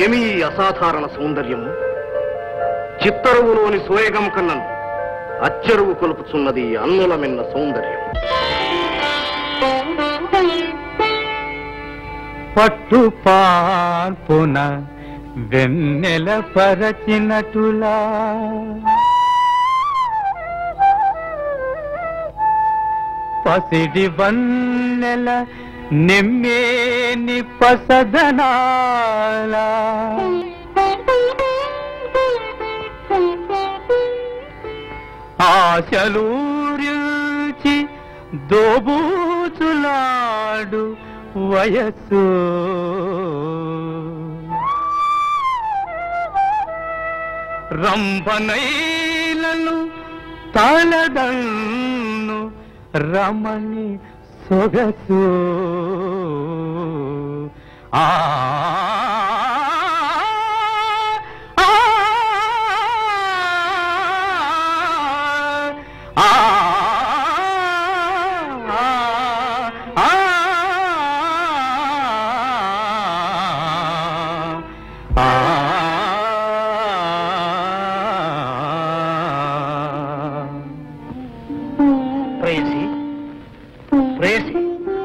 ఏమి ఈ అసాధారణ సౌందర్యము చిత్తరువులోని సోయగం కన్నను అచ్చరువు కొలుపుచున్నది ఈ అన్నులమిన్న సౌందర్యం పట్టు పార్పున వెన్నెల పరచినటులా పసిడి వన్నెల నెమ్మేని పసదనాల ఆశలూరించి దోబూచులాడు వయస్సు రంభనైలను తాళదన్ను రమణి సొగసు ఆ ఆ, ఆ, ఆ, ఆ, ప్రేయసి ప్రేయసి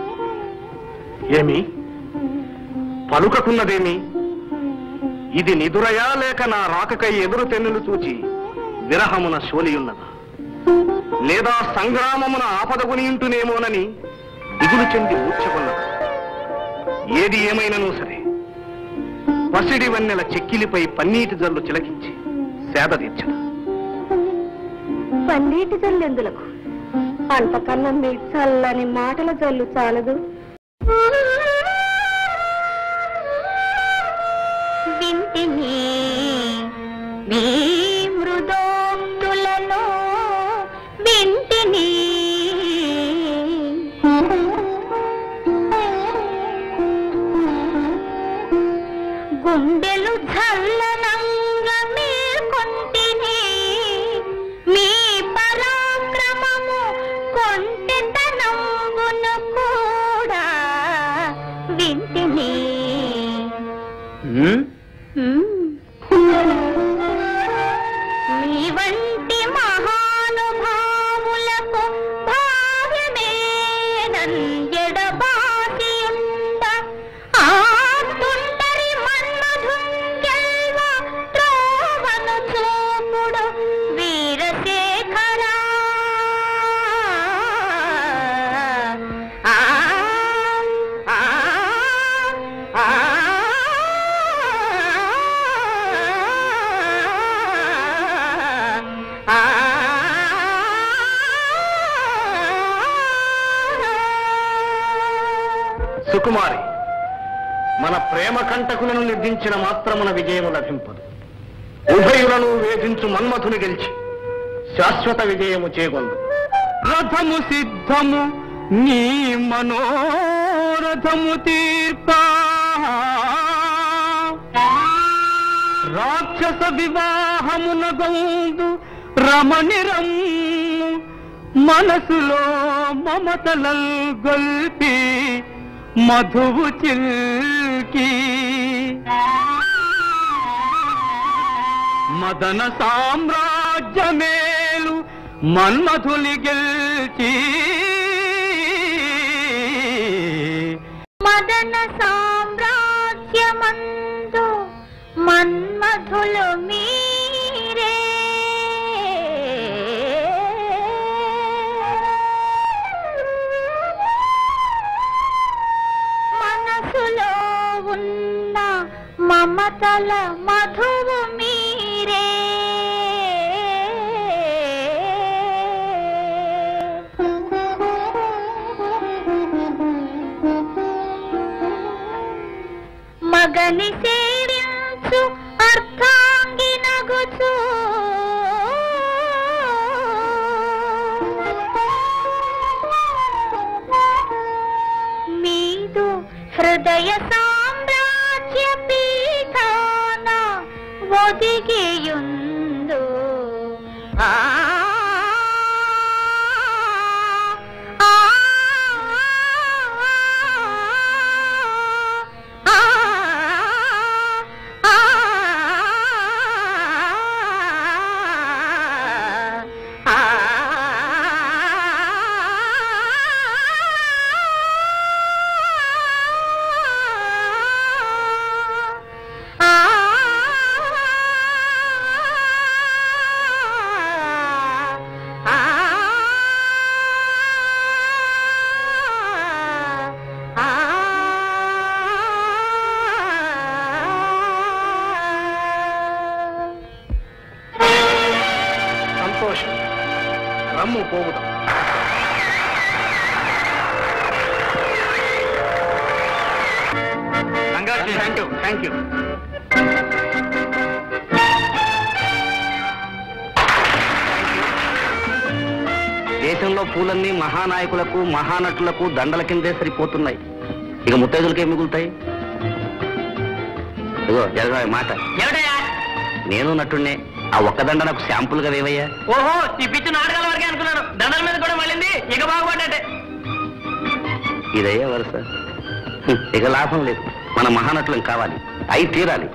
ఏమి పలుకకున్నదేమి ఇది నిదురయా లేక నా రాకకై ఎదురు తెన్నులు చూచి విరహమున శోలియున్నదా లేదా సంగ్రామమున ఆపదగుని ఉంటునేమోనని దిగులు చెంది మూర్ఛకున్నదా ఏది ఏమైనను సరే పసిడి వన్నెల చెక్కిలిపై పన్నీటి జల్లు చిలకించి సేద తీర్చదా పన్నీటి జల్లెందులకు అంతకన్నా మీ చల్లని మాటల జల్లు చాలదు వింటిని మీ మృదోక్తులను వింటిని గుండెలు చల్లనంగా మేల్కొంటిని మీ పరాక్రమము కొంటెతనంబును కూడా వింటిని ఉమ్, మీ వంటి మహానుభావులకు భావ్యమేనంజడబాసి ఉండ ఆ తుంటరి మన్మధుంగెల్వ త్రోవను చూపుడు వీరశేఖరా ఆ ఆ ఆ సుకుమారి మన ప్రేమ కంటకులను నిర్దించిన మాత్రమున విజయము లభింపదు ఉభయులను వేధించు మన్మథుని గెలిచి శాశ్వత విజయము చేగొందు రథము సిద్ధము నీ మనోరథము తీర్పా రాక్షస వివాహమున గౌందు రమణిరమ్ము మనసులో మమతలల్ గొల్పి మధువు చిల్కి మదన సామ్రాజ్యమేలు మన్మధులి గెల్చి మదన సామ్రాజ్యమందు మన్మధులు మీరే మనసులో ఉన్న మమతల మధువు మీరే మగని సేవించు అర్థాంగినగుచు మీదు హృదయ సామ్రాజ్య పీఠాన ఒదిగియుందు ఆ ఆ ఆ ఆ రమ్ము పోవుదాం థ్యాంక్ యూ థ్యాంక్ యూ దేశంలో పూలన్నీ మహానాయకులకు మహానటులకు దండల కిందే సరిపోతున్నాయి ఇక ముత్తైదులకే మిగులుతాయి ఇదిగో జరగా మాట ఏమిటయ్యా నేను నటుణ్ణే ఆ ఒక్క దండ నాకు శాంపుల్ గా వేవయ్యా ఓహో ఈ పిచ్చి నాటకాల వరకే అనుకున్నాను దండల మీద కూడా మళ్ళీ ఇక బాగుపడ్డట్టే ఇదయ్యా వరుస హ్మ్, ఇక లాభం లేదు మన మహానటులం కావాలి అయి తీరాలి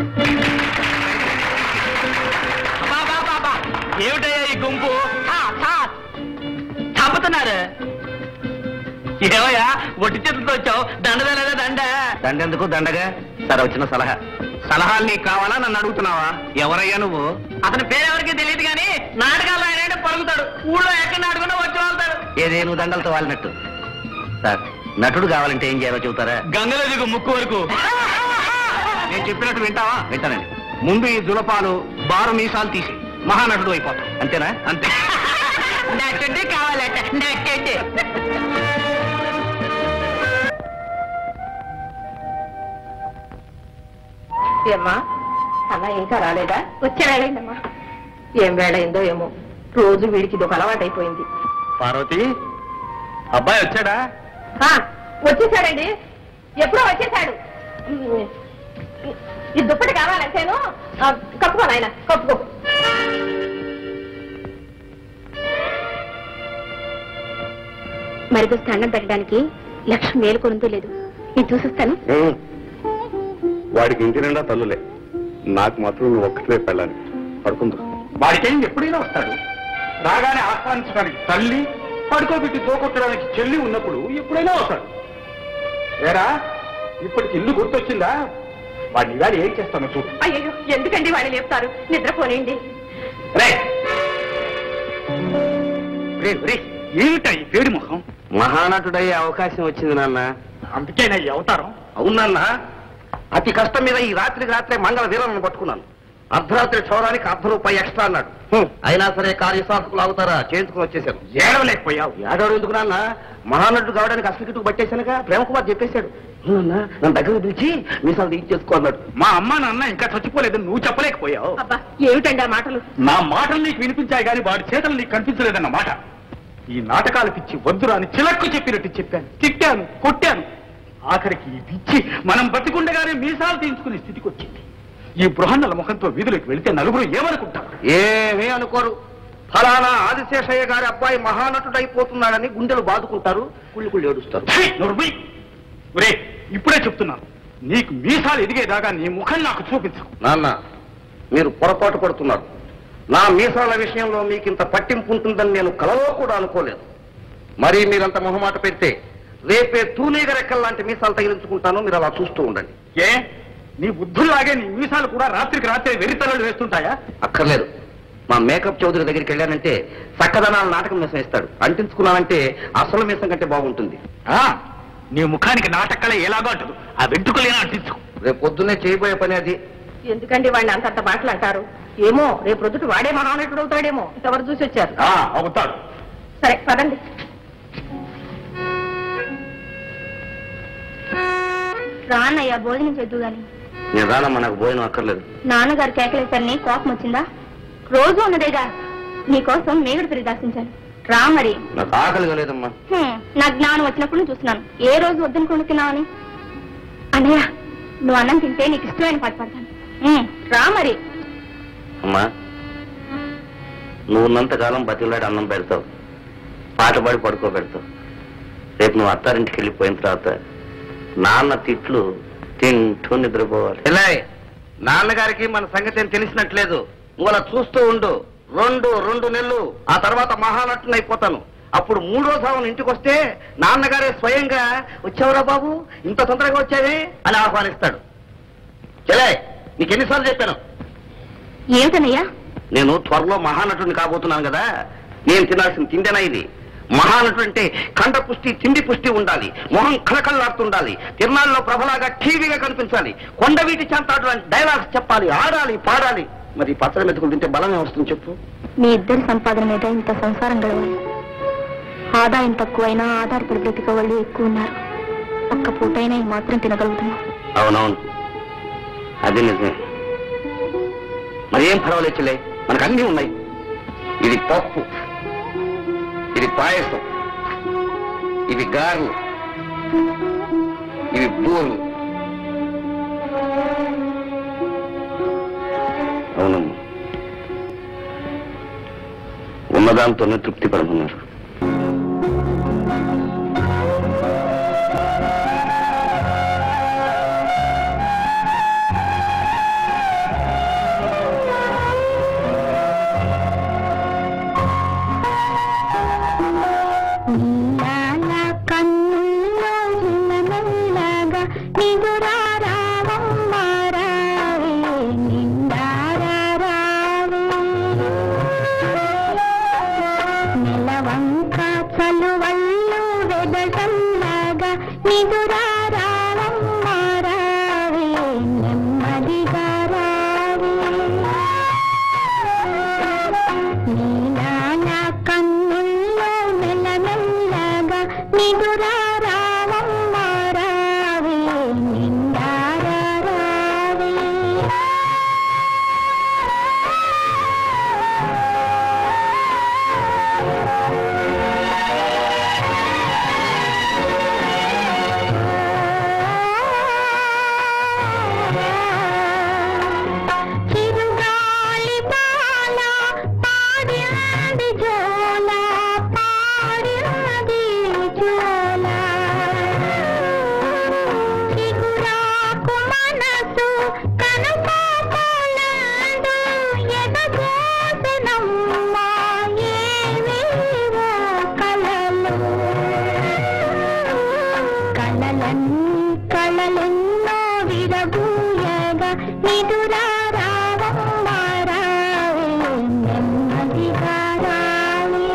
అబ్బా, అబ్బా, అబ్బా, అబ్బా. ఏమిటయ్యా ఈ గుంపు ఆ, ఆ, చంపుతున్నారు ఏమయ్యా ఒట్టి చేతులతో వచ్చావు దండదా లేదా దండ దండెందుకు దండగా సరే వచ్చిన సలహా సలహాలు నీకు కావాలా నన్ను అడుగుతున్నావా ఎవరయ్యా నువ్వు అతని పేరెవరికి తెలియదు కానీ నాటకాలు ఆయన పలుకుతాడు ఊళ్ళో ఎక్కడ నాటుకున్నా వచ్చి వాళ్తాడు ఏదే నువ్వు దండలతో వాలినట్టు సార్ నటుడు కావాలంటే ఏం చేయాలో చెబుతారా గంగలో దిగు ముక్కు వరకు నేను చెప్పినట్టు వింటావా వింటానండి ముందు ఈ జులపాలు బారు మీసాలు తీసి మహానటుడు అయిపోతాం అంతేనా అంతే నచ్చండి కావాలట నచ్చండి ఏమ్మా అన్న ఇంకా రాలేదా వచ్చాడమ్మా ఏం వేళ అయిందో ఏమో రోజు వీడికి ఇది ఒక అలవాటు అయిపోయింది పార్వతి అబ్బాయి వచ్చాడా వచ్చేసాడండి ఎప్పుడో వచ్చేసాడు ఉమ్, ఈ దుప్పటి కావాలంటేను ఆ, కప్పుకో నాయన కప్పుకో మరి అన్నం పెట్టడానికి లక్ష్మి మేలుకొనుందో లేదు నేను చూసిస్తాను వాడికి ఇంటి నిండా తల్లులే నాకు మాత్రం నువ్వు ఒక్కటే పెళ్ళాలి పడుకుందా వాడికేం ఎప్పుడైనా వస్తాడు రాగానే ఆహ్వానించడానికి తల్లి పడుకోబెట్టి తోకొట్టడానికి చెల్లి ఉన్నప్పుడు ఎప్పుడైనా వస్తాడు ఏరా ఇప్పటికి ఇల్లు గుర్తొచ్చిందా వాడిని ఇవాళ ఏం చేస్తానో చూడు అయ్యో ఎందుకండి వాళ్ళు లేపుతారు నిద్రపోనేయండి రే రే, రే. ఏమిటా ఈ పేరు మొహం మహానటుడయ్యే అవకాశం వచ్చింది నాన్న అందుకేనా ఈ అవతారం అవునన్న అతి కష్టం మీద ఈ రాత్రికి రాత్రే మంగళ వీరాలను పట్టుకున్నాను అర్ధరాత్రి క్షౌరానికి అర్ధ రూపాయి ఎక్స్ట్రా అన్నాడు హ్మ్. అయినా సరే కార్యసాధకులు అవుతారా చేయించుకుని వచ్చేసాను ఏడవలేకపోయావు ఏడాడు ఎందుకు నాన్న మహానటుడు కావడానికి అసలు గిట్టుకు పట్టేశానుగా ప్రేమకుమార్ చెప్పేశాడు అవునన్నా నన్ను దగ్గర పిలిచి మీసాలు తీసి చేసుకో అన్నాడు మా అమ్మ నాన్న ఇంకా చచ్చిపోలేదని నువ్వు చెప్పలేకపోయావు అబ్బా ఏమిటండి ఆ మాటలు నా మాటలు నీకు వినిపించాయి కానీ వాడి చేతలు నీకు కనిపించలేదన్న మాట ఈ నాటకాలు పిచ్చి వద్దురా అని చిలక్కు చెప్పినట్టు చెప్పాను తిట్టాను కొట్టాను ఆఖరికి ఈ పిచ్చి మనం బతికుండగానే మీసాలు తీయించుకునే స్థితికి వచ్చింది ఈ బృహన్నల ముఖంతో వీధులకు వెళితే నలుగురు ఏమనుకుంటారు ఏమీ అనుకోరు ఫలానా ఆదిశేషయ్య గారి అబ్బాయి మహానటుడు అయిపోతున్నాడని గుండెలు బాదుకుంటారు కుళ్ళు కుళ్ళు ఏడుస్తారు ఛీ, నోర్మై! ఒరే ఇప్పుడే చెప్తున్నాను నీకు మీసాలు ఎదిగేదాకా నీ ముఖం నాకు చూపించు నాన్న మీరు పొరపాటు పడుతున్నారు నా మీసాల విషయంలో మీకింత పట్టింపు ఉంటుందని నేను కలలో కూడా అనుకోలేదు మరి మీరంత మొహమాట పెడితే రేపే తూనీగ రెక్కల్లాంటి మీసాలు తగిలించుకుంటాను మీరు అలా చూస్తూ ఉండండి ఏ నీ బుద్ధుల్లాగే నీ మీసాలు కూడా రాత్రికి రాత్రే వెరితలలు వేస్తుంటాయా అక్కర్లేదు మా మేకప్ చౌదరి దగ్గరికి వెళ్ళానంటే చక్కదనాల నాటకం మీసం ఇస్తాడు అంటించుకున్నానంటే అసలు మీసం కంటే బాగుంటుంది ఆ, నీ ముఖానికి నాటక్కలే ఎలాగో అంటదు ఆ వెంట్రుకలేనా అంటించు రేపు పొద్దున్నే చేయబోయే పని అది ఎందుకండి వాడిని అంతంత మాటలు అంటారు ఏమో రేపు రొద్దుట వాడే మహానటుడు అవుతాడేమో ఇంతవరకు చూసి వచ్చారు ఆ, అవుతాడు సరే పదండి రానయ్యా భోజనం చేద్దు గాని నేను రానమ్మా నాకు భోజనం అక్కర్లేదు నాన్నగారు కేకలేసరిని కోపం వచ్చిందా రోజు ఉన్నదేగా నీకోసం మేగడ తిరిగి దాసించాను రా మరి నాకు ఆకలిగా లేదమ్మా హ్మ్, నా జ్ఞానం వచ్చినప్పుడు నేను చూస్తున్నాను ఏ రోజు వద్దనుకుని తిన్నావని అన్నయ్య నువ్వు అన్నం తింటే నీకు ఇష్టమైన పాట పాడతాను హ్మ్, రా మరి అమ్మా నువ్వు ఉన్నంతకాలం బతిలాడి అన్నం పెడతావు పాట పాడి పడుకోబెడతావు రేపు నువ్వు అత్తారింటికి వెళ్ళిపోయిన తర్వాత నాన్న తిట్లు తింటూ నిద్రపోవాలి ఇలా నాన్నగారికి మన సంగతి ఏం తెలిసినట్లేదు నువ్వు అలా చూస్తూ ఉండు రెండు రెండు నెలలు ఆ తర్వాత మహానటుని అయిపోతాను అప్పుడు మూడో సావన్ ఇంటికి వస్తే నాన్నగారే స్వయంగా వచ్చావురా బాబు ఇంత తొందరగా వచ్చావే అని ఆహ్వానిస్తాడు చెలే నీకు ఎన్నిసార్లు చెప్పాను ఏమిటన్నయ్యా నేను త్వరలో మహానటుడిని కాబోతున్నాను కదా నేను తినాల్సిన తిండేనా ఇది మహానటుడు అంటే కండ పుష్టి తిండి పుష్టి ఉండాలి మొహం కళకళలాడుతుండాలి తిరునాళ్ళలో ప్రభలాగా టీవీగా కనిపించాలి కొండవీటి చెంతాడు లాంటి డైలాగ్స్ చెప్పాలి ఆడాలి పాడాలి మరి ఈ పచ్చడి మెతుకులు తింటే బలమే వస్తుంది చెప్పు మీ ఇద్దరి సంపాదన మీద ఇంత సంసారం గడవాలి ఆదాయం తక్కువైనా ఆధారపడి బ్రతిక వాళ్ళు ఎక్కువ ఉన్నారు ఒక్క పూటైనా ఈ మాత్రం తినగలుగుతున్నాం అవునవును అది నిజమే మరి ఏం పర్వాలేదు చెల్లే మనకు అన్నీ ఉన్నాయి ఇది పప్పు ఇది పాయసం ఇది గారెలు ఇవి బూరెలు అవునమ్మా ఉన్నదాంతోనే తృప్తి పడుతున్నారు నీలాల కన్నుల్లో మెల్లమెల్లగా నిదురారావమ్మ రావే, నిండారారావే. నెలవంక చలువళ్ళు వెదజల్లగా నిదురారావమ్మ రావే, నెమ్మదిగా రావే. నీలాల కన్నుల్లో మెల్లమెల్లగా నిదురారావమ్మ రావే, నిండారారావే. చిరుగాలి బాల పాడింది జోల పాడింది జోల చిగురాకు మనసు కనుపాపలందు ఎదగోసెనమ్మ ఏవేవో కలలు కలలన్నీ కలలెన్నో విరబూయగా నిదురారావమ్మ రావే నెమ్మదిగా రావే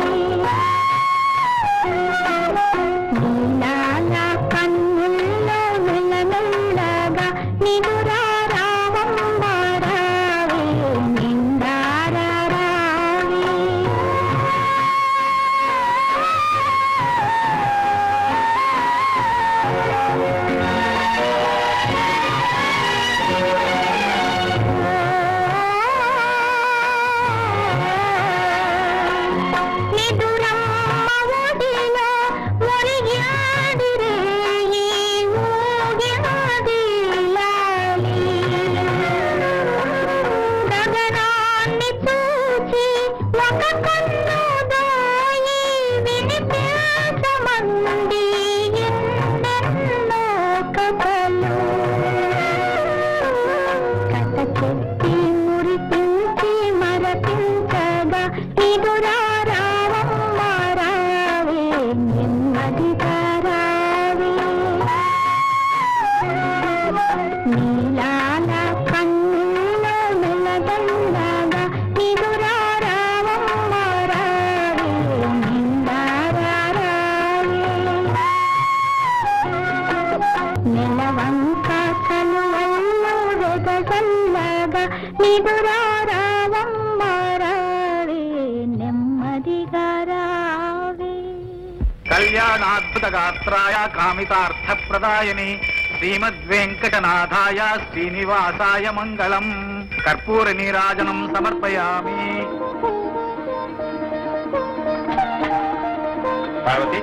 నీలాల కన్నుల్లో మెల్లమెల్లగా నిదురారావమ్మ రావే నిండారారావే నిదురమ్మ ఒడిలో ఒరిగాడిరేయి ఊగినది లాలి. గగనాన్ని చూచి ఒక కన్ను దోయి వినిపించమంది ఎన్నెన్నో కథలు కథ చెప్పి మురిపించి మరపించగా నిదురారావమ్మ రావే నెమ్మదిగా రావే నీలాల కన్నుల్లో మెల్లదల్లగా నిదురారావమ్మ రావే నిండారారావే నెలవంక చలువల్లో వెదజల్లగా నిదురారావమ్మ రావే నెమ్మదిగా రావే కళ్యాణాద్భుత గాత్రాయ కామితార్థ ప్రదాయని శ్రీమద్వెంకటనాథాయ శ్రీనివాసాయ మంగళం కర్పూర నీరాజనం సమర్పయామి పార్వతి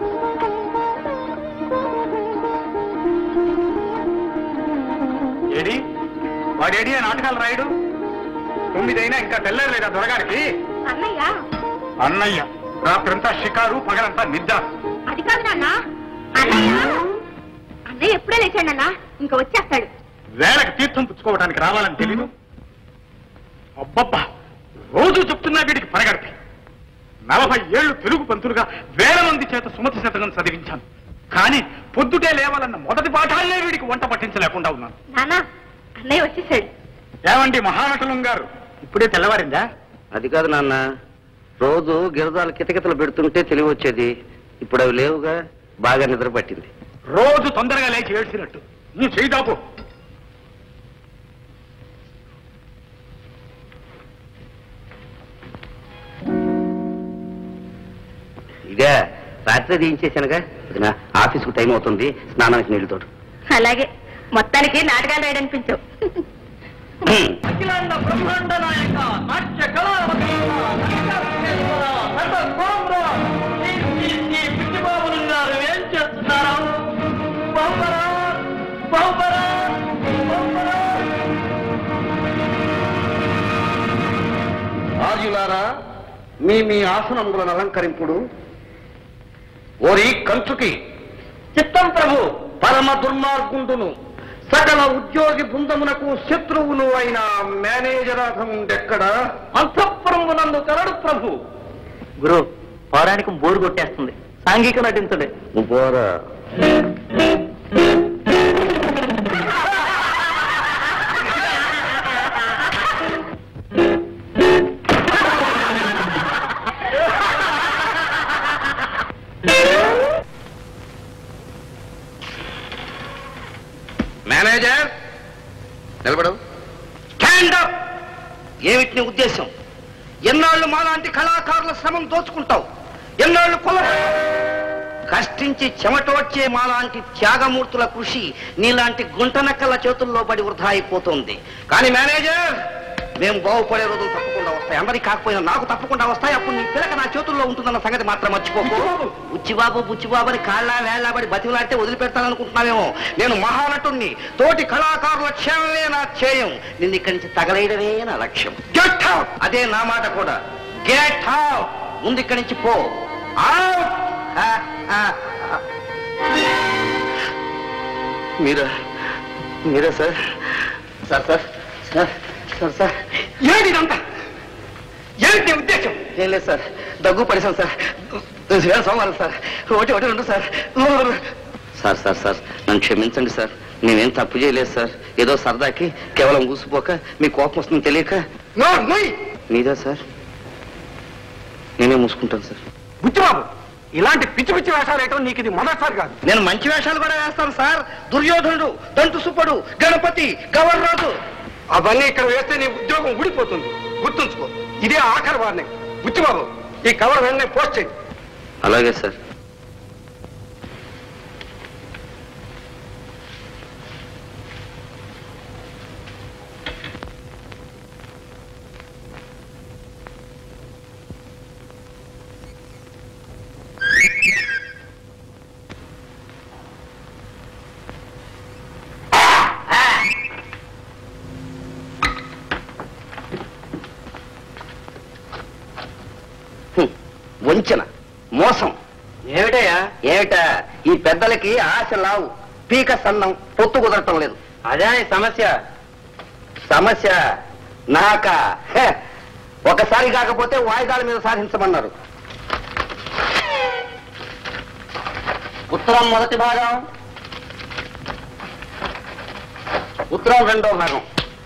ఏడి వాడేడి ఆ నాటకాలు రాయుడు తొమ్మిదైనా ఇంకా తెల్లలేదా దొరగారికి అన్నయ్య అన్నయ్య రాత్రంతా షికారు పగలంతా నిద్ర అది కాదు నాన్న అన్నయ్య అన్నయ్య ఎప్పుడే లేచాడన్నా ఇంకా వచ్చేస్తాడు వేళకి తీర్థం పుచ్చుకోవడానికి రావాలని తెలీదు అబ్బబ్బా రోజు చెప్తున్నా వీడికి పరగడిపి నలభై ఏళ్ళు తెలుగు పంతులుగా వేల మంది చేత సుమతి శతకం చదివించాను కానీ పొద్దుటే లేవాలన్న మొదటి పాఠాలనే వీడికి వంట పట్టించలేకుండా ఉన్నాను నాన్న అన్నయ్య వచ్చేసాడు ఏమండి మహానటులం గారు ఇప్పుడే తెల్లవారిందా అది కాదు నాన్న రోజు గిరదాలు కితకితలు పెడుతుంటే తెలివి వచ్చేది ఇప్పుడు అవి లేవుగా బాగా నిద్ర పట్టింది రోజు తొందరగా లేచి ఏడ్చినట్టు నువ్వు చేయిదాపు ఇక రాత్రి దించేశానుగా వదినా ఆఫీస్కు టైం అవుతుంది స్నానానికి నీళ్ళు తోడు అలాగే మొత్తానికి నాటకాలు వేయడనిపించవు అఖిలాండ బ్రహ్మాండ నాయక నాట్య కళావతరణ, నటకార్యేశ్వర, నట సామ్రా, ఈ ఈ ఈ పిచ్చిబాబులు గారు ఏం చేస్తున్నారు బాబరా బాబరా బాబరా ఆర్యులారా మీ మీ ఆసనములను అలంకరింపుడు ఓరి కంచుకి చిత్తం ప్రభు పరమ దుర్మార్గుండును సకల ఉద్యోగి బృందమునకు శత్రువును అయిన మేనేజరాఘముండెక్కడ అంతఃపురమునందు కరడు ప్రభు గురు పౌరాణికం బోరు కొట్టేస్తుంది సాంఘిక నటించడే బోరా మేనేజర్ నిలబడు స్టాండ్ అప్ ఏమిటి నీ ఉద్దేశం ఎన్నాళ్ళు మాలాంటి కళాకారుల శ్రమం దోచుకుంటావు ఎన్నాళ్ళు కొల కష్టించి చెమటోడ్చే మాలాంటి త్యాగమూర్తుల కృషి నీలాంటి గుంటనక్కల చేతుల్లో పడి వృధా అయిపోతుంది కానీ మేనేజర్ మేము బాగుపడే రోజులు తప్పకుండా వస్తాయి అందరికి కాకపోయినా నాకు తప్పకుండా వస్తాయి అప్పుడు నీ పిల్లక నా చేతుల్లో ఉంటుందన్న సంగతి మాత్రం మర్చిపోకు బుచ్చిబాబు బుచ్చిబాబు అని కాళ్ళ వేళ్ళబడి బతిలాడితే వదిలిపెడతాననుకుంటున్నావేమో నేను మహానటుణ్ణి తోటి కళాకారుల క్షేమమే నా ధ్యేయం నిన్ను ఇక్కడి నుంచి తగలేయడమే నా లక్ష్యం గెట్ అవుట్ అదే నా మాట కూడా గెట్ అవుట్ ముందు ఇక్కడి నుంచి పో out Meera Meera sir sir sir sir sir sir ఏంటి ఇదంతా ఏంటి నీ ఉద్దేశం ఏం లేదు సార్ దగ్గు పడేశాం సార్ వేల సోమవారం సార్ ఒకటి ఒకటి రెండు సార్ సార్ సార్ సార్ నన్ను క్షమించండి సార్ నేనేం తప్పు చేయలేదు సార్ ఏదో సరదాకి కేవలం ఊసిపోక మీ కోపం వస్తుందని తెలియక నో నుయ్ మీదా సార్ నేనే మూసుకుంటాను సార్ బుచ్చిబాబు ఇలాంటి పిచ్చి పిచ్చి వేషాలు వేయటం నీకు ఇది మొదటిసారి కాదు నేను మంచి వేషాలు కూడా వేస్తాను సార్ దుర్యోధనుడు దంటు సుబ్బడు గణపతి గవర్రాజు అవన్నీ ఇక్కడ వేస్తే నీ ఉద్యోగం ఊడిపోతుంది గుర్తుంచుకో ఇదే ఆఖరి వార్నింగ్ బుచ్చిబాబు ఈ కవర్ వెంటనే పోస్ట్ చేయి అలాగే సార్ హ్మ్. వంచన మోసం ఏమిటయ్యా ఏమిటా ఈ పెద్దలకి ఆశ లావు పీక సన్నం పొత్తు కుదరటం లేదు అదే సమస్య సమస్య నాక హె, ఒకసారి కాకపోతే వాయిదాల మీద సాధించమన్నారు ఉత్తరం మొదటి భాగం ఉత్తరం రెండో భాగం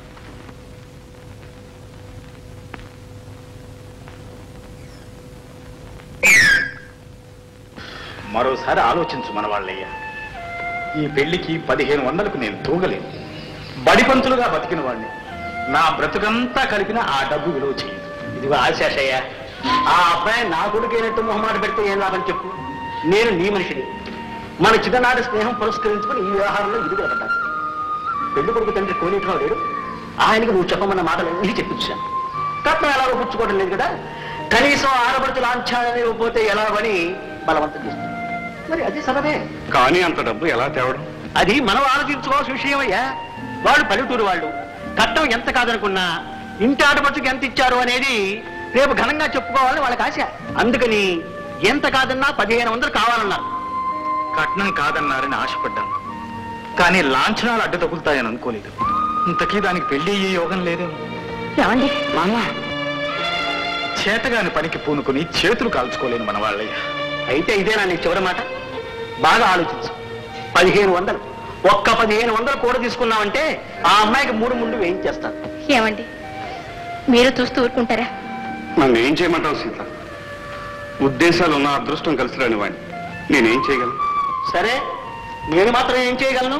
మరోసారి ఆలోచించు మన వాళ్ళయ్యా ఈ పెళ్లికి పదిహేను వందలకు నేను తూగలేను బడిపంతులుగా బతికిన వాడిని నా బ్రతుకంతా కలిపిన ఆ డబ్బు విలువ చేయదు ఇదిగో ఆశాషయ్య ఆ అబ్బాయి నా కొడుకైనట్టు మొహమాట పెడితే ఏం లాభం చెప్పు నేను నీ మనిషిని మన చిన్ననాటి స్నేహం పురస్కరించుకుని ఈ వ్యవహారంలో ఇది పడ్డాను పెళ్లి కొడుకు తండ్రి కోనేటిరావు లేడు ఆయనకి నువ్వు చెప్పమన్న మాటలన్నీ చెప్పించాను కట్నం ఎలాగో పుచ్చుకోవడం లేదు కదా కనీసం ఆడపడుతు లాంఛాలని ఇవ్వకపోతే ఎలాగని బలవంతం చేస్తుంది మరి అది సరదే కానీ అంత డబ్బు ఎలా తేవడం అది మనం ఆలోచించుకోవాల్సిన విషయం అయ్యా వాళ్ళు పల్లెటూరు వాళ్ళు కట్నం ఎంత కాదనుకున్నా ఇంటి ఆడపడుచుకి ఎంత ఇచ్చారు అనేది రేపు ఘనంగా చెప్పుకోవాలని వాళ్ళకి ఆశ అందుకని ఎంత కాదన్నా పదిహేను వందలు కావాలన్నారు కట్నం కాదన్నారని ఆశపడ్డాను కానీ లాంఛనాలు అడ్డు తగులుతాయని అనుకోలేదు ఇంతకీ దానికి పెళ్లి అయ్యే యోగం లేదేమో ఏమండి మామా చేతగాని పనికి పూనుకుని చేతులు కాల్చుకోలేను మన వాళ్ళయ్య అయితే ఇదేనా నీ చివరి మాట బాగా ఆలోచించు పదిహేను వందలు ఒక్క పదిహేను వందలు కూడా తీసుకున్నామంటే ఆ అమ్మాయికి మూడు ముందు వేయించేస్తాను ఏమండి మీరు చూస్తూ ఊరుకుంటారా నన్ను ఏం చేయమంటావు సీత ఉద్దేశాలు ఉన్న అదృష్టం కలిసి రాని వాడిని నేనేం చేయగలను సరే నేను మాత్రం ఏం చేయగలను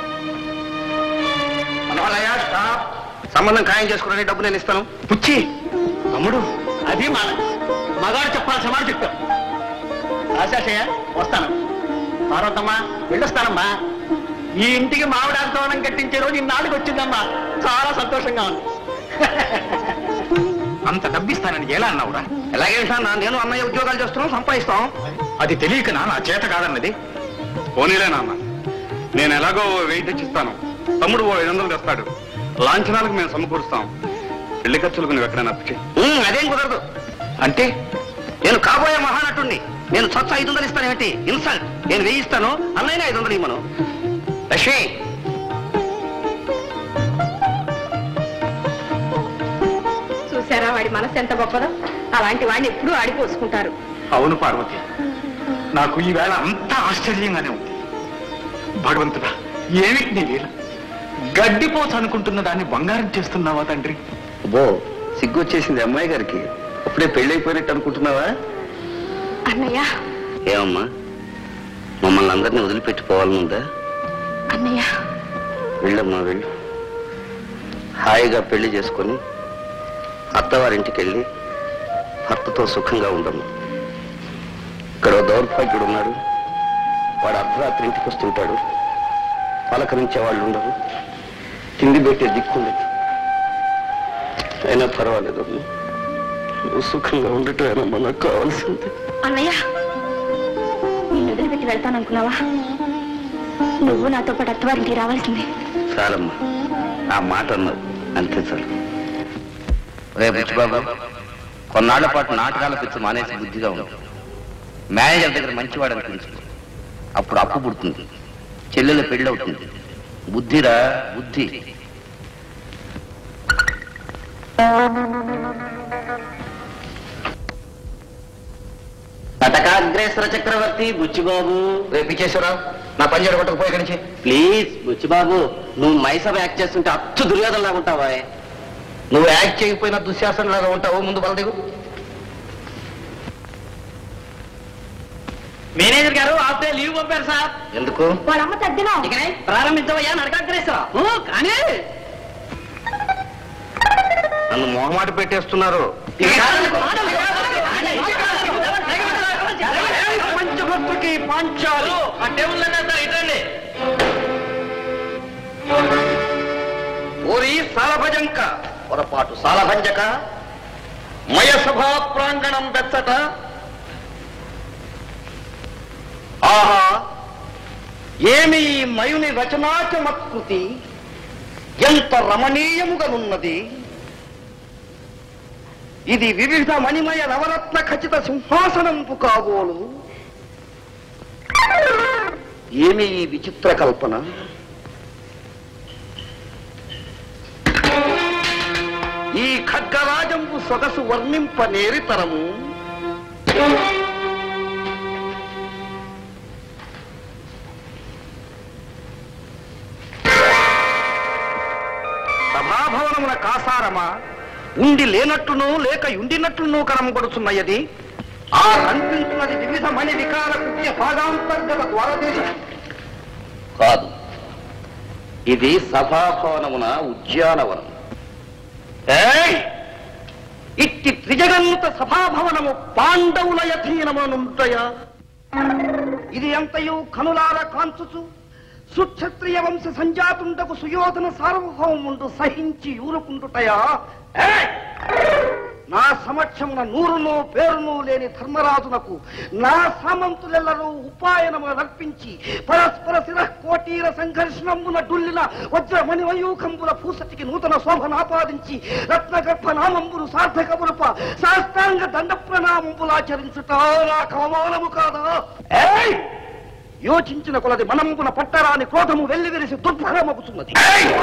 మనవాళ్ళయ్యా, స్టాప్. సంబంధం ఖాయం చేసుకుని డబ్బు నేను ఇస్తాను పుచ్చి తమ్ముడు అది మన మగాడు చెప్పాల్సిన మాట చెప్పావు ఆశాశయ వస్తాను పార్వతమ్మా వెళ్ళొస్తానమ్మా ఈ ఇంటికి మామిడి ఆస్తవనం కట్టించే రోజు ఇన్నాళ్ళకి వచ్చిందమ్మా చాలా సంతోషంగా ఉంది అంత డబ్బిస్తానని ఎలా అన్నావురా ఎలాగే నా నేను అన్నయ్య ఉద్యోగాలు చేస్తున్నాం సంపాదిస్తాం అది తెలియకనా నా చేత కాదన్నది పోనీలే నాన్న నేను ఎలాగో వెయిట్ తెచ్చిస్తాను తమ్ముడు ఓ ఐదు వందలు తెస్తాడు లాంఛనాలకు మేము సమకూరుస్తాం పెళ్లి ఖర్చులకు నువ్వు ఎక్కడైనా అప్పు చేయి ఉమ్, అదేం కుదరదు అంటే నేను కాబోయే మహానటుణ్ణి నేను చచ్చ ఐదు వందలు ఇస్తానేమిటి ఇన్సల్ట్ నేను వెయ్యి ఇస్తాను అన్నయ్య ఐదు వందలు ఇమ్మను లక్ష్మి చూసారా వాడి మనసు ఎంత గొప్పదో అలాంటి వాడిని ఎప్పుడూ ఆడిపోసుకుంటారు అవును పార్వతి నాకు ఈవేళ అంతా ఆశ్చర్యంగానే ఉంది భగవంతుడా ఏమిటి నీ లీల గడ్డిపోచ అనుకుంటున్న దాన్ని బంగారం చేస్తున్నావా తండ్రి బో సిగ్గొచ్చేసింది అమ్మాయి గారికి అప్పుడే పెళ్ళైపోయినట్టు అనుకుంటున్నావా అన్నయ్య ఏమమ్మా మమ్మల్ని అందరినీ వదిలిపెట్టిపోవాలనుందా అన్నయ్య వెళ్ళమ్మా వెళ్ళు హాయిగా పెళ్లి చేసుకొని అత్తవారింటికి వెళ్ళి భర్తతో సుఖంగా ఉండము ఇక్కడ ఓ దౌర్భాగ్యుడు ఉన్నాడు వాడు అర్ధరాత్రి ఇంటికి వస్తుంటాడు పలకరించే వాళ్ళు ఉండరు తిండి పెట్టే దిక్కుండదు అయినా పర్వాలేదు అమ్మా. నువ్వు సుఖంగా ఉండటం మనకు కావాల్సింది అన్నయ్య నిన్ను వదిలిపెట్టి వెళ్తాననుకున్నావా నువ్వు నాతో పాటు అత్తవారింటికి రావాల్సిందే చాలమ్మా ఆ మాట అన్నది అంతే చాలు రేపు బుచ్చిబాబు కొన్నాళ్ల పాటు నాటకాల పిచ్చి మానేసి బుద్ధిగా ఉంది మేనేజర్ దగ్గర మంచివాడు అనిపించు అప్పుడు అప్పు పుడుతుంది చెల్లెల పెళ్ళి అవుతుంది బుద్ధిరా బుద్ధి పటకాగ్రేశ్వర చక్రవర్తి బుచ్చిబాబు రేపు ఇచ్చేశ్వరరావు నా పని చెడగొట్టకపోయి ఇక్కడి నుంచి ప్లీజ్ బుచ్చిబాబు నువ్వు మైసభ యాక్ట్ చేస్తుంటే అచ్చు దుర్యోధనలాగా ఉంటావా నువ్వు యాక్ట్ చేయకపోయినా దుశ్శాసన లాగా ఉంటావు ముందు బలదిగు మేనేజర్ గారు ఆపే లీవ్ పంపారు సార్ ఎందుకు వాళ్ళమ్మ తగ్గినా ఇకనే ప్రారంభించవయ్యా నరకాగ్రేశ్వర కానీ నన్ను మొహమాట పెట్టేస్తున్నారు పంచభక్తుకి పాంచాలు ఆ టేబుల్ ఇటండి ఓరి సాలభజంక పొరపాటు సాలభంజక మయసభా ప్రాంగణం బెచ్చట ఆహా ఏమి ఈ మయుని రచనాచమత్కృతి ఎంత రమణీయముగానున్నది ఇది వివిధ మణిమయ నవరత్న ఖచ్చిత సింహాసనంపు కాబోలు ఏమి ఈ విచిత్ర కల్పన ఈ ఖడ్గరాజంబు సొగసు వర్ణింపనేరి తరము సభాభవనముల కాసారమా ఉండి లేనట్టును లేక ఉండినట్టును కనబడుచున్నయది ఆ కనిపించున్నది వివిధ మణి వికార కృత్య భాగాంతర్గత ద్వారదేశం కాదు ఇది సభాభవనమున ఉద్యానవనం ఏయ్! ఇట్టి త్రిజగన్నుత సభాభవనము పాండవుల యథీనమనుంటయా ఇది ఎంతయు కనులార కాంచుచు సుక్షత్రియ వంశ సంజాతుండకు సుయోధన సార్వభౌముండు సహించి ఊరుకుంటుటయా ఏయ్! నా సమక్షమున నూరును పేరును లేని ధర్మరాజునకు నా సామంతులెల్లరూ ఉపాయనమున నర్పించి పరస్పర శిర కోటీర సంఘర్షణమున డుల్లిన వజ్రమణి వయూకంబుల పూసటికి నూతన శోభనాపాదించి రత్నగర్భ నామంబులు సార్థకములప శాస్త్రాంగ దండ ప్రణామంబులాచరించుట నాకు అవమానము కాదా ఏయ్! యోచించిన కొలది మనంబున పట్టరాని క్రోధము వెల్లివిరిసి దుర్భరమగుతున్నది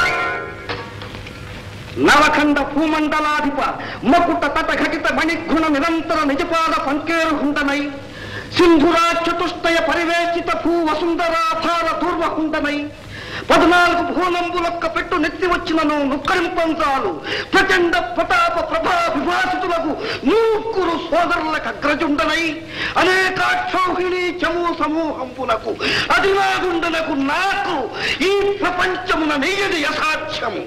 నవఖండ భూమండలాధిప మకుట తట ఘటిత మణిఘుణ నిరంతర నిజపాద పంకేరు హుండనై సింధురా చతుష్టయ పరివేచిత భూ వసుంధరాభార దూర్వహుండనై పద్నాలుగు భూనంబులొక్క పెట్టు నెత్తి వచ్చినను నుక్కరింపంచాలు ప్రచండ ప్రతాప ప్రభా విభాసితులకు నూక్కురు సోదరులకు అగ్రజుండనై అనేకాక్షౌహిణి చము సమూహంపునకు అదినాగుండనకు నాకు ఈ ప్రపంచమున నెయ్యది యథాధ్యము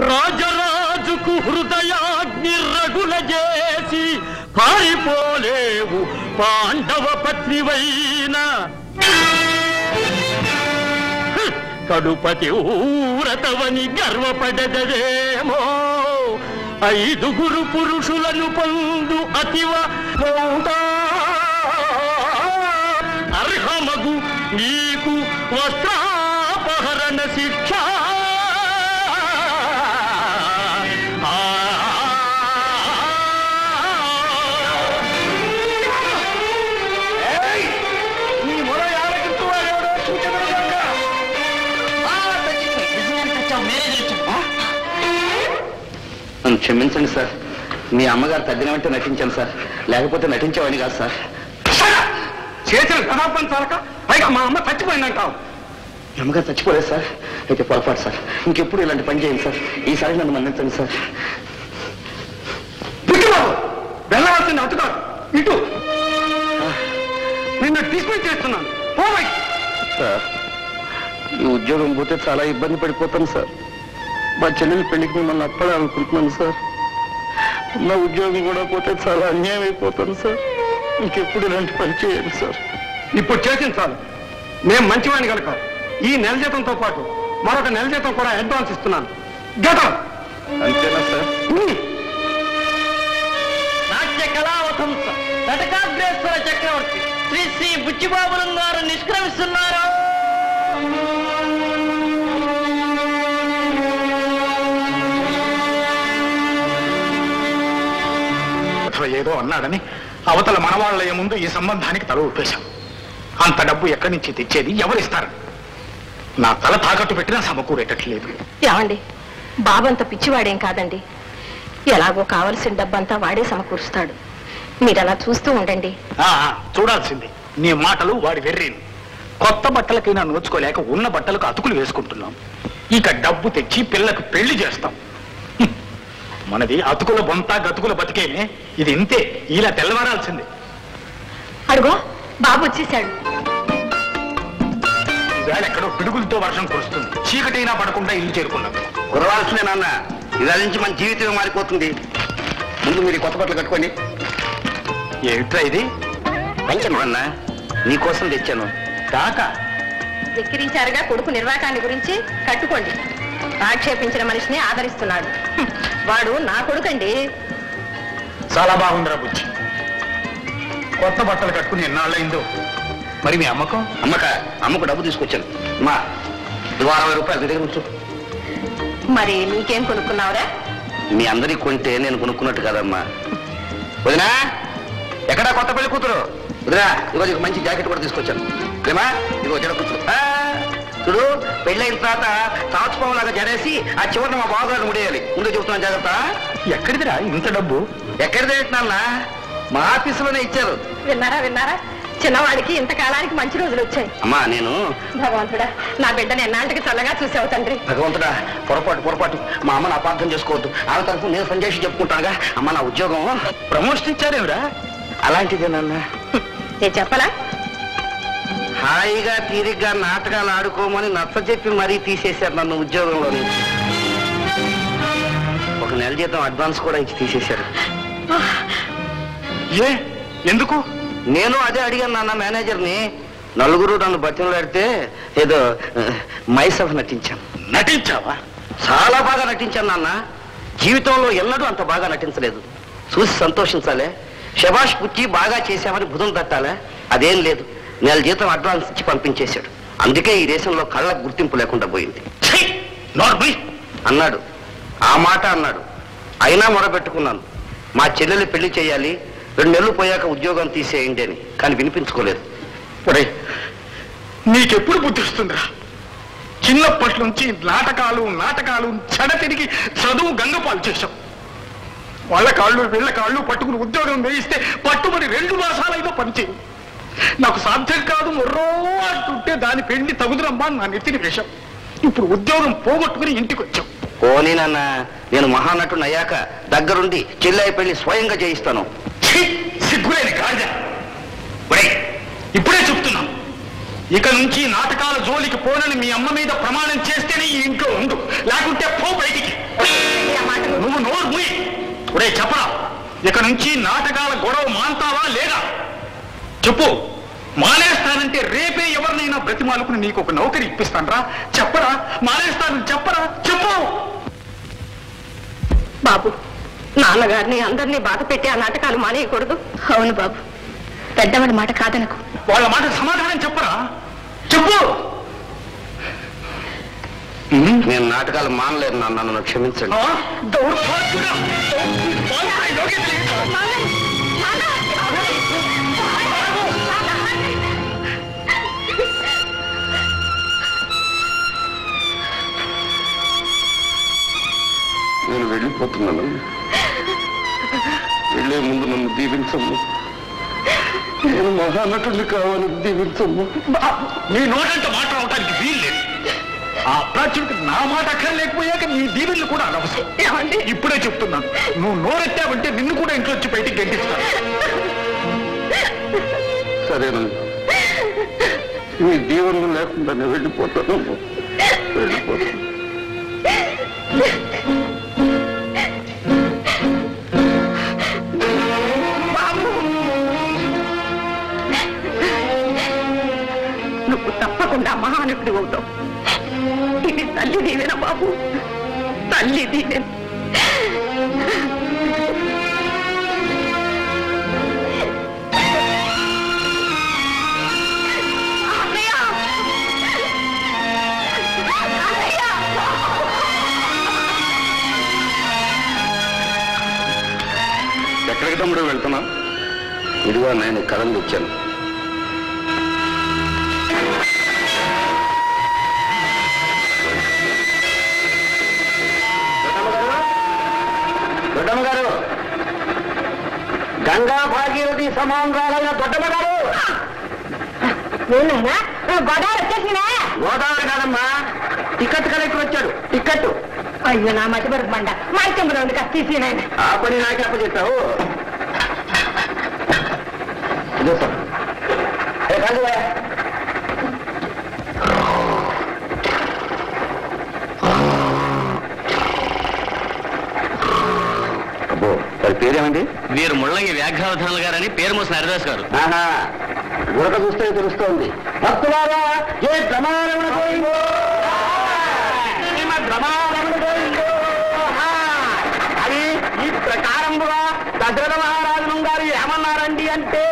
రాజరాజుకు హృదయాగ్ని రగుల చేసి పారిపోలేవు పాండవ పత్నివైన కడుపతి ఊరతవని గర్వపడదదేమో ఐదుగురు పురుషులను పొందు అతివ మౌందా. అర్హమగు నీకు వస్త్రాపహరణ శిక్ష నీ మొర యాలకించు వాడెవడో సూచనలు దొంగ. నన్ను క్షమించండి సార్ మీ అమ్మగారు తగ్గినవంటే నటించాను సార్ లేకపోతే నటించేవాడిని కాదు సార్ చేసిన కథాపం చాలక పైగా మా అమ్మ చచ్చిపోయిందంటావు మీ అమ్మగారు చచ్చిపోలేదు సార్ అయితే పొరపాటు సార్ ఇంకెప్పుడు ఇలాంటి పని చేయండి సార్ ఈసారి నన్ను మన్నించండి సార్ బుద్ధిబాబు వెళ్ళవలసింది అటు కాదు ఇటు నిన్ను డిస్మిస్ చేస్తున్నాను పోవై సార్ ఈ ఉద్యోగం పోతే చాలా ఇబ్బంది పడిపోతాను సార్ మా చెల్లెలి పెళ్లికి మిమ్మల్ని అప్పుడే అనుకుంటున్నాను సార్ నా ఉద్యోగం కూడా పోతే చాలా అన్యాయం అయిపోతాను సార్ ఇంకెప్పుడు ఇలాంటి పని చేయండి సార్ ఇప్పుడు చేసింది చాలు నేను మంచివాడిని కనుక ఈ నెల జీతంతో పాటు మరొక నెల జీతం కూడా అడ్వాన్స్ ఇస్తున్నాను గతం అంతేనా సార్ నాట్య కళావతంస నటకాగ్రేశ్వర చక్రవర్తి శ్రీ శ్రీ బుచ్చిబాబులం గారు నిష్క్రమిస్తున్నారు అథవా ఏదో అన్నాడని అవతల మనవాళ్ళ ముందు ఈ సంబంధానికి తల ఊపేశాం అంత డబ్బు ఎక్కడి నుంచి తెచ్చేది ఎవరిస్తారు నా తల తాకట్టు పెట్టినా సమకూరేటట్లేదు ఏమండి బాబంత పిచ్చివాడేం కాదండి ఎలాగో కావలసిన డబ్బంతా వాడే సమకూరుస్తాడు మీరు అలా చూస్తూ ఉండండి ఆ, ఆ, చూడాల్సింది నీ మాటలు వాడి వెర్రీను కొత్త బట్టలకైనా నోచుకోలేక ఉన్న బట్టలకు అతుకులు వేసుకుంటున్నాం ఇక డబ్బు తెచ్చి పిల్లకు పెళ్లి చేస్తాం హ్మ్. మనది అతుకుల బొంత గతుకుల బతికేమే ఇది ఇంతే ఇలా తెల్లవారాల్సిందే అడుగో బాబు వచ్చేసాడు ఈవేళ ఎక్కడో పిడుగులతో వర్షం కురుస్తుంది చీకటైనా పడకుండా ఇల్లు చేరుకున్నాం కురవాల్సిందే నాన్న ఇవాళ నుంచి మన జీవితం మారిపోతుంది ముందు మీరు ఈ కొత్త బట్టలు కట్టుకోండి ఏమిట్రా ఇది పంచను అన్న నీకోసం తెచ్చాను కాక వెక్కిరించారుగా కొడుకు నిర్వాకాన్ని గురించి కట్టుకోండి ఆక్షేపించిన మనిషిని ఆదరిస్తున్నాడు హ్మ్. వాడు నా కొడుకండి చాలా బాగుందిరా బుచ్చి కొత్త బట్టలు కట్టుకుని ఎన్నాళ్ళైందో మరి మీ అమ్మకం అమ్మక అమ్మకు డబ్బు తీసుకొచ్చాను అమ్మా ఇదిగో అరవై రూపాయలు నీ దగ్గర ఉంచు మరి నీకేం కొనుక్కున్నావురా మీ అందరికి కొంటే నేను కొనుక్కున్నట్టు కదమ్మా వదినా ఎక్కడా కొత్త పెళ్లి కూతురు వదినా ఇదిగో నీకు మంచి జాకెట్ కూడా తీసుకొచ్చాను ఏమా ఇదిగో జడ కూతురు ఆ, చూడు పెళ్ళైన తర్వాత తాచుపాము లాగా జడేసి ఆ చివరిన మా బావగారిని ముడేయాలి ముందు చెబుతున్నాను జాగ్రత్త ఎక్కడిదిరా ఇంత డబ్బు ఎక్కడ తింటున్నా మా ఆఫీసులోనే ఇచ్చారు విన్నారా విన్నారా చిన్నవాడికి ఇంతకాలానికి మంచి రోజులు వచ్చాయి అమ్మా నేను భగవంతుడా నా బిడ్డని ఎన్నాళ్ళకి చల్లగా చూసావు తండ్రి భగవంతుడా పొరపాటు పొరపాటు మా అమ్మని అపార్థం చేసుకోవద్దు ఆమె తరఫు నేను సంజేసి చెప్పుకుంటానుగా అమ్మ నా ఉద్యోగం ప్రమోషన్ ఇచ్చారేమిరా అలాంటిదేనన్నా నేను చెప్పలా హాయిగా తీరిగ్గా నాటకాలు ఆడుకోమని నచ్చ చెప్పి మరీ తీసేశారు నన్ను ఉద్యోగంలో నుంచి ఒక నెల జీతం అడ్వాన్స్ కూడా ఇచ్చి తీసేశారు ఏ ఎందుకు నేను అదే అడిగాను నాన్న మేనేజర్ని నలుగురు నన్ను బతిమలాడితే ఏదో మైసఫ్ నటించాను నటించావా చాలా బాగా నటించాను నాన్న జీవితంలో ఎన్నడూ అంత బాగా నటించలేదు చూసి సంతోషించాలే శబాష్ పుచ్చి బాగా చేశామని భుజం తట్టాలే అదేం లేదు నెల జీతం అడ్వాన్స్ ఇచ్చి పంపించేశాడు అందుకే ఈ దేశంలో కళ్ళకు గుర్తింపు లేకుండా పోయింది ఛీ! నోర్మై అన్నాడు ఆ మాట అన్నాడు అయినా మొరబెట్టుకున్నాను మా చెల్లెలు పెళ్లి చేయాలి రెండు నెలలు పోయాక ఉద్యోగం తీసేయండి అని కానీ వినిపించుకోలేదు ఒరే నీకెప్పుడు బుద్ధి వస్తుందిరా చిన్నప్పటి నుంచి నాటకాలు నాటకాలు చెడ తిరిగి చదువు గంగపాలు చేశాం వాళ్ళ కాళ్ళు వీళ్ళ కాళ్ళు పట్టుకుని ఉద్యోగం వేయిస్తే పట్టుబడి రెండు మాసాలైనా పనిచేయు నాకు సాధ్యం కాదు మొర్రో అంటుంటే దాని పెళ్లి తగుదురమ్మా అని నా నెత్తిని వేశాం ఇప్పుడు ఉద్యోగం పోగొట్టుకుని ఇంటికి వచ్చాం పోనీ నాన్న నేను మహానటుని అయ్యాక దగ్గరుండి చెల్లె పెళ్లి స్వయంగా చేయిస్తాను ఛీ! సిగ్గులేని గాడిద ఒరేయ్, ఇప్పుడే చెప్తున్నా ఇక నుంచి నాటకాల జోలికి పోనని మీ అమ్మ మీద ప్రమాణం చేస్తేనే ఈ ఇంట్లో ఉండు లేకుంటే పో బయటికి ఒరే చెప్పరా ఇక నుంచి నాటకాల గొడవ మాంతావా లేదా చెప్పు మానేస్తానంటే రేపే ఎవరినైనా బ్రతిమాలుకుని నీకు ఒక నౌకరి ఇప్పిస్తానరా చెప్పరా మానేస్తానని చెప్పరా చెప్పు బాబు నాన్నగారిని అందరినీ బాధ పెట్టి ఆ నాటకాలు మానేయకూడదు అవును బాబు పెద్దవాడి మాట కాదనకు వాళ్ళ మాట సమాధానం చెప్పరా చెప్పు ఉమ్. నేను నాటకాలు మానలేదు నాన్న నన్ను క్షమించండి ఆ? దౌర్భాగ్యుడా! బాలుపై యోగ్యత లేదు. నేను వెళ్ళిపోతున్నాను వెళ్ళే ముందు నన్ను దీవించమ్ము నేను మహానటుని కావాలని దీవించమ్ము నీ నోటంట మాట రావడానికి వీల్లేదు ఆ ప్రాచుడికి నా మాట అక్కర్లేకపోయాక నీ దీవెళ్ళు కూడా అనవసరం ఇప్పుడే చెప్తున్నాను నువ్వు నోరెత్తావంటే నిన్ను కూడా ఇంట్లో వచ్చి బయటికి గెంటిస్తాను సరేనండి మీ దీవెనలు లేకుండా నేను వెళ్ళిపోతాను వెళ్ళిపోతాను నువ్వు తప్పకుండా మహానటుడు అవుతావు ఇది తల్లి దీవెన బాబు తల్లి దీవెన అన్నయ్య! అన్నయ్య! ఎక్కడికి తమ్ముడు వెళ్తున్నా ఇదిగో నేను కళలు ఇచ్చాను దొడ్డమ్మ గారు గంగా భాగీరథి సమాంధ్రాలైన దొడ్డమ్మ గారు నేనైనా గోదావరి వచ్చేసిందా గోదావరి కాదమ్మా టికెట్ కలెక్టర్ వచ్చాడు టికెట్ అయ్యో నా మధ్య బరుకు బండ మైకంబులో ఉంది కాస్త తీసినాయన ఆ పని నాకే అప్పచెప్పావు ఇదే సార్ ఏ కాదు భయ్యా. అబ్బో వారి పేరేమండి వీరు ముళ్ళంగి వ్యాఘ్రావధానులు గారని పేరు మోసిన హరిదాస్ గారు ఆహా గురక చూస్తే తెలుస్తోంది భక్తులారా ఏ ప్రమాణమున పోయిందో శ్రీమద్ ప్రమాణమున పోయిందో ఆహా. అది ఈ ప్రకారముగా దశరథ మహారాజు గారు ఏమన్నారండి అంటే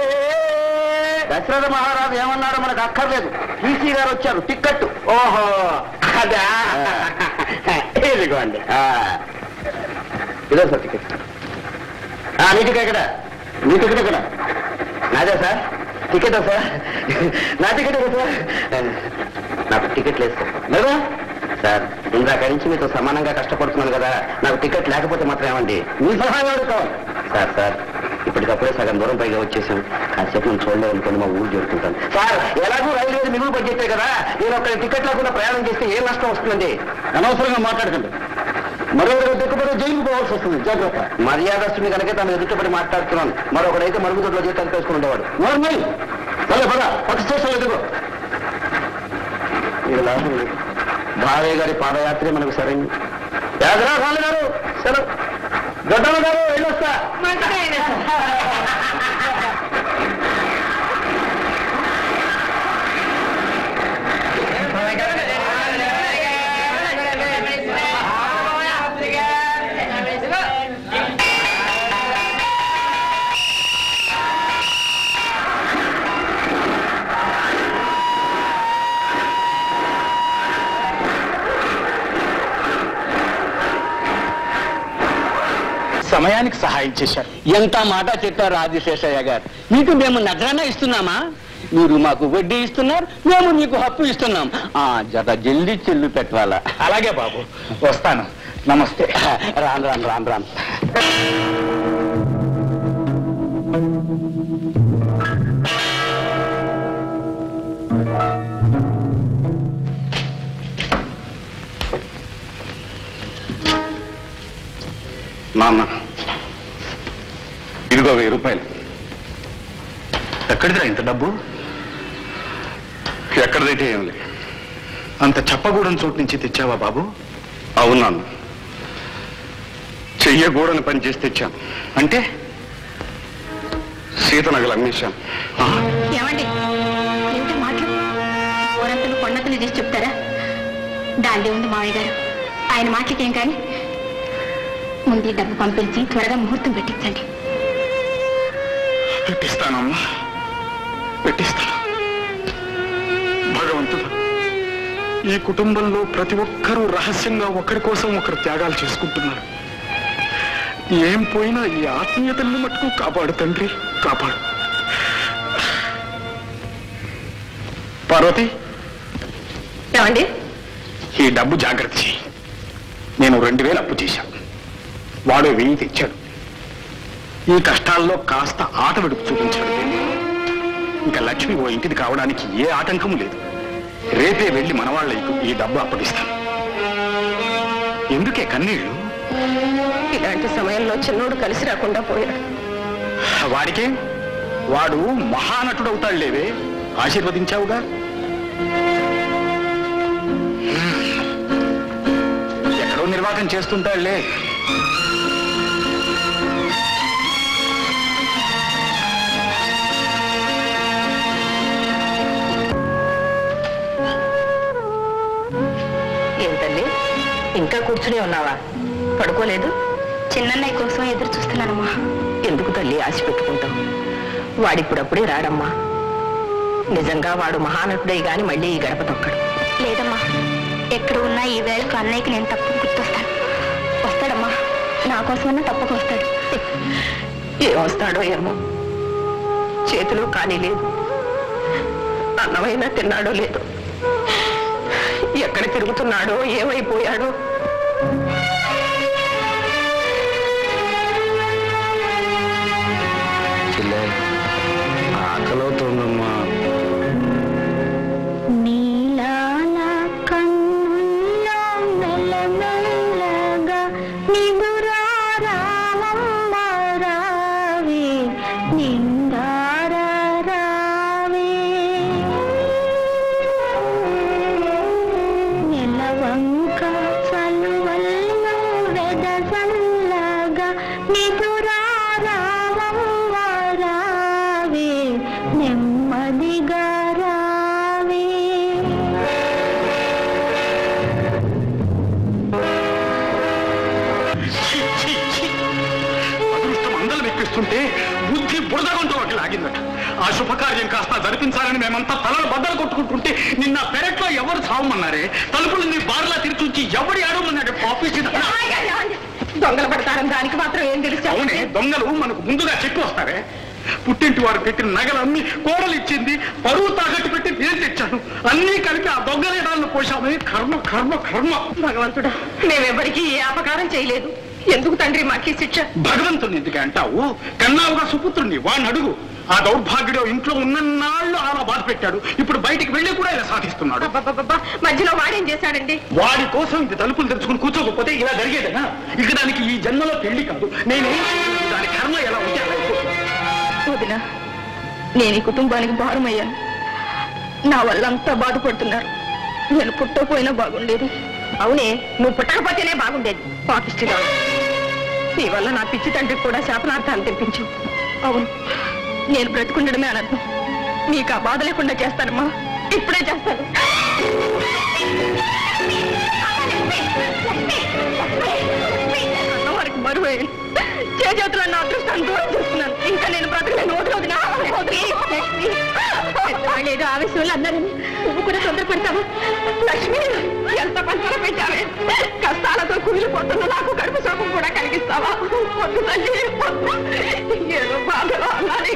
దశరథ మహారాజు ఏమన్నారో మనకు అక్కర్లేదు ఈసీ గారు వచ్చారు టిక్కెట్ ఓహో అదా ఇదిగోండి ఆ. ఇదే సార్ టికెట్ ఆ, నీ టికెట్ ఎక్కడ నీ టికెట్ ఎక్కడ నాదే సార్ టికెటా సార్ నా టికెట్ సార్ నాకు టికెట్ లేదు సార్ లేదా సార్ ఇందాక నుంచి మీతో సమానంగా కష్టపడుతున్నాను కదా నాకు టికెట్ లేకపోతే మాత్రం ఏమండి మీ సహాయం అడుగుతాను సార్ సార్ ఇప్పటికప్పుడే సగం దూరం పైగా వచ్చేసాం కాసేపు నేను చూడలేదు అనుకోండి మా ఊరు చేరుకుంటాను సార్ ఎలాగో రైలు మీద మిగులు బడ్జెటే కదా నేను ఒక టికెట్ లేకుండా ప్రయాణం చేస్తే ఏం నష్టం వస్తుందండి అనవసరంగా మాట్లాడకండి మరొకరు దిక్కుపడి జైలుకు పోవాల్సి వస్తుంది జాగ్రత్త మర్యాదస్తుని కనుక తను ఎదుటపడి మాట్లాడుతున్నాను మరొకడైతే మరుగుదొడ్లో జీతాలు తీసుకుని ఉండేవాడు నార్మల్ పద పద పక్క స్టేషన్ ఎదుగు ఇది లాభం లేదు భార్య గారి పాదయాత్రే మనకు సరైన యాదరా రాళ్ళు గారు సెలవు గడ్డమ్మ గారు వెళ్ళొస్తా సమయానికి సహాయం చేశారు ఎంత మాట చెప్పారు ఆదిశేషయ్య గారు మీకు మేము నజరానా ఇస్తున్నామా మీరు మాకు వడ్డీ ఇస్తున్నారు మేము మీకు హక్కు ఇస్తున్నాం ఆ జత జల్దీ చెల్లు పెట్టాలా అలాగే బాబు వస్తాను నమస్తే రాను రాను రాను రాను నాన్న ఇదిగో వెయ్యి రూపాయలు ఎక్కడిదిరా ఇంత డబ్బు ఎక్కడదైతే ఏం లేదు అంత చెప్పకూడని చోటు నుంచి తెచ్చావా బాబు అవును నాన్న చెయ్యకూడని పని చేసి తెచ్చాను అంటే సీత నగలు అమ్మేశాను ఆ? ఏమండి ఏమిటి మాటలు ఊరంతలు కొండంతలు చేసి చెప్తారా దాందే ఉంది మావయ్య గారు ఆయన మాటలకేం కానీ ముందు ఈ డబ్బు పంపించి త్వరగా ముహూర్తం పెట్టించండి పెట్టిస్తానమ్మా పెట్టిస్తాను భగవంతుడు ఈ కుటుంబంలో ప్రతి ఒక్కరూ రహస్యంగా ఒకరి కోసం ఒకరు త్యాగాలు చేసుకుంటున్నారు ఏం పోయినా ఈ ఆత్మీయతల్ని మట్టుకు కాపాడు తండ్రి కాపాడు పార్వతి ఏమండి ఈ డబ్బు జాగ్రత్త చేయి నేను రెండు వేలు అప్పు చేశాను వాడు వెయ్యి తెచ్చాడు ఈ కష్టాల్లో కాస్త ఆట విడుపు చూపించాడు ఇంకా లక్ష్మి ఓ ఇంటిది కావడానికి ఏ ఆటంకం లేదు రేపే వెళ్ళి మనవాళ్ళకు ఈ డబ్బు అప్పగిస్తాను ఎందుకే కన్నీళ్లు ఇలాంటి సమయంలో చిన్నోడు కలిసి రాకుండా పోయాడు వాడికే వాడు మహానటుడు అవుతాడు లేవే ఆశీర్వదించావుగా ఎక్కడో నిర్వాహకం చేస్తుంటాడులే ఏం తల్లి ఇంకా కూర్చుని ఉన్నావా పడుకోలేదు చిన్నన్నయ్య కోసం ఎదురు చూస్తున్నానమ్మా ఎందుకు తల్లి ఆశ పెట్టుకుంటావు వాడిప్పుడప్పుడే రాడమ్మా నిజంగా వాడు మహానటుడై గాని మళ్ళీ ఈ గడప తొక్కడు లేదమ్మా ఎక్కడ ఉన్నా ఈ వేళకు అన్నయ్యకి నేను తప్పక గుర్తొస్తాను వస్తాడమ్మా నా కోసమన్నా తప్పక వస్తాడు ఏమొస్తాడో ఏమో చేతిలో కానీ లేదు అన్నమైనా తిన్నాడో లేదో ఎక్కడ తిరుగుతున్నాడో ఏమైపోయాడో ఆకలవుతోందమ్మా నీలాల కన్నుల్లో మెల్లమెల్లగా నిదురారావమ్మ రావే నిండార రావే నెలవంక చలువల్లో వెదజల్లగా నిదురారావమ్మ రావే నెమ్మదిగా రావే అదృష్టం అందరం ఎక్కిస్తుంటే బుద్ధి బురదగొంటూ ఒకటి లాగిందట ఆ శుభకార్యం కాస్త జరిపించాలని మేమంతా తలలు బద్దలు కొట్టుకుంటుంటే నిన్న పెరట్లో ఎవరు చావమన్నారే తలుపులు నీ బార్లా తిరిచి ఎవడి అడవమన్నాడు ఆఫీస్ దొంగలు పడతారని దానికి మాత్రం ఏం తెలుసు అవునే దొంగలు మనకు ముందుగా చెప్పి వస్తారే పుట్టింటి వారు పెట్టిన నగలన్నీ కోడలు ఇచ్చింది పరువు తాకట్టు పెట్టి నేను తెచ్చాను అన్నీ కలిపి ఆ దొంగలేడాలను పోశామని కర్మ కర్మ కర్మ భగవంతుడా మేమెవరికి ఏ అపకారం చేయలేదు ఎందుకు తండ్రి మాకీ శిక్ష భగవంతుని ఎందుకు అంటావు కన్నావుగా సుపుత్రుణ్ణి వాడిని అడుగు ఆ దౌర్భాగ్యుడు ఇంట్లో ఉన్నన్నాళ్ళు అలా బాధ పెట్టాడు ఇప్పుడు బయటికి వెళ్ళి కూడా ఇలా సాధిస్తున్నాడు అబ్బబ్బబ్బబ్బా, మధ్యలో వాడేం చేశాడండి వాడి కోసం ఇది తలుపులు తెరుచుకుని కూర్చోకపోతే ఇలా జరిగేదేనా ఇక దానికి ఈ జన్మలో పెళ్లి కాదు నేనే దాని కర్మ ఎలా ఉంటే అలా అయిపోతుంది. వదిన నేను ఈ కుటుంబానికి భారమయ్యాను నా వల్ల అంతా బాధపడుతున్నారు నేను పుట్టకపోయినా బాగుండేది అవునే నువ్వు పుట్టకపోతేనే బాగుండేది పాపిష్టిగా నీ వల్ల నా పిచ్చి తండ్రికి కూడా శాపనార్థాలు తెప్పించు అవును నేను బ్రతుకుండడమే అనర్థం నీకు ఆ బాధ లేకుండా చేస్తానమ్మా ఇప్పుడే చేస్తాను అన్నవారికి బరువే చేతులు నా అదృష్టాన్ని దూరం చేస్తున్నాను ఇంకా నేను బ్రతకలేను వదిలేదు ఏదో ఆవేశంలో అన్నారని నువ్వు కూడా తొందరపడతావా లక్ష్మి ఎంత పంచన పెట్టావే కష్టాలతో కుమిలిపోతున్న నాకు కడుపు శోకం కూడా కలిగిస్తావా వద్దు తల్లి వద్దు. ఏదో బాధలో అన్నాను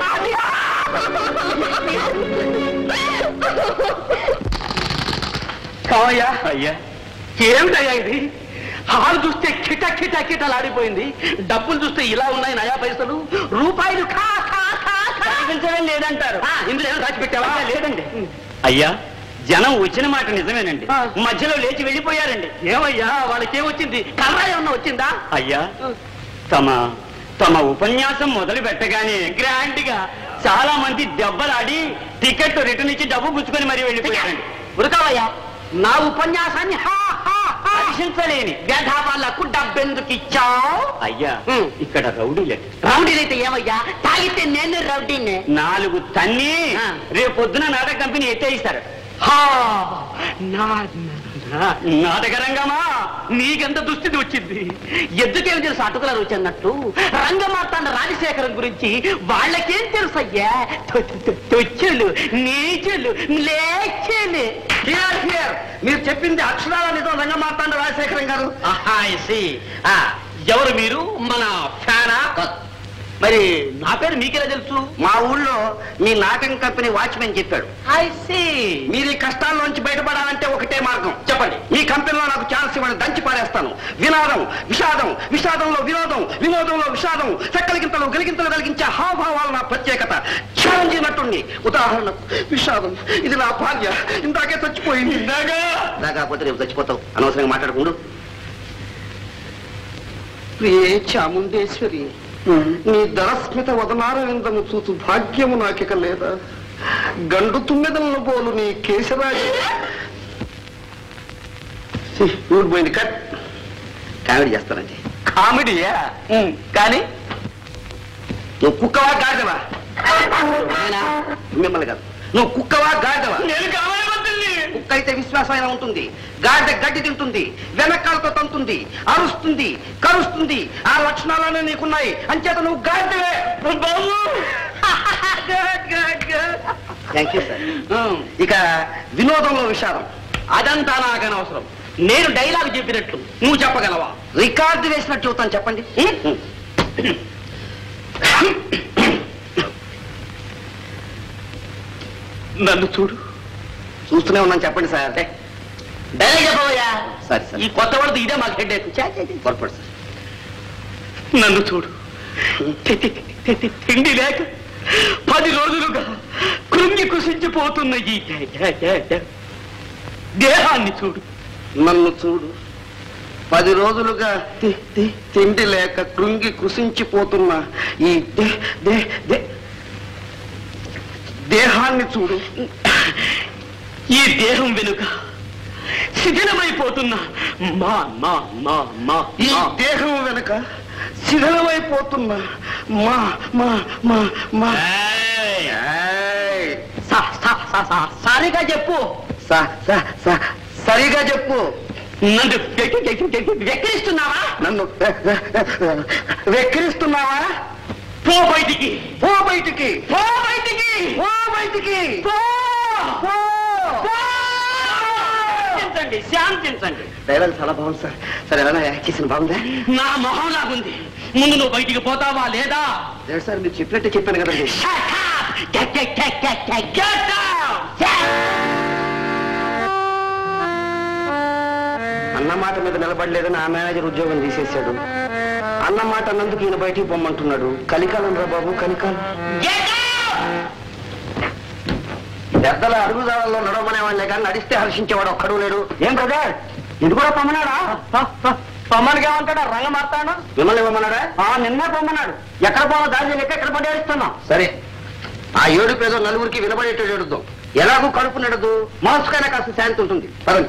కావయ్యా అయ్యా ఏమిటయ్యా ఇది హాలు చూస్తే కిట కిట కిటలాడిపోయింది డబ్బులు చూస్తే ఇలా ఉన్నాయి నయా పైసలు రూపాయలు ఖా ఖా ఖా ఖా. లేదంటారు ఆ, ఇందులో ఏమైనా దాచి పెట్టావా లేదండి అయ్యా జనం వచ్చిన మాట నిజమేనండి ఆ. మధ్యలో లేచి వెళ్ళిపోయారండి ఏమయ్యా వాళ్ళకి ఏమొచ్చింది కర్ర ఏమన్నా వచ్చిందా అయ్యా తమ తమ ఉపన్యాసం మొదలు పెట్టగానే గ్రాండ్ గా చాలా మంది దెబ్బలాడి టికెట్ రిటర్న్ ఇచ్చి డబ్బు పుచ్చుకొని మరీ వెళ్ళిపోయారండి ఉరకావయ్యా నా ఉపన్యాసాన్ని హా హా హా హర్షించలేని వ్యధ వాళ్ళకు డబ్బెందుకు ఎవరికి ఇచ్చావు అయ్యా ఉమ్. ఇక్కడ రౌడీలే రౌడీలైతే ఏమయ్యా తాగితే నేను రౌడీనే నాలుగు తన్ని ఆ. రేపు పొద్దున నాటక కంపెనీ ఎత్తేయిస్తారు హా, నా నాటకరంగమా నీకెంత దుస్థితి వచ్చింది ఎందుకేం తెలుసు అటుకుల రుచి అన్నట్టు రంగమార్తాండ రాజశేఖరం గురించి వాళ్ళకేం తెలుసు అయ్యా తొచ్చులు నీచులు లేచులు మీరు చెప్పింది అక్షరాల నిజం రంగమార్తాండ రాజశేఖరం గారు ఎవరు మీరు మన ఫ్యానా మరి నా పేరు మీకెలా తెలుసు మా ఊళ్ళో మీ నాటకం కంపెనీ వాచ్మెన్ చెప్పాడు మీరు ఈ కష్టాల్లోంచి బయటపడాలంటే ఒకటే మార్గం చెప్పండి మీ కంపెనీలో నాకు ఛాన్స్ ఇవ్వండి దంచి పారేస్తాను వినాదం విషాదం విషాదంలో వినోదం వినోదంలో విషాదం చెక్కలిగింతలు గలిగింతలు కలిగించే హావభావాలు నా ప్రత్యేకత ఛాలెంజ్ నటుండి ఉదాహరణకు విషాదం ఇది నా భార్య ఇందాకే చచ్చిపోయింది కాకపోతే రేపు చచ్చిపోతావు అనవసరంగా మాట్లాడకుండా ప్రియే చాముండేశ్వరి నీ దరస్మిత వదనారవిందము చూచు భాగ్యము నాకిక లేదా గండు తుమ్మెదలను పోలు నీ కేశరాజు ఛీ, ఊరు పోయింది కట్ కామెడీ చేస్తానండి కామెడీయా కానీ నువ్వు కుక్కవా గాడిదవా నేనా? మిమ్మల్ని కాదు నువ్వు కుక్కవా గాడిదవా నేను కావాలనుకుంటుంది కుక్క అయితే విశ్వాసమైన ఉంటుంది గాడిద గడ్డి తింటుంది వెనకాలతో తంతుంది అరుస్తుంది కరుస్తుంది ఆ లక్షణాలనే నీకున్నాయి అంచేత నువ్వు గాడిదవే థ్యాంక్ యూ సార్ ఇక వినోదంలో విషాదం అదంతా నాకు అనవసరం నేను డైలాగ్ చెప్పినట్లు నువ్వు చెప్పగలవా రికార్డు వేసినట్టు చెబుతాను చెప్పండి నన్ను చూడు చూస్తూనే ఉన్నాను చెప్పండి సార్ డైలాగ్ చెప్పవయ్యా సరే సరే ఈ కొత్త వాడితో ఇదే మాకు హెడ్ పొరపాటు సార్ నన్ను చూడు తి- తి- తి- తి- తిండి లేక పది రోజులుగా కృంగి కృషించిపోతున్న ఈ దే- దే- దే- దే- దేహాన్ని చూడు నన్ను చూడు పది రోజులుగా తి- తి- తిండి లేక కృంగి కృషించిపోతున్న ఈ దే దే దే దేహాన్ని చూడు ఈ దేహం వెనుక శిథిలమైపోతున్న మా మా మా మా ఈ మా. దేహం వెనుక శిథిలమైపోతున్న మా మా మా మా ఏయ్! ఏయ్! స- స- స- స- సరిగా చెప్పు స- స- స- సరిగా చెప్పు నన్ను వె- వె- వె- వె- వెక్కిరిస్తున్నావా నన్ను వెక్కిరిస్తున్నావా పో బయటికి పో బయటికి పో బయటికి పో బయటికి పో! పో! పో! శాంతించండి శాంతించండి డైలాగ్ చాలా బాగుంది సార్ సరే ఎలా యాక్ట్ చేసిన బాగుందా నా మొహం లాగుంది ముందు నువ్వు బయటికి పోతావా లేదా లేదు సార్ మీరు చెప్పినట్టే చెప్పాను కదండి Shut up! Get, get, get, get, get, get down! అన్న మాట మీద నిలబడలేదని ఆ మేనేజర్ ఉద్యోగం తీసేశాడు అన్న మాట అన్నందుకు ఈయన బయటికి పొమ్మంటున్నాడు కలికాలం రా బాబు కలికాలం Get down! పెద్దల అడుగుదారుల్లో నడవమనే వాళ్ళే కానీ నడిస్తే హర్షించేవాడు ఒక్కడు లేడు ఏం బ్రదర్ ఇది కూడా పొమ్మన్నాడా పొమ్మనికి ఏమంటాడా రంగ మారుతాడు మిమ్మల్ని పొమ్మన్నాడా నిన్నే పొమ్మన్నాడు ఎక్కడ పోవాలో దాన్ని లెక్క ఎక్కడ పడేస్తున్నాం సరే ఆ ఏడు పేద నలుగురికి వినబడేటట్టు ఏడుద్దాం ఎలాగూ కడుపు నడదు మనసుకైనా కాస్త శాంతి ఉంటుంది పదండి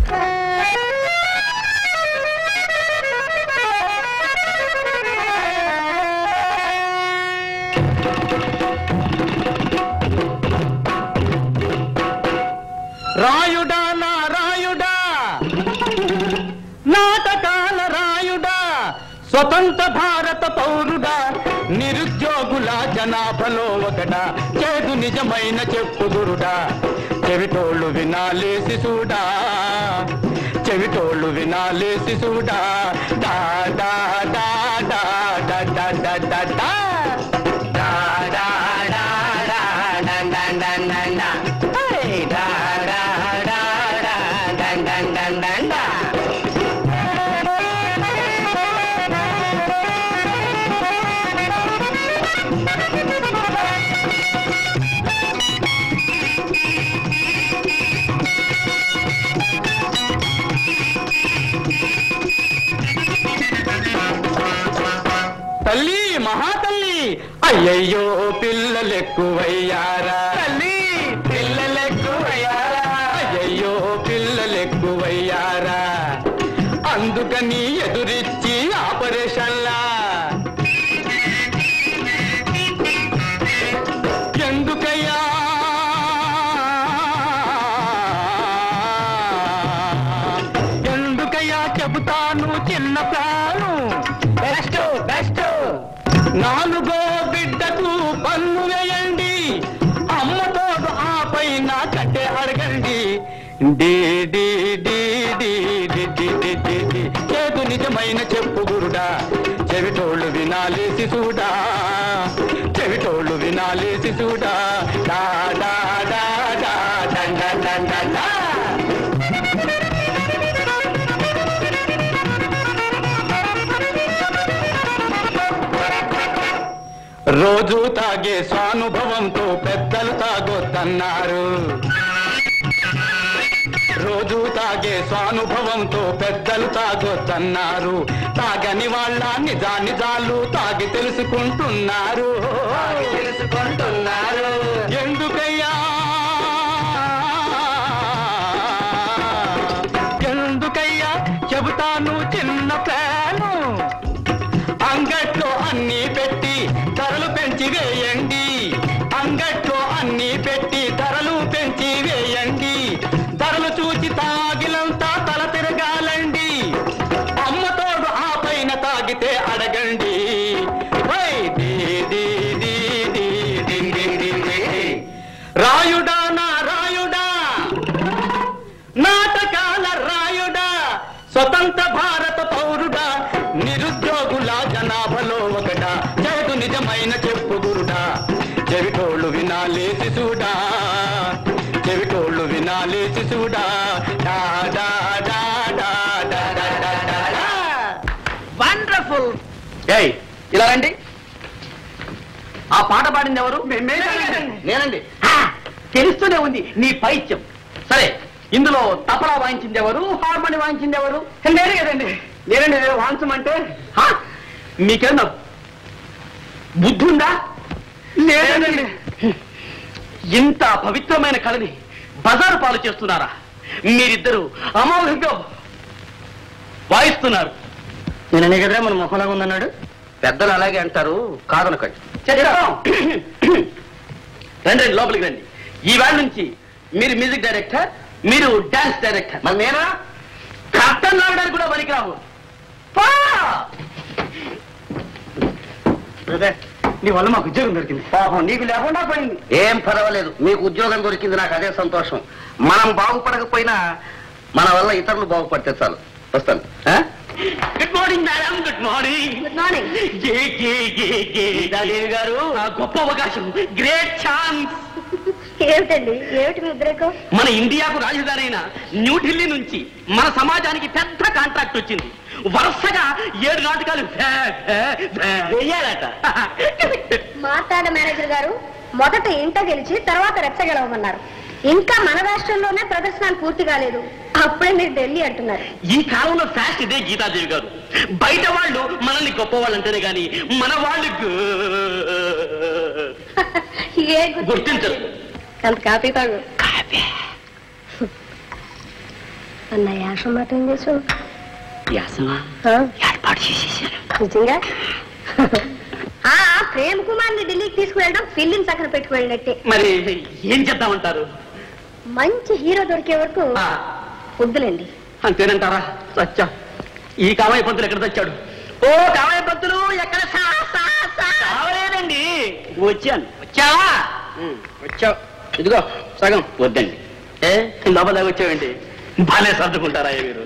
రాయుడా నా రాయుడా నాటకాల రాయుడా స్వతంత్ర భారత పౌరుడా నిరుద్యోగుల జనాభలో ఒకడా చేదు నిజమైన చెప్పుదురుడా చెవిటోళ్ళు వినాలేసి చూడా చెవిటోళ్ళు వినాలేసి చూడా డా డా డా డా డా డా డా డా డా. డా డా డా డా డా డా డా డా డా. హే, డా డా డా డా డా డా డా డా డా. తల్లి మహాతల్లి అయ్యయ్యో పిల్లలెక్కువయ్యారా తల్లి పిల్లలెక్కువయ్యారా అయ్యయ్యో పిల్లలెక్కువయ్యారా అందుకని ఎదురిచ్చి డి డి డి డి డి డి డి డి డి. చేదు నిజమైన చెప్పు గురుడా చెవిటోళ్ళు వినాలి శిశుడా చెవిటోళ్ళు వినాలి శిశుడా డా డా డా డా డం డం డం డం డా. రోజు తాగే స్వానుభవంతో పెద్దలు తాగొద్దన్నారు రోజు తాగే స్వానుభవంతో పెద్దలు తాగొద్దన్నారు తాగని వాళ్ళ నిజా నిజాలు తాగి తెలుసుకుంటున్నారు తెలుసుకుంటున్నారు ఎందుకయ్యా ఎందుకయ్యా చెబుతాను చిన్న ప్లాను అంగట్లో అన్ని పెట్టి ధరలు పెంచి వేయండి అంగట్లో అన్ని పెట్టి ధరలు పెంచి వేయండి ధరలు చూసి తాగిలంతా తల తిరగాలండి అమ్మతోడు ఆ పైన తాగితే అడగండి హై, దీ, దీ, దీ, దీ, దీ, దీ, దీ, దీ. రాయుడా నా రాయుడా నాటకాల రాయుడా స్వతంత్ర భారత పౌరుడా నిరుద్యోగుల జనాభాలో ఒకడా చేదు నిజమైన చెప్పు గురుడా చెవిటోళ్ళు వినాలి శిశుడా చెవిటోళ్ళు వినాలి శిశుడా డా డా డా డా డా డా డా డా డా. వండర్ఫుల్ ఏయ్ ఇలా రండి ఆ పాట పాడింది ఎవరు నేనండి హా, తెలుస్తూనే ఉంది నీ పైత్యం సరే ఇందులో తపలా వాయించింది ఎవరు హార్మోని వాయించింది ఎవరు నేనే కదండి నేనండి నేను వాయించమంటే హా, మీకేమన్నా బుద్ధి ఉందా లేదండి ఇంత పవిత్రమైన కళని బజారు పాలు చేస్తున్నారా మీరిద్దరు అమోఘంగా వాయిస్తున్నారు నేననే కదరా మన మొహలాగా ఉందన్నాడు పెద్దలు అలాగే అంటారు కాదనకండి చేద్దాం రండి రండి లోపలికి రండి ఈ వేళ నుంచి మీరు మ్యూజిక్ డైరెక్టర్ మీరు డాన్స్ డైరెక్టర్ మరి నేనా కర్తన్ లాగడానికి కూడా పనికిరావు పో! నీ వల్ల మాకు ఉద్యోగం దొరికింది పాపం నీకు లేకుండా పోయింది ఏం పర్వాలేదు మీకు ఉద్యోగం దొరికింది నాకు అదే సంతోషం మనం బాగుపడకపోయినా మన వల్ల ఇతరులు బాగుపడితే చాలు వస్తాను ఆ? Good morning madam good morning good morning ఏ ఏ ఏ ఏ గీతాదేవి గారు ఆ గొప్ప అవకాశం గ్రేట్ ఛాన్స్ ఏమిటండి ఏమిటి మీ ఉద్రేకం మన ఇండియాకు రాజధాని అయిన న్యూఢిల్లీ నుంచి మన సమాజానికి పెద్ద కాంట్రాక్ట్ వచ్చింది వరుసగా ఏడు నాటకాలు భే- భే- భే- వేయాలట మాట్లాడ మేనేజర్ గారు మొదట ఇంట గెలిచి తర్వాత రెచ్చ గెలవమన్నారు ఇంకా మన రాష్ట్రంలోనే ప్రదర్శనలు పూర్తి కాలేదు అప్పుడే మీరు ఢిల్లీ అంటున్నారు ఈ కాలంలో ఫ్యాస్ట్ ఇదే గీతాదేవి గారు బయట వాళ్ళు మనల్ని గొప్ప వాళ్ళు అంటేనే గాని మన వాళ్ళు గు- ఏ గుర్తు- గుర్తించరు అంత కాఫీ తాగు అన్న యాసం మాట ఏం చేసావు ఆ? ఏర్పాటు చేసేసాను నిజంగా ఆ ప్రేమ్ కుమార్ ని ఢిల్లీకి తీసుకువెళ్ళడం ఫిల్లిం చక్కన పెట్టుకువెళ్ళినట్టే మరి ఏం చేద్దామంటారు మంచి హీరో దొరికే వరకు ఆ, వద్దులేండి అంతేనంటారా సత్య ఈ కామయ్య పంతులు ఎక్కడ తెచ్చాడు ఓ కామయ్య పంతులు ఎక్కడ సా, సా, సా? రావలేదండి వచ్చాను వచ్చావా వచ్చావు ఇదిగో సగం వద్దండి ఏ లోపల దాకా వచ్చావండి బాగానే సర్దుకుంటారా మీరు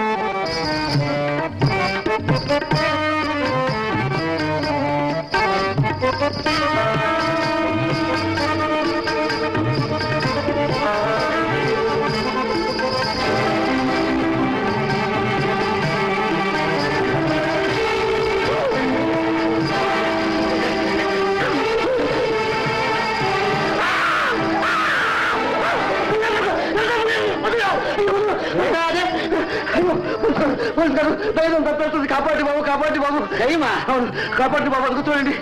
కాపాడి బాబు కాపాడి బాబు దయ్యమా అవును కాపాడి బాబు అదుగు చూడండి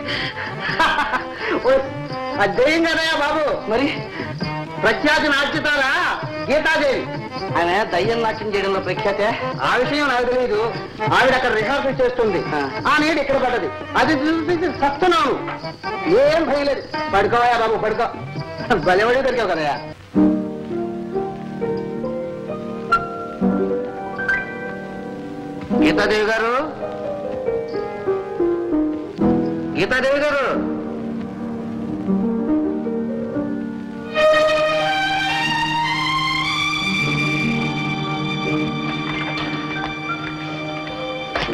అది దయ్యం కదయా బాబు మరి ప్రఖ్యాతి నాట్యతారా గీతాదేవి ఆయన దయ్యం నాట్యం చేయడంలో ప్రఖ్యాత ఆ విషయం నాకు తెలియదు ఆవిడ అక్కడ రిహార్సల్ చేస్తుంది ఆ నీడు ఇక్కడ పడ్డది అది చూసి సస్తున్నాను ఏం భయలేదు పడుకోవయా బాబు పడుకో బలవడి దొరికావు కదయా గీతాదేవి గారు గీతాదేవి గారు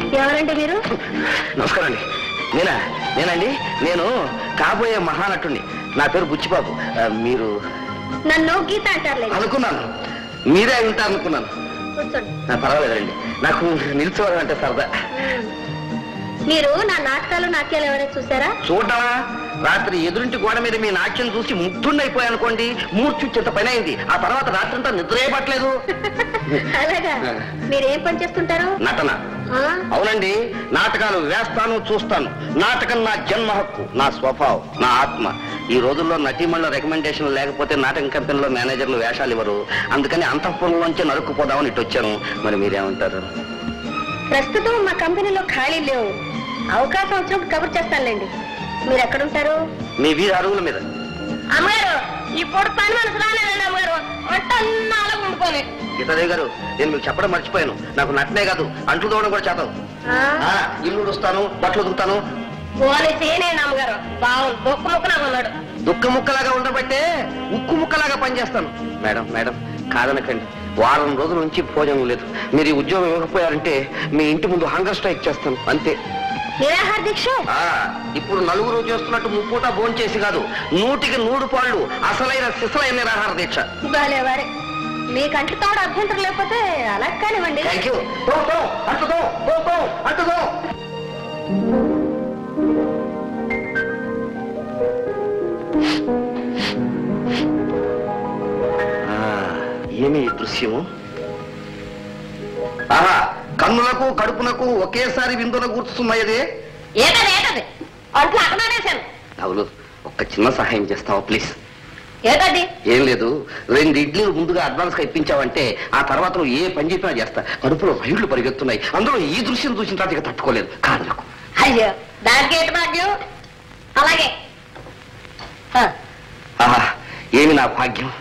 ఎవరండి మీరు నమస్కారం అండి నేనా నేనండి నేను కాబోయే మహానటుణ్ణి నా పేరు బుచ్చిబాబు ఆ, మీరు నన్ను గీత అంటారులేదు అనుకున్నాను మీరే అయి ఉంటారు అనుకున్నాను కూర్చోండి ఆ, పర్వాలేదండి నాకు నిల్చోవడం అంటే సరదా మీరు నా నాటకాలు నాట్యాలు ఎవరైనా చూసారా చూడటమా రాత్రి ఎదురింటి గోడ మీద మీ నాట్యం చూసి ముగ్ధుండైపోయా అనుకోండి మూర్చుచ్చేంత పని అయింది ఆ తర్వాత రాత్రంతా నిద్రే పట్టలేదు అలాగా మీరేం పని చేస్తుంటారు నటన ఆ? అవునండి నాటకాలు వేస్తాను చూస్తాను నాటకం నా జన్మ హక్కు నా స్వభావం నా ఆత్మ ఈ రోజుల్లో నటీమణుల రికమెండేషన్ లేకపోతే నాటక కంపెనీలో మేనేజర్లు వేషాలు ఇవ్వరు అందుకని అంతఃపురంలోంచి నరుక్కుపోదామని ఇటు వచ్చాను మరి మీరేమంటారు ప్రస్తుతం మా కంపెనీలో ఖాళీ లేవు అవకాశం వచ్చినప్పుడు కబుర్ చేస్తానులేండి మీరు ఎక్కడుంటారు మీ వీధి అరుగుల మీద అమ్మగారు ఇప్పుడు పని మనసు రాలేదండి అమ్మగారు వంట అలా ఉండుకొని గీతాదేవి గారు నేను మీకు చెప్పడం మర్చిపోయాను నాకు నటనే కాదు అంట్లు తోవడం కూడా చేతాను ఆ, ఇల్లు ఉడుస్తాను బట్టలు దుకుతాను పోనీ చేయనండి అమ్మగారు బాగుంది దొక్క ముక్కలా ఉన్నాడు దుక్క ముక్కలాగా ఉండబట్టే ఉక్కు ముక్కలాగా పనిచేస్తాను మేడం మేడం కాదనకండి వారం రోజుల నుంచి భోజనం లేదు మీరు ఈ ఉద్యోగం ఇవ్వకపోయారంటే మీ ఇంటి ముందు హంగర్ స్ట్రైక్ చేస్తాను అంతే నిరాహార దీక్ష ఆ ఇప్పుడు నలుగురు చేస్తున్నట్టు ముప్పూట భోంచేసి కాదు నూటికి నూరు పాళ్ళు అసలైన సిసలైన నిరాహార దీక్ష బాలే వారే మీ కంటి తోడ అభ్యంతరం లేకపోతే అలా కానివ్వండి థ్యాంక్ యూ అంటుదో అంటుదో ఏమి ఈ దృశ్యము ఆహా కన్నులకు కడుపునకు ఒకేసారి విందున కూర్చున్నాయదే ఏటది ఏటది అంట్లో అక్కడనేసాను అవును ఒక్క చిన్న సహాయం చేస్తావా ప్లీజ్ ఏటది ఏం లేదు రెండు ఇడ్లీలు ముందుగా అడ్వాన్స్ గా ఇప్పించావంటే ఆ తర్వాత నువ్వు ఏ పని చెప్పినా చేస్తా కడుపులో రైళ్లు పరిగెత్తున్నాయి అందులో ఈ దృశ్యం చూసిన తర్వాత ఇక తట్టుకోలేదు కాదు నాకు అయ్యో దానికి ఏంటి భాగ్యం అలాగే ఆ, ఆహా ఏమి నా భాగ్యం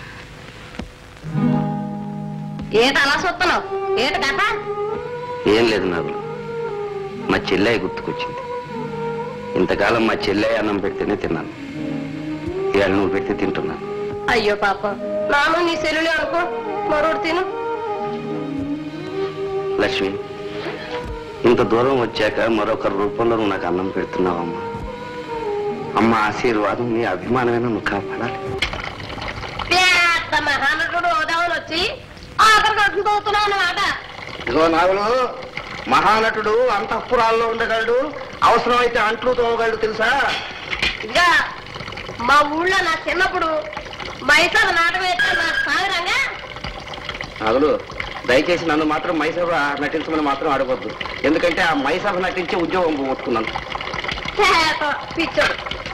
ఏంటి అలా చూస్తున్నావు ఏంటి కథ ఏం లేదు నాకు మా చెల్లె గుర్తుకొచ్చింది ఇంతకాలం మా చెల్లె అన్నం పెడితేనే తిన్నాను ఇవాళ నువ్వు పెడితే తింటున్నాను అయ్యో పాప నాను నీ సెల్లులే అనుకో మరోడు తిను లక్ష్మి ఇంత దూరం వచ్చాక మరొక రూపంలో నువ్వు నాకు అన్నం పెడుతున్నావమ్మా అమ్మ ఆశీర్వాదం నీ అభిమానమైన నువ్వు కాపాడాలి పెద్ద మహానటుడు హోదావులు వచ్చి ఆఖరి కట్టు తోతున్నావు అన్నమాట ఇదిగో నాగులు మహానటుడు అంతఃపురాల్లో ఉండగలడు అవసరమైతే అంట్లు తోమగలడు తెలుసా ఇంకా మా ఊళ్ళో నా చిన్నప్పుడు మైసాల నాటకం వేస్తే నా సాగరంగా నాగులు దయచేసి నన్ను మాత్రం మైసభ నటించమని మాత్రం అడగొద్దు ఎందుకంటే ఆ మైసభ నటించే ఉద్యోగం పోగొట్టుకున్నాను చేత పిచ్చోడు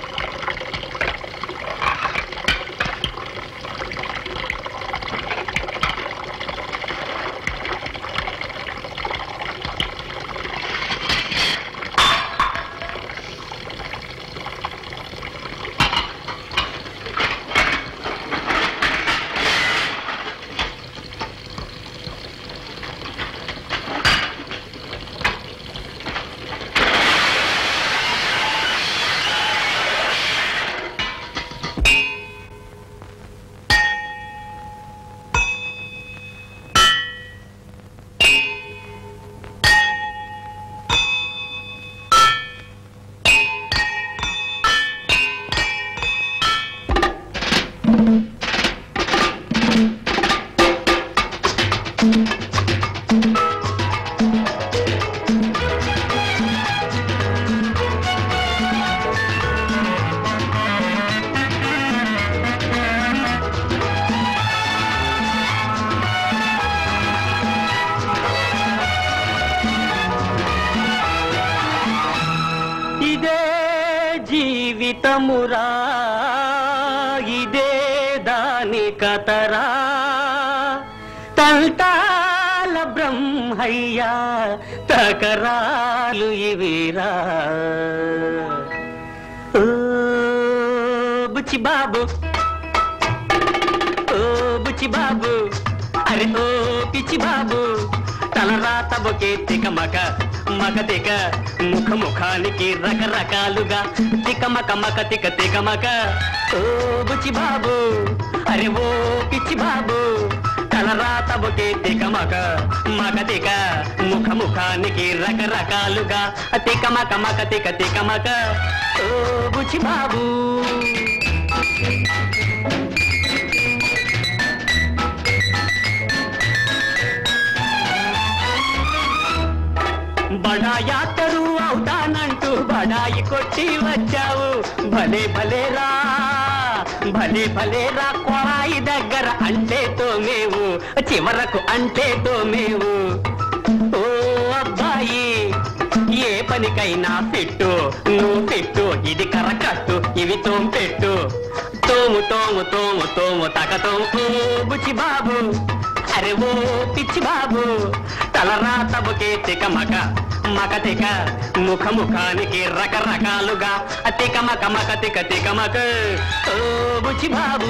ఇదే జీవితమురా ఇదే దాని కతరా తంటాల బ్రహ్మయ్యా తకరాలు ఇవిరా ఓ బుచ్చి బాబు ఓ బుచ్చి బాబు అరే ఓ పిచ్చి బాబు తలరాత బొకే తిక మక మక తిక ముఖ ముఖానికి రకరకాలుగా తిక మక మక తిక తిక మక ఓ బుచ్చి బాబు అరే ఓ పిచ్చి బాబు తలరాతబుకే తికమక మక తిక ముఖ ముఖానికి రకరకాలుగా తికమక మక తిక తికమక ఓ బుచి బాబు బడాయాతరు అవుతానంటూ బడాయి కొట్టి వచ్చావు భలే భలేరా భలే భలేరా కొరాయి దగ్గర అంటే తోమేవు చివరకు అంటే తోమేవు ఓ అబ్బాయి ఏ పనికైనా పెట్టు నువ్వు పెట్టు ఇది కరకట్టు ఇవి తోంపెట్టు తోము తోము తోము తోము తకతో ఓ బుచి బాబు అరే ఓ పిచ్చి బాబు తలరా తబుకే తిక మక మక తిక ముఖ ముఖానికి రకరకాలుగా తిక మక మక తిక తిక మక ఓ బుచి బాబు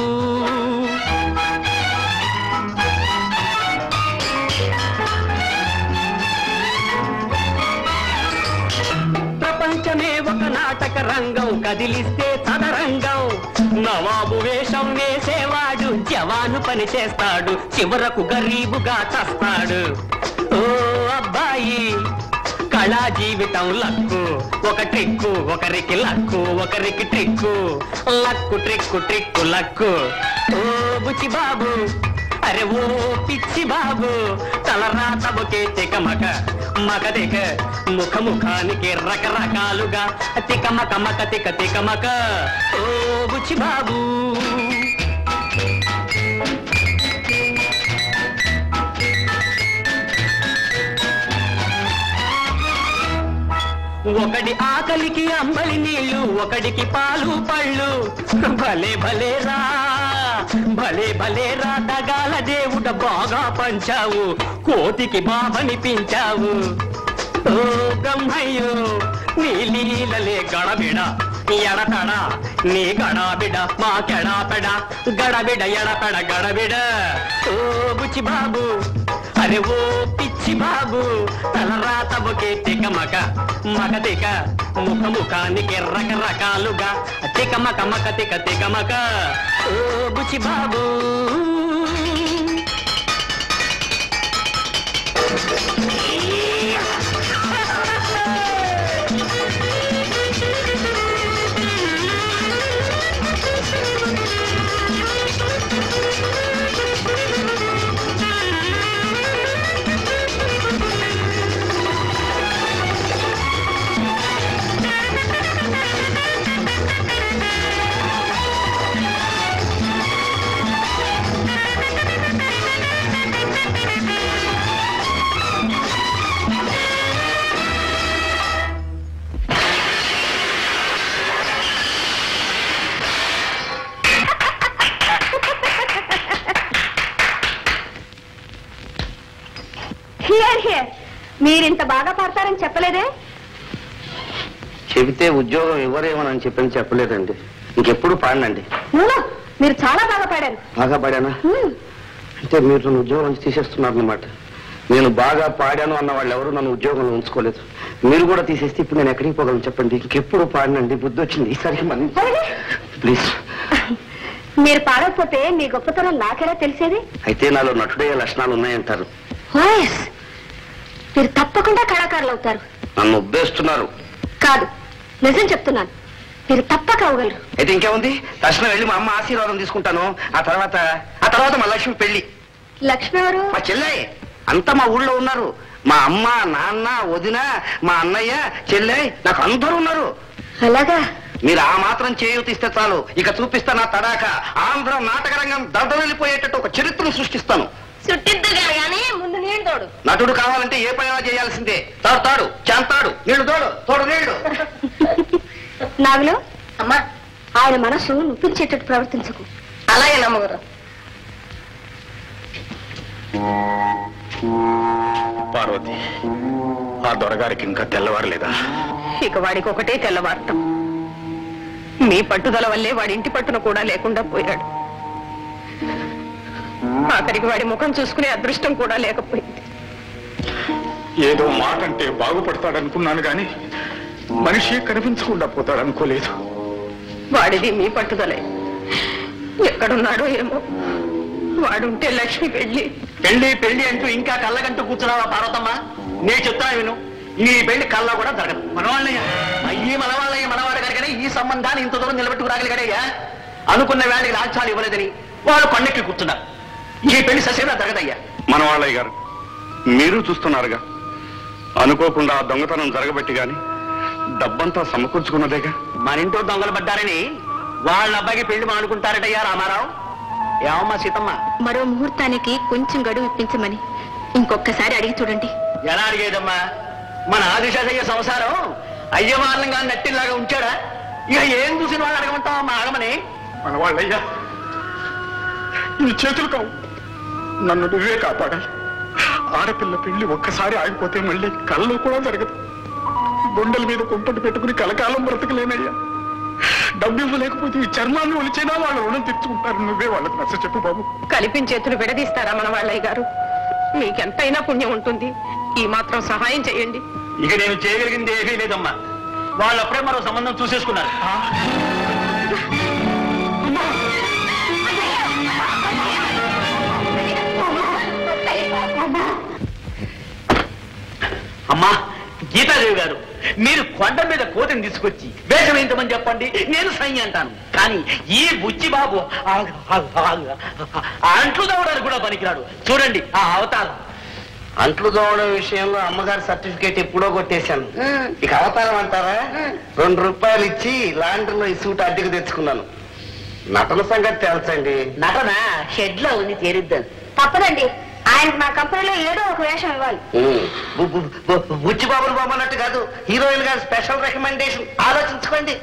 ప్రపంచమే ఒక నాటక రంగం కదిలిస్తే సదరంగం నవాబు వేషం వేసేవాడు జవాను పని చేస్తాడు చివరకు గరీబుగా చస్తాడు ఓ అబ్బాయి కళా జీవితం లక్కు ఒక ట్రిక్కు ఒకరికి లక్కు ఒకరికి trick luck trick trick luck ఓ బుచి బాబు అరే ఓ పిచ్చి బాబు తలరా తబకే తికమక మక తిక ముఖ ముఖానికి రకరకాలుగా తికమక మక తిక తికమక ఓ బుచ్చి బాబు ఒకడి ఆకలికి అంబలి నీళ్లు ఒకడికి పాలు పళ్ళు భలే భలేరా భలే భలేరా దగాల దేవుడ బాగా పంచావు కోతికి బాబనిపించావు ఓ బ్రహ్మయ్యో నీ లీలలే గడబిడ ఎడతడ నీ గడాబిడ మా కెడాపెడ గడబిడ ఎడపెడ గడబిడ ఓ బుచి బాబు అరే ఓ పిచ్చి బాబు తలరా తబుకే తిక మక మక తిక ముఖ ముఖానికి రకరకాలుగా తిక మక మక తిక తిక మక ఓ బుచి బాబు హియర్ హియర్ మీరింత బాగా పాడతారని చెప్పలేదే చెబితే ఉద్యోగం ఇవ్వరేమోనని చెప్పని చెప్పలేదండి ఇంకెప్పుడు పాడినండి అవునా మీరు చాలా బాగా పాడారు బాగా పాడానా హ్మ్. అంటే మీరు నన్ను ఉద్యోగం నుంచి తీసేస్తున్నారు అనమాట నేను బాగా పాడాను అన్న వాళ్ళు ఎవరు నన్ను ఉద్యోగంలో ఉంచుకోలేదు మీరు కూడా తీసేస్తే ఇప్పుడు నేను ఎక్కడికి పోగలను చెప్పండి ఇంకెప్పుడు పాడినండి బుద్ధి వచ్చింది ఈసారికి మళ్ళీ అరే, ప్లీజ్ మీరు పాడకపోతే మీ గొప్పతనం నాకెలా తెలిసేది అయితే నాలో నటుడయ్యే లక్షణాలు ఉన్నాయంటారు వాయిస్ మీరు తప్పకుండా కళాకారులు అవుతారు నన్ను ఉబ్బేస్తున్నారు కాదు నిజం చెప్తున్నాను మీరు తప్పక అవ్వగలరు అయితే ఇంకేముంది తక్షణం వెళ్ళి మా అమ్మ ఆశీర్వాదం తీసుకుంటాను ఆ తర్వాత ఆ తర్వాత మా లక్ష్మి పెళ్లి లక్ష్మి ఎవరు మా చెల్లె అంతా మా ఊళ్ళో ఉన్నారు మా అమ్మ నాన్న వదిన మా అన్నయ్య చెల్లె నాకు అందరూ ఉన్నారు అలాగా మీరు ఆ మాత్రం చేయూతిస్తే చాలు ఇక చూపిస్తా నా తడాక ఆంధ్ర నాటక రంగం దద్దరిల్లిపోయేటట్టు ఒక చరిత్రను సృష్టిస్తాను చుట్టిద్దుగా కానీ ముందు నీళ్ళు తోడు నటుడు కావాలంటే ఏ పైన చేయాల్సిందే తాడు తాడు చాంతాడు నీళ్లు తోడు తోడు నీళ్లు నాగులు అమ్మా ఆయన మనసు నొప్పించేటట్టు ప్రవర్తించకు అలాగే నమ్మగారు పార్వతి ఆ దొరగారికి ఇంకా తెల్లవారలేదా ఇక వాడికి ఒకటే తెల్లవారటం మీ పట్టుదల వల్లే వాడి ఇంటి పట్టున కూడా లేకుండా పోయాడు ఆఖరికి వాడి ముఖం చూసుకునే అదృష్టం కూడా లేకపోయింది ఏదో మాట అంటే బాగుపడతాడనుకున్నాను గాని మనిషి కనిపించకుండా పోతాడనుకోలేదు వాడిది మీ పట్టుదలే ఎక్కడున్నాడో ఏమో వాడుంటే లక్ష్మి వెళ్ళి పెళ్లి పెళ్లి అంటూ ఇంకా కళ్ళగంటూ కూర్చున్నావా పార్వతమ్మ నేను చెప్తా విను ఈ పెళ్లి కళ్ళ కూడా జరగదు మనవాళ్ళయ్య అయ్యి మనవాళ్ళయ్య మనవాడు కనుకనే ఈ సంబంధాన్ని ఇంత దూరం నిలబెట్టుకు రాగలిగాడయ్యా అనుకున్న వేళకి లాంఛాలు ఇవ్వలేదని వాళ్ళు కొండెక్కి కూర్చున్నారు ఈ పెళ్లి ససేనా జరగదయ్యా మన వాళ్ళయ్య గారు మీరు చూస్తున్నారుగా అనుకోకుండా ఆ దొంగతనం జరగబట్టి గాని డబ్బంతా సమకూర్చుకున్నదేగా మన ఇంట్లో దొంగలు పడ్డారని వాళ్ళ అబ్బాయికి పెళ్లి మానుకుంటారటయ్యా రామారావు ఏమమ్మా సీతమ్మ మరో ముహూర్తానికి కొంచెం గడువు ఇప్పించమని ఇంకొకసారి అడిగి చూడండి ఎలా అడిగేదమ్మా మన ఆదిశాసయ్య సంసారం అయ్యమానంగా నట్టిల్లాగా ఉంచాడా ఇక ఏం చూసిన వాళ్ళు అడగమంటావా మా ఆగమని మన వాళ్ళయ్యా ఈ చేతులు కావు నన్ను నువ్వే కాపాడాలి ఆడపిల్ల పెళ్లి ఒక్కసారి ఆగిపోతే మళ్ళీ కళ్ళు కూడా జరగదు గుండెల మీద కుంపటి పెట్టుకుని కలకాలం బ్రతకలేనయ్యా డబ్బు ఇవ్వలేకపోతే ఈ చర్మాన్ని ఒలిచైనా వాళ్ళ రుణం తెచ్చుకుంటారు నువ్వే వాళ్ళకి నచ్చ చెప్పు బాబు కలిపిన చేతులు విడదీస్తారా మన వాళ్ళయ్య గారు మీకెంతైనా పుణ్యం ఉంటుంది ఈ మాత్రం సహాయం చేయండి ఇక నేను చేయగలిగింది ఏమీ లేదమ్మా వాళ్ళు అప్పుడే మరో సంబంధం చూసేసుకున్నారు అమ్మా గీతాదేవి గారు మీరు కొండ మీద కోతిని తీసుకొచ్చి వేషం ఏంటమని చెప్పండి నేను సై అంటాను కానీ ఈ బుచ్చి బాబు ఆగు, ఆగు, ఆగు. ఆ అంట్లు తవ్వడానికి కూడా పనికిరాడు చూడండి ఆ అవతారం అంట్లు తోమడం విషయంలో అమ్మగారి సర్టిఫికేట్ ఎప్పుడో కొట్టేశాను ఇక అవతారం అంటారా రెండు రూపాయలు ఇచ్చి లాండ్రీలో ఈ సూట్ అద్దెకు తెచ్చుకున్నాను నటన సంగతి తేల్చండి నటన షెడ్ లో ఉంది తీరిద్దాం తప్పదండి ఆయనకు మా కంపెనీలో ఏదో ఒక వేషం ఇవ్వాలి ఉమ్, బు- బు- బు- బుచ్చి బాబుని బాబన్నట్టు కాదు హీరోయిన్ గారి స్పెషల్ రికమెండేషన్ ఆలోచించుకోండి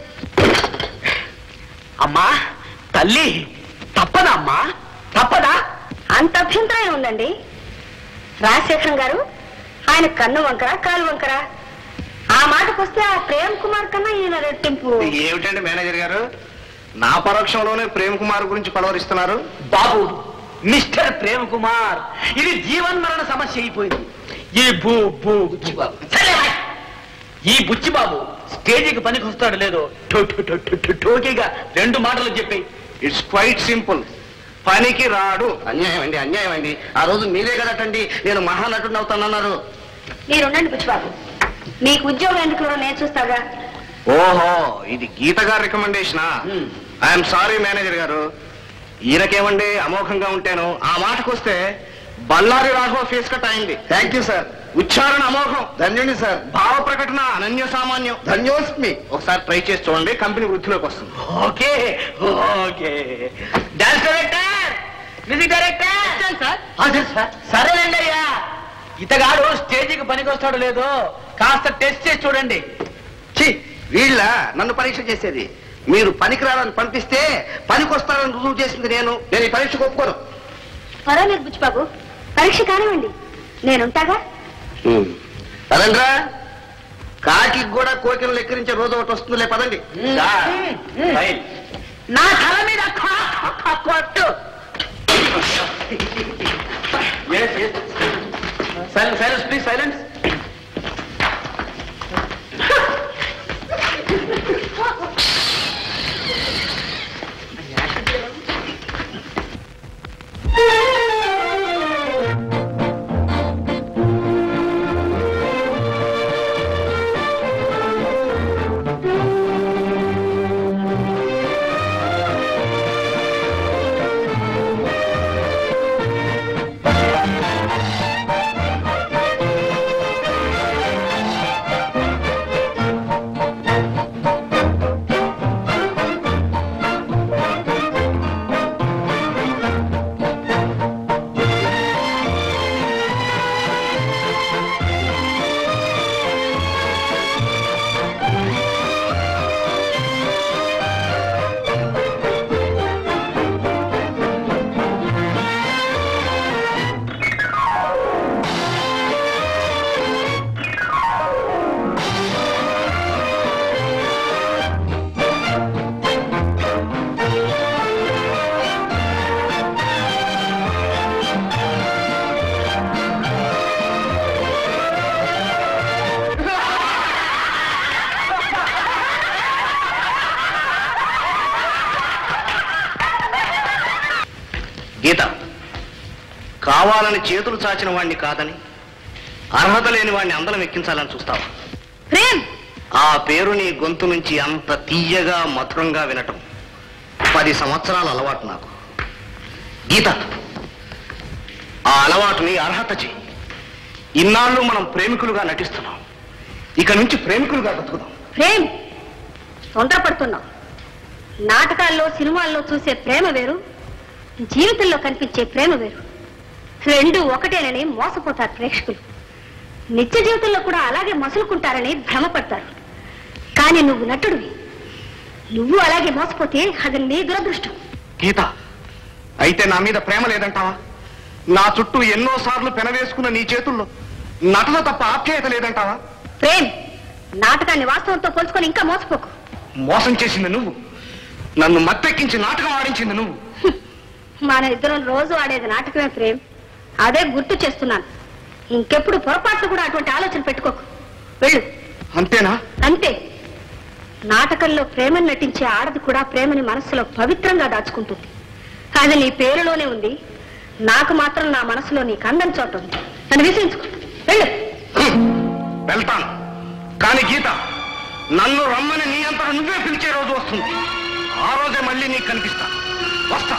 అమ్మా తల్లి తప్పదా అమ్మా తప్పదా అంత అభ్యంతరం ఉందండి రాజశేఖరం గారు ఆయన కన్ను వంకర కాలు వంకర ఆ మాటకొస్తే ఆ ప్రేమ్ కుమార్ కన్నా ఈయన రెట్టింపు ఏమిటండి మేనేజర్ గారు నా పరోక్షంలోనే ప్రేమ్ కుమార్ గురించి పలవరిస్తున్నారు బాబు మిస్టర్ ప్రేమ్ కుమార్ ఇది జీవన్ మరణ సమస్య అయిపోయింది ఈ భూ భూ బుచ్చి బాబు ఈ బుచ్చి బాబు స్టేజీకి పనికి వస్తాడు లేదో టో- టో- టో- టో- టో- టోకీగా రెండు మాటలు చెప్పి ఇట్స్ క్వైట్ సింపుల్ పనికి రాడు అన్యాయం అండి అన్యాయం అండి ఆ రోజు మీరే కదటండి నేను మహానటుడు అవుతానన్నారు మీరుండండి బుచ్చిబాబు మీకు ఉద్యోగం ఎందుకు ఇవ్వరో నేను చూస్తాగా ఓహో ఇది గీత గారి రికమెండేషనా ఐఎమ్ సారీ మేనేజర్ గారు ఈయనకేమండి అమోఘంగా ఉంటాను ఆ మాటకొస్తే బళ్ళారి రాఘవ ఫేస్ కట్ అయింది థ్యాంక్ యూ సార్ ఉచ్చారణ అమోఘం ధన్యుని సార్ భావ ప్రకటన అనన్య సామాన్యం ధన్యోస్మి ఒకసారి ట్రై చేసి చూడండి కంపెనీ వృద్ధిలోకి వస్తుంది okay okay dance director music director sir సరేనండి అయ్యా ఇతగాడు స్టేజీకి పనికి వస్తాడు లేదో కాస్త టెస్ట్ చేసి చూడండి ఛీ వీళ్ళ నన్ను పరీక్ష చేసేది మీరు పనికిరాలని పంపిస్తే పనికొస్తారని రుజువు చేసింది నేను నేను ఈ పరీక్షకు ఒప్పుకోను పర్వాలేదు బుచ్చిబాబు పరీక్ష కానివ్వండి నేనుంటాగా పదండ్రా కాకి కూడా కోకిలు లెక్కరించే రోజు ఒకటి వస్తుందిలే పదండి సార్, ఫైల్. నా తల మీద ఖా- ఖా- ఖా కొట్టు silence silence please silence Geeta కావాలని చేతులు చాచిన వాణ్ణి కాదని అర్హత లేని వాణ్ణి అందరం ఎక్కించాలని చూస్తావా ప్రేమ్ ఆ పేరు నీ గొంతు నుంచి అంత తీయగా మధురంగా వినటం పది సంవత్సరాల అలవాటు నాకు గీత ఆ అలవాటుని అర్హత చెయ్యి ఇన్నాళ్ళు మనం ప్రేమికులుగా నటిస్తున్నాం ఇక నుంచి ప్రేమికులుగా బతుకుదాం ప్రేమ్ తొందరపడుతున్నావు నాటకాల్లో సినిమాల్లో చూసే ప్రేమ వేరు జీవితంలో కనిపించే ప్రేమ వేరు రెండు ఒకటేనని మోసపోతారు ప్రేక్షకులు నిత్య జీవితంలో కూడా అలాగే మసులుకుంటారని భ్రమపడతారు కానీ నువ్వు నటుడివి నువ్వు అలాగే మోసపోతే అది నీ దురదృష్టం గీత అయితే నా మీద ప్రేమ లేదంటావా నా చుట్టూ ఎన్నో సార్లు పెనవేసుకున్న నీ చేతుల్లో నటన తప్ప ఆప్యాయత లేదంటావా ప్రేమ్ నాటకాన్ని వాస్తవంతో పోల్చుకొని ఇంకా మోసపోకు మోసం చేసింది నువ్వు నన్ను మత్తెక్కించి నాటకం ఆడించింది నువ్వు మన ఇద్దరం రోజు ఆడేది నాటకమే ప్రేమ్ అదే గుర్తు చేస్తున్నాను ఇంకెప్పుడు పొరపాట్లు కూడా అటువంటి ఆలోచన పెట్టుకోకు వెళ్ళు అంతేనా అంతే నాటకంలో ప్రేమను నటించే ఆడది కూడా ప్రేమని మనసులో పవిత్రంగా దాచుకుంటుంది అది నీ పేరులోనే ఉంది నాకు మాత్రం నా మనసులో నీకు అందని చోట ఉంది నన్ను విసిరించుకో వెళ్ళు వెళ్తాను కానీ గీత నన్ను రమ్మని నీ అంతట నువ్వే పిలిచే రోజు వస్తుంది ఆ రోజే మళ్ళీ నీకు కనిపిస్తా వస్తా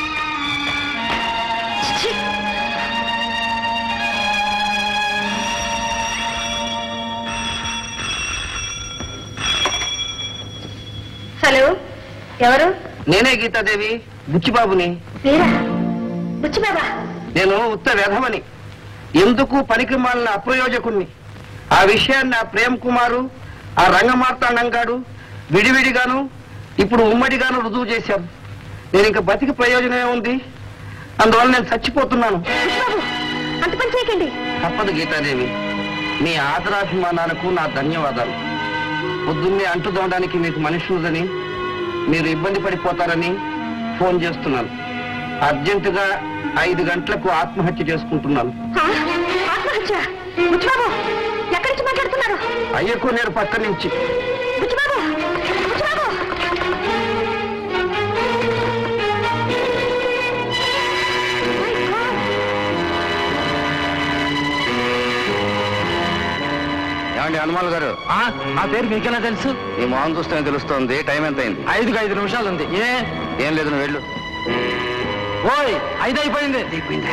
ఛీ! హలో ఎవరు నేనే గీతాదేవి బుచ్చిబాబుని మీరా బుచ్చిబాబా నేను ఉత్త వ్యధమని ఎందుకు పనికి మాలిన అప్రయోజకుణ్ణి ఆ విషయాన్ని ఆ ప్రేమ్ కుమారు ఆ రంగమార్తాండంగాడు విడివిడిగాను ఇప్పుడు ఉమ్మడిగాను రుజువు చేశారు నేను ఇంకా బతికి ప్రయోజనమే ఉంది అందువల్ల నేను చచ్చిపోతున్నాను బుచ్చిబాబు అంత పని చేయకండి తప్పదు గీతాదేవి మీ ఆదరాభిమానాలకు నా ధన్యవాదాలు పొద్దున్నే అంటుదవడానికి మీకు మనిషి ఉందని మీరు ఇబ్బంది పడిపోతారని ఫోన్ చేస్తున్నాను అర్జెంటుగా ఐదు గంటలకు ఆత్మహత్య చేసుకుంటున్నాను ఆ, ఆత్మహత్య బుచ్చిబాబు ఎక్కడి నుంచి మాట్లాడుతున్నారు అయ్యకు నేను పక్క నుంచి బుచ్చిబాబు బుచ్చిబాబు ఏమండి హనుమాన్ గారు నా పేరు మీకెలా తెలుసు నీ మొహం చూస్తేనే తెలుస్తోంది టైం ఎంత అయింది ఐదుకి ఐదు నిమిషాలు ఉంది ఏ ఏం లేదు నువ్వు వెళ్ళు ఓయ్ ఐదు అయిపోయింది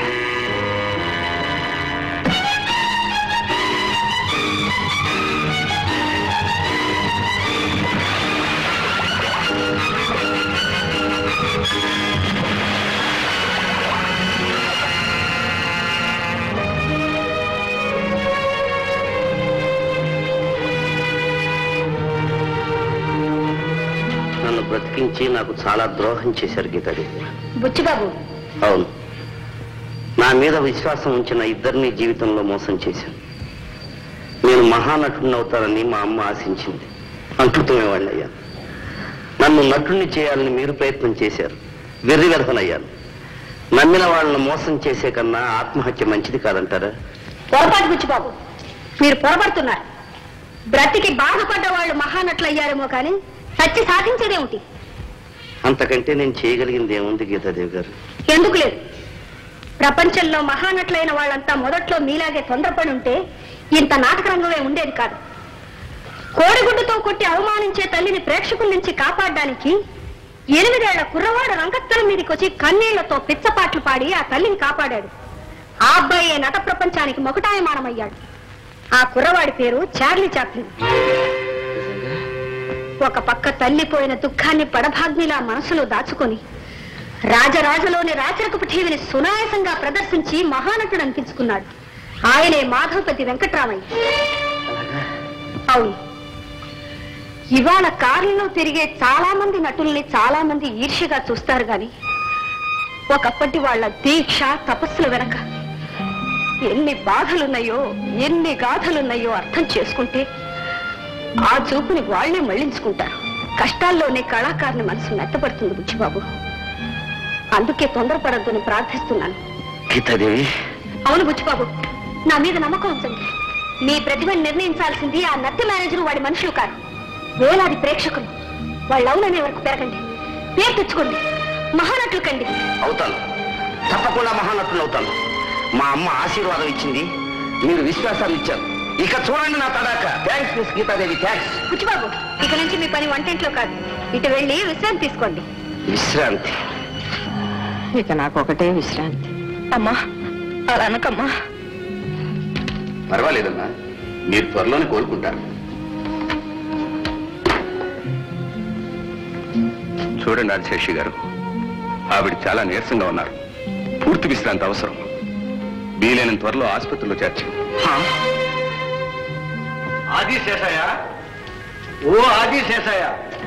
నన్ను బ్రతికించి నాకు చాలా ద్రోహం చేశారు గీతాదేవి బుచ్చిబాబు అవును నా మీద విశ్వాసం ఉంచిన ఇద్దరిని జీవితంలో మోసం చేశాను నేను మహానటుడిని అవుతానని మా అమ్మ ఆశించింది అంటుతమేవాడిని అయ్యాను నన్ను నటుడిని చేయాలని మీరు ప్రయత్నం చేశారు వెర్రి వెధనయ్యాను నమ్మిన వాళ్ళని మోసం చేసే కన్నా ఆత్మహత్య మంచిది కాదంటారా పొరపాటు బుచ్చిబాబు మీరు పొరపడుతున్నారు బ్రతికి బాధపడ్డ వాళ్ళు మహానటులయ్యారేమో కానీ సచ్చి సాధించేదేమిటి అంతకంటే నేను చేయగలిగింది ఏముంది గీతాదేవి గారు ఎందుకు లేదు ప్రపంచంలో మహానటులైన వాళ్ళంతా మొదట్లో మీలాగే తొందరపడి ఉంటే ఇంత నాటక రంగమే ఉండేది కాదు కోడిగుడ్డుతో కొట్టి అవమానించే తల్లిని ప్రేక్షకుల నుంచి కాపాడడానికి ఎనిమిదేళ్ల కుర్రవాడు రంగస్థలం మీదకి వచ్చి కన్నీళ్లతో పిచ్చపాట్లు పాడి ఆ తల్లిని కాపాడాడు ఆ అబ్బాయి నట ప్రపంచానికి మొకటాయమానమయ్యాడు ఆ కుర్రవాడి పేరు చార్లీ చాప్లిన్ ఒక పక్క తల్లిపోయిన దుఃఖాన్ని పడభాగ్నిలా మనసులో దాచుకొని రాజరాజలోని రాచరకపు ఠీవిని సునాయాసంగా ప్రదర్శించి మహానటుడు అనిపించుకున్నాడు ఆయనే మాధవపతి వెంకట్రామయ్య అవును ఇవాళ కార్లలో తిరిగే చాలా మంది నటుల్ని చాలా మంది ఈర్ష్యగా చూస్తారు గాని ఒకప్పటి వాళ్ళ దీక్ష తపస్సుల వెనక ఎన్ని బాధలున్నాయో ఎన్ని గాథలున్నాయో అర్థం చేసుకుంటే ఆ చూపుని వాళ్లే మళ్లించుకుంటారు కష్టాల్లోనే కళాకారుని మనసు మెత్తపడుతుంది బుచ్చిబాబు అందుకే తొందరపడద్దని ప్రార్థిస్తున్నాను గీతాదేవి అవును బుచ్చిబాబు నా మీద నమ్మకం ఉంచండి మీ ప్రతిభను నిర్ణయించాల్సింది ఆ నత్తి మేనేజర్ వాడి మనుషులు కాదు వేలాది ప్రేక్షకులు వాళ్ళు అవుననే వరకు పెరగండి పేరు తెచ్చుకోండి మహానటులు కండి అవుతాను తప్పకుండా మహానటులు అవుతాను మా అమ్మ ఆశీర్వాదం ఇచ్చింది మీరు విశ్వాసాలు ఇచ్చారు ఇక చూడండి నా తడాక thanks miss Geetadevi thanks Buchibabu ఇక నుంచి మీ పని వంటింట్లో కాదు ఇటు వెళ్ళి విశ్రాంతి తీసుకోండి విశ్రాంతి ఇక నాకు ఒకటే విశ్రాంతి అమ్మా అలా అనకమ్మా పర్వాలేదమ్మా మీరు త్వరలోనే కోలుకుంటారు చూడండి ఆదిశేషి గారు ఆవిడ చాలా నీరసంగా ఉన్నారు పూర్తి విశ్రాంతి అవసరం వీలైన త్వరలో ఆసుపత్రిలో చేర్చి ఆది శేషయ్య ఓ ఆది శేషయ్య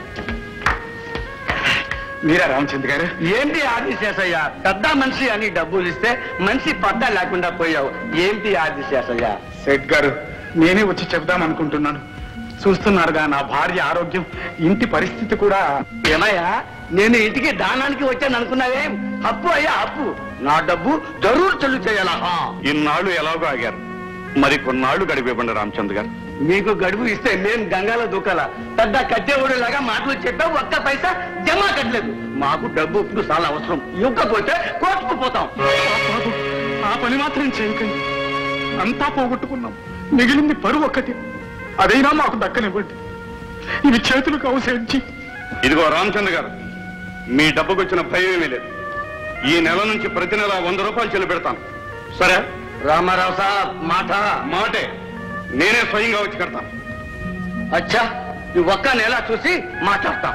మీరా రామచంద్ర గారు ఏంటి ఆది శేషయ్య పెద్ద మనిషి అని డబ్బులు ఇస్తే మనిషి పద్ద లేకుండా పోయావు ఏంటి ఆది శేషయ్య సెట్ గారు నేనే వచ్చి చెప్దాం అనుకుంటున్నాను చూస్తున్నారుగా నా భార్య ఆరోగ్యం ఇంటి పరిస్థితి కూడా ఏమయ్యా నేను ఇంటికి దానానికి వచ్చాను అనుకున్నావే అప్పు అయ్యా అప్పు నా డబ్బు జరూరు చెల్లు చేయాలా ఆ. ఇన్నాళ్ళు ఎలాగో ఆగారు మరి కొన్నాళ్ళు గడిపివ్వండి రామచంద్ర గారు మీకు గడువు ఇస్తే నేను గంగాలో దూకాల పెద్ద కట్టేవాడు లాగా మాటలు చెప్పావు ఒక్క పైసా జమా కట్టలేదు మాకు డబ్బు ఇప్పుడు చాలా అవసరం ఇవ్వకపోతే కోర్టుకు పోతాం బాబు ఆ పని మాత్రం చేయకండి అంతా పోగొట్టుకున్నాం మిగిలింది పరువు ఒక్కటి అదైనా మాకు దక్కనివ్వండి ఇవి చేతులు కావు సెడ్జి ఇదిగో రామచంద్ర గారు మీ డబ్బుకు వచ్చిన భయం ఏమీ లేదు ఈ నెల నుంచి ప్రతి నెల వంద రూపాయలు చెల్లి పెడతాను సరే రామారావు సాబ్ మాట మాటే నేనే స్వయంగా వచ్చి కడతాను అచ్చా ఈ ఒక్క నెల చూసి మాట్లాడతాం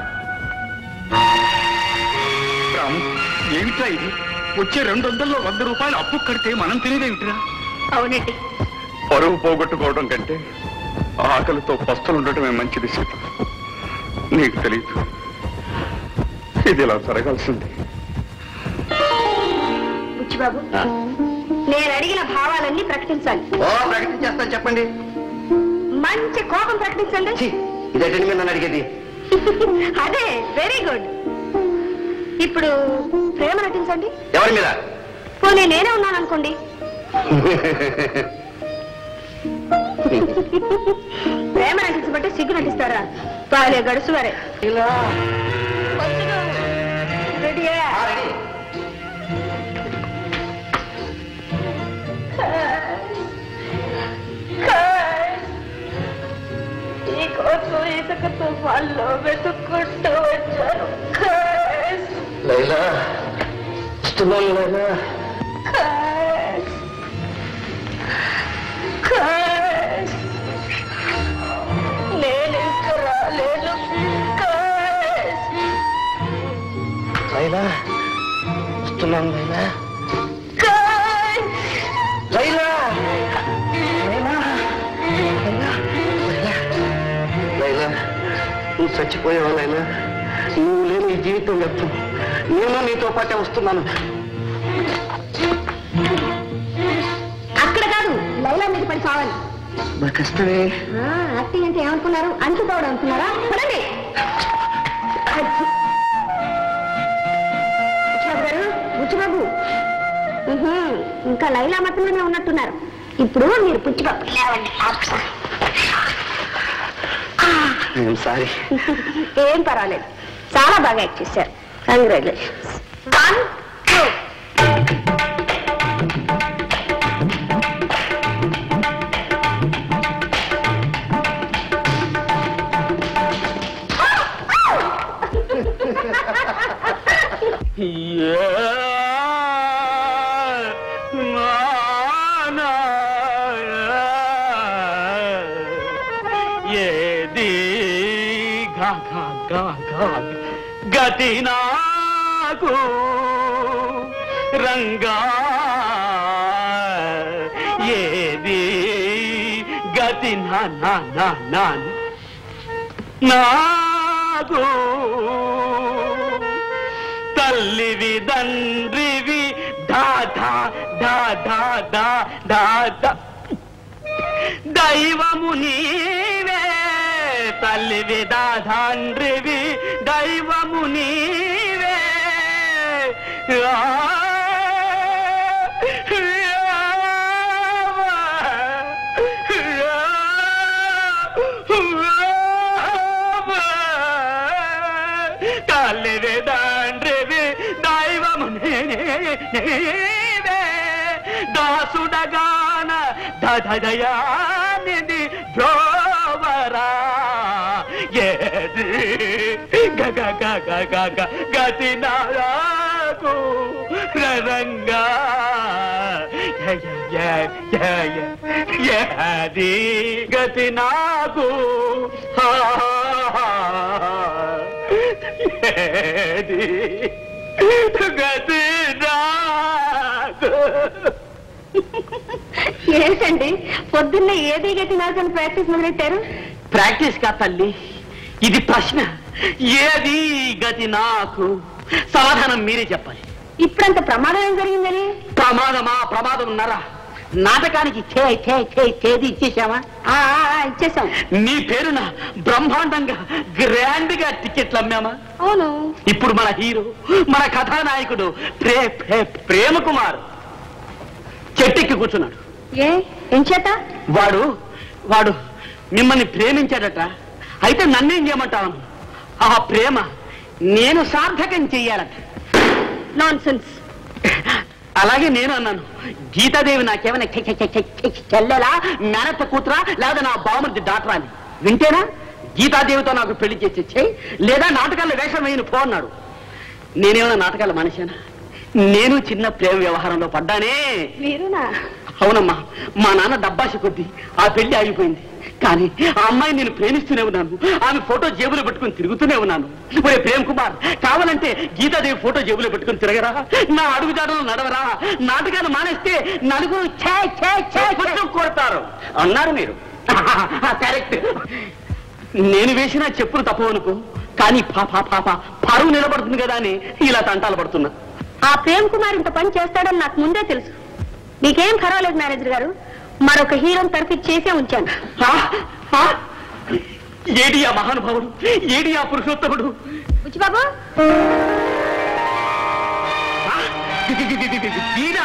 రాము ఏమిట్రా ఇది వచ్చే రెండు వందల్లో వంద రూపాయలు అప్పు కడితే మనం తినేదేమిట్రా అవునండి పరువు పోగొట్టుకోవడం కంటే ఆకలితో పస్తులు ఉండటమే మంచిది సీత నీకు తెలియదు ఇది ఇలా జరగాల్సింది బుచ్చిబాబు నేను అడిగిన భావాలన్నీ ప్రకటించాలి ఓ ప్రకటించేస్తాను చెప్పండి మంచి కోపం ప్రకటించండి ఛీ, ఇదేంటండి మీరు నన్ను అడిగేది అదే వెరీ గుడ్ ఇప్పుడు ప్రేమ నటించండి ఎవరి మీద పోనీ నేనే ఉన్నాను అనుకోండి ప్రేమ నటించబట్టి సిగ్గు నటిస్తారా పాలే గడుసు వరే రెడీయా నీకోసం ఇసుక తుఫాన్లో వెతుక్కుంటూ వచ్చాను ఖైస్, లైలా ఇస్తున్నాను లైలా ఖైస్, ఖైస్. నేను ఇంకా రాలేను ఖైస్. లైలా వస్తున్నాను లైలా ఖైస్. లైలా లైలా లైలా లైలా లైలా నువ్వు చచ్చిపోయావా లైలా నువ్వు లేని ఈ జీవితం వ్యర్థం నేను నీతో పాటే వస్తున్నాను అక్కడ కాదు లైలా మీద పడి చావాలి నా కష్టమే యాక్టింగ్ అంటే ఏమనుకున్నారు అంటుకోవడం అనుకున్నారా పడండి బుచ్చిబాబు గారు బుచ్చిబాబు ఉహు, ఇంకా లైలా మతంలోనే ఉన్నట్టున్నారు ఇప్పుడు మీరు పుచ్చిబాబు లేవండి నేను సారీ ఏం పర్వాలేదు చాలా బాగా యాక్ట్ చేశారు కంగ్రాచులేషన్స్ వన్ టూ ఏది గా గా గా గా గతి నాకు రంగా ఏది గతి నా నా నా నా నాకు తల్లివి తండ్రివి దా దా దా దా దా దా దా దైవము నీవే తల్లివి దాధాండ్రివి దైవము నీవే ఆ, తల్లివి తండ్రివి దైవము నీవే దాసుడగాన దదయానిది బ్రోవరా ఏది గగ గగ గగ గతి నారాకు రంగా ఏది గతి నాకు ఏది గతి నాకు ఏంటండి పొద్దున్నే ఏది గట్టి నాకని ప్రాక్టీస్ మొదలెట్టారు ప్రాక్టీస్ కా తల్లి ఇది ప్రశ్న ఏది గతి నాకు సమాధానం మీరే చెప్పాలి ఇప్పుడంత ప్రమాదం ఏం జరిగిందని ప్రమాదమా ప్రమాదం ఉన్నారా నాటకానికి ఛే ఛే ఛే చేది ఇచ్చేసావా ఆ, ఆ, ఆ, ఇచ్చేసాం నీ పేరున బ్రహ్మాండంగా గ్రాండ్ గా టికెట్లు అమ్మామా అవును ఇప్పుడు మన హీరో మన కథానాయకుడు ప్రే ప్రే ప్రేమ కుమార్ చెట్టెక్కి కూర్చున్నాడు ఏ ఏం చేత వాడు వాడు మిమ్మల్ని ప్రేమించాడట అయితే నన్నేం చేయమంటాను ఆ ప్రేమ నేను సార్థకం చెయ్యాలట నాన్ సెన్స్ అలాగే నేను అన్నాను గీతాదేవి నాకేమైనా చె- చె- చె- చె- చె- చెల్లెలా మేనత్త కూతురా లేదా నా బావమరిది డాక్టరా అని వింటేనా గీతాదేవితో నాకు పెళ్లి చేసి చెయ్యి లేదా నాటకాల్లో వేషం వేయను పో అన్నాడు నేనేమైనా నాటకాల మనిషేనా నేను చిన్న ప్రేమ వ్యవహారంలో పడ్డానే మీరునా అవునమ్మా మా నాన్న డబ్బాష కొద్ది ఆ పెళ్లి ఆగిపోయింది కానీ ఆ అమ్మాయి నేను ప్రేమిస్తూనే ఉన్నాను ఆమె ఫోటో జేబులో పెట్టుకుని తిరుగుతూనే ఉన్నాను ఒరే ప్రేమ్ కుమార్ కావాలంటే గీతాదేవి ఫోటో జేబులో పెట్టుకుని తిరగరా నా అడుగుజాడలు నడవరా నాటకాలు మానేస్తే నలుగురు ఛే, ఛే, ఛే, ఛే కొడతారు అన్నారు మీరు కరెక్ట్ నేను వేసిన చెప్పులు తప్పవనుకో కానీ పాప పాప పరువు నిలబడుతుంది కదా అని ఇలా తంటాలు పడుతున్నా ఆ ప్రేమ్ కుమార్ ఇంత పని చేస్తాడని నాకు ముందే తెలుసు మీకేం పర్వాలేదు మేనేజర్ గారు మరొక హీరోని తరఫు చేసే ఉంచాను ఆ? ఆ? ఏడి ఆ మహానుభావుడు ఏడి ఆ పురుషోత్తముడు బుచ్చిబాబు ఆ? వీరా?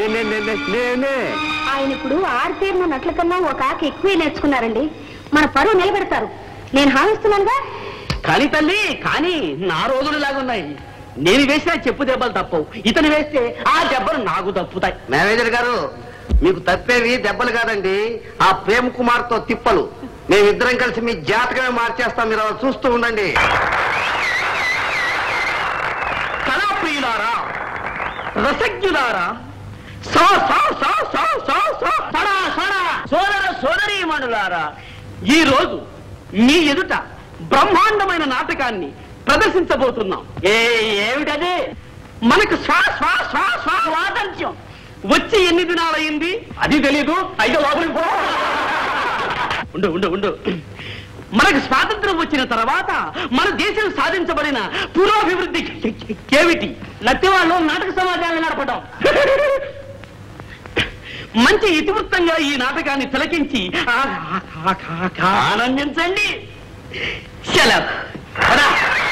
ఆయన ఇప్పుడు ఆర్తీర్ణ నట్ల కన్నా ఒక ఆకు ఎక్కువే నేర్చుకున్నారండి మన పరువు నిలబెడతారు నేను హామిస్తున్నానుగా కానీ తల్లి కానీ నా రోజులు లాగున్నాయి నేను వేసిన చెప్పు దెబ్బలు తప్పవు ఇతను వేస్తే ఆ దెబ్బలు నాకు తప్పుతాయి మేనేజర్ గారు మీకు తప్పేవి దెబ్బలు కాదండి ఆ ప్రేమ్ కుమార్ తో తిప్పలు మేమిద్దరం కలిసి మీ జాతకమే మార్చేస్తాం మీరు అలా చూస్తూ ఉండండి కళాప్రియులారా రసజ్ఞులారా సా సా సా సా సా సా సడా సడా సోదర సోదరీమణులారా ఈ రోజు మీ ఎదుట బ్రహ్మాండమైన నాటకాన్ని ప్రదర్శించబోతున్నాం ఏ ఏమిటది మనకు స్వా స్వా స్వా స్వా స్వాతంత్ర్యం వచ్చి ఎన్ని దినాలయ్యింది అది తెలీదు అయితే లోపలికి పో ఉండు ఉండు ఉండు మనకు స్వాతంత్రం వచ్చిన తర్వాత మన దేశం సాధించబడిన పురోభివృద్ధి ఏమిటి లత్తి వాళ్ళు నాటక సమాజాన్ని నడపడం మంచి ఇతివృత్తంగా ఈ నాటకాన్ని తిలకించి ఆ- ఆ- ఆ- ఆ- ఆ- ఆనందించండి సెలవు పద.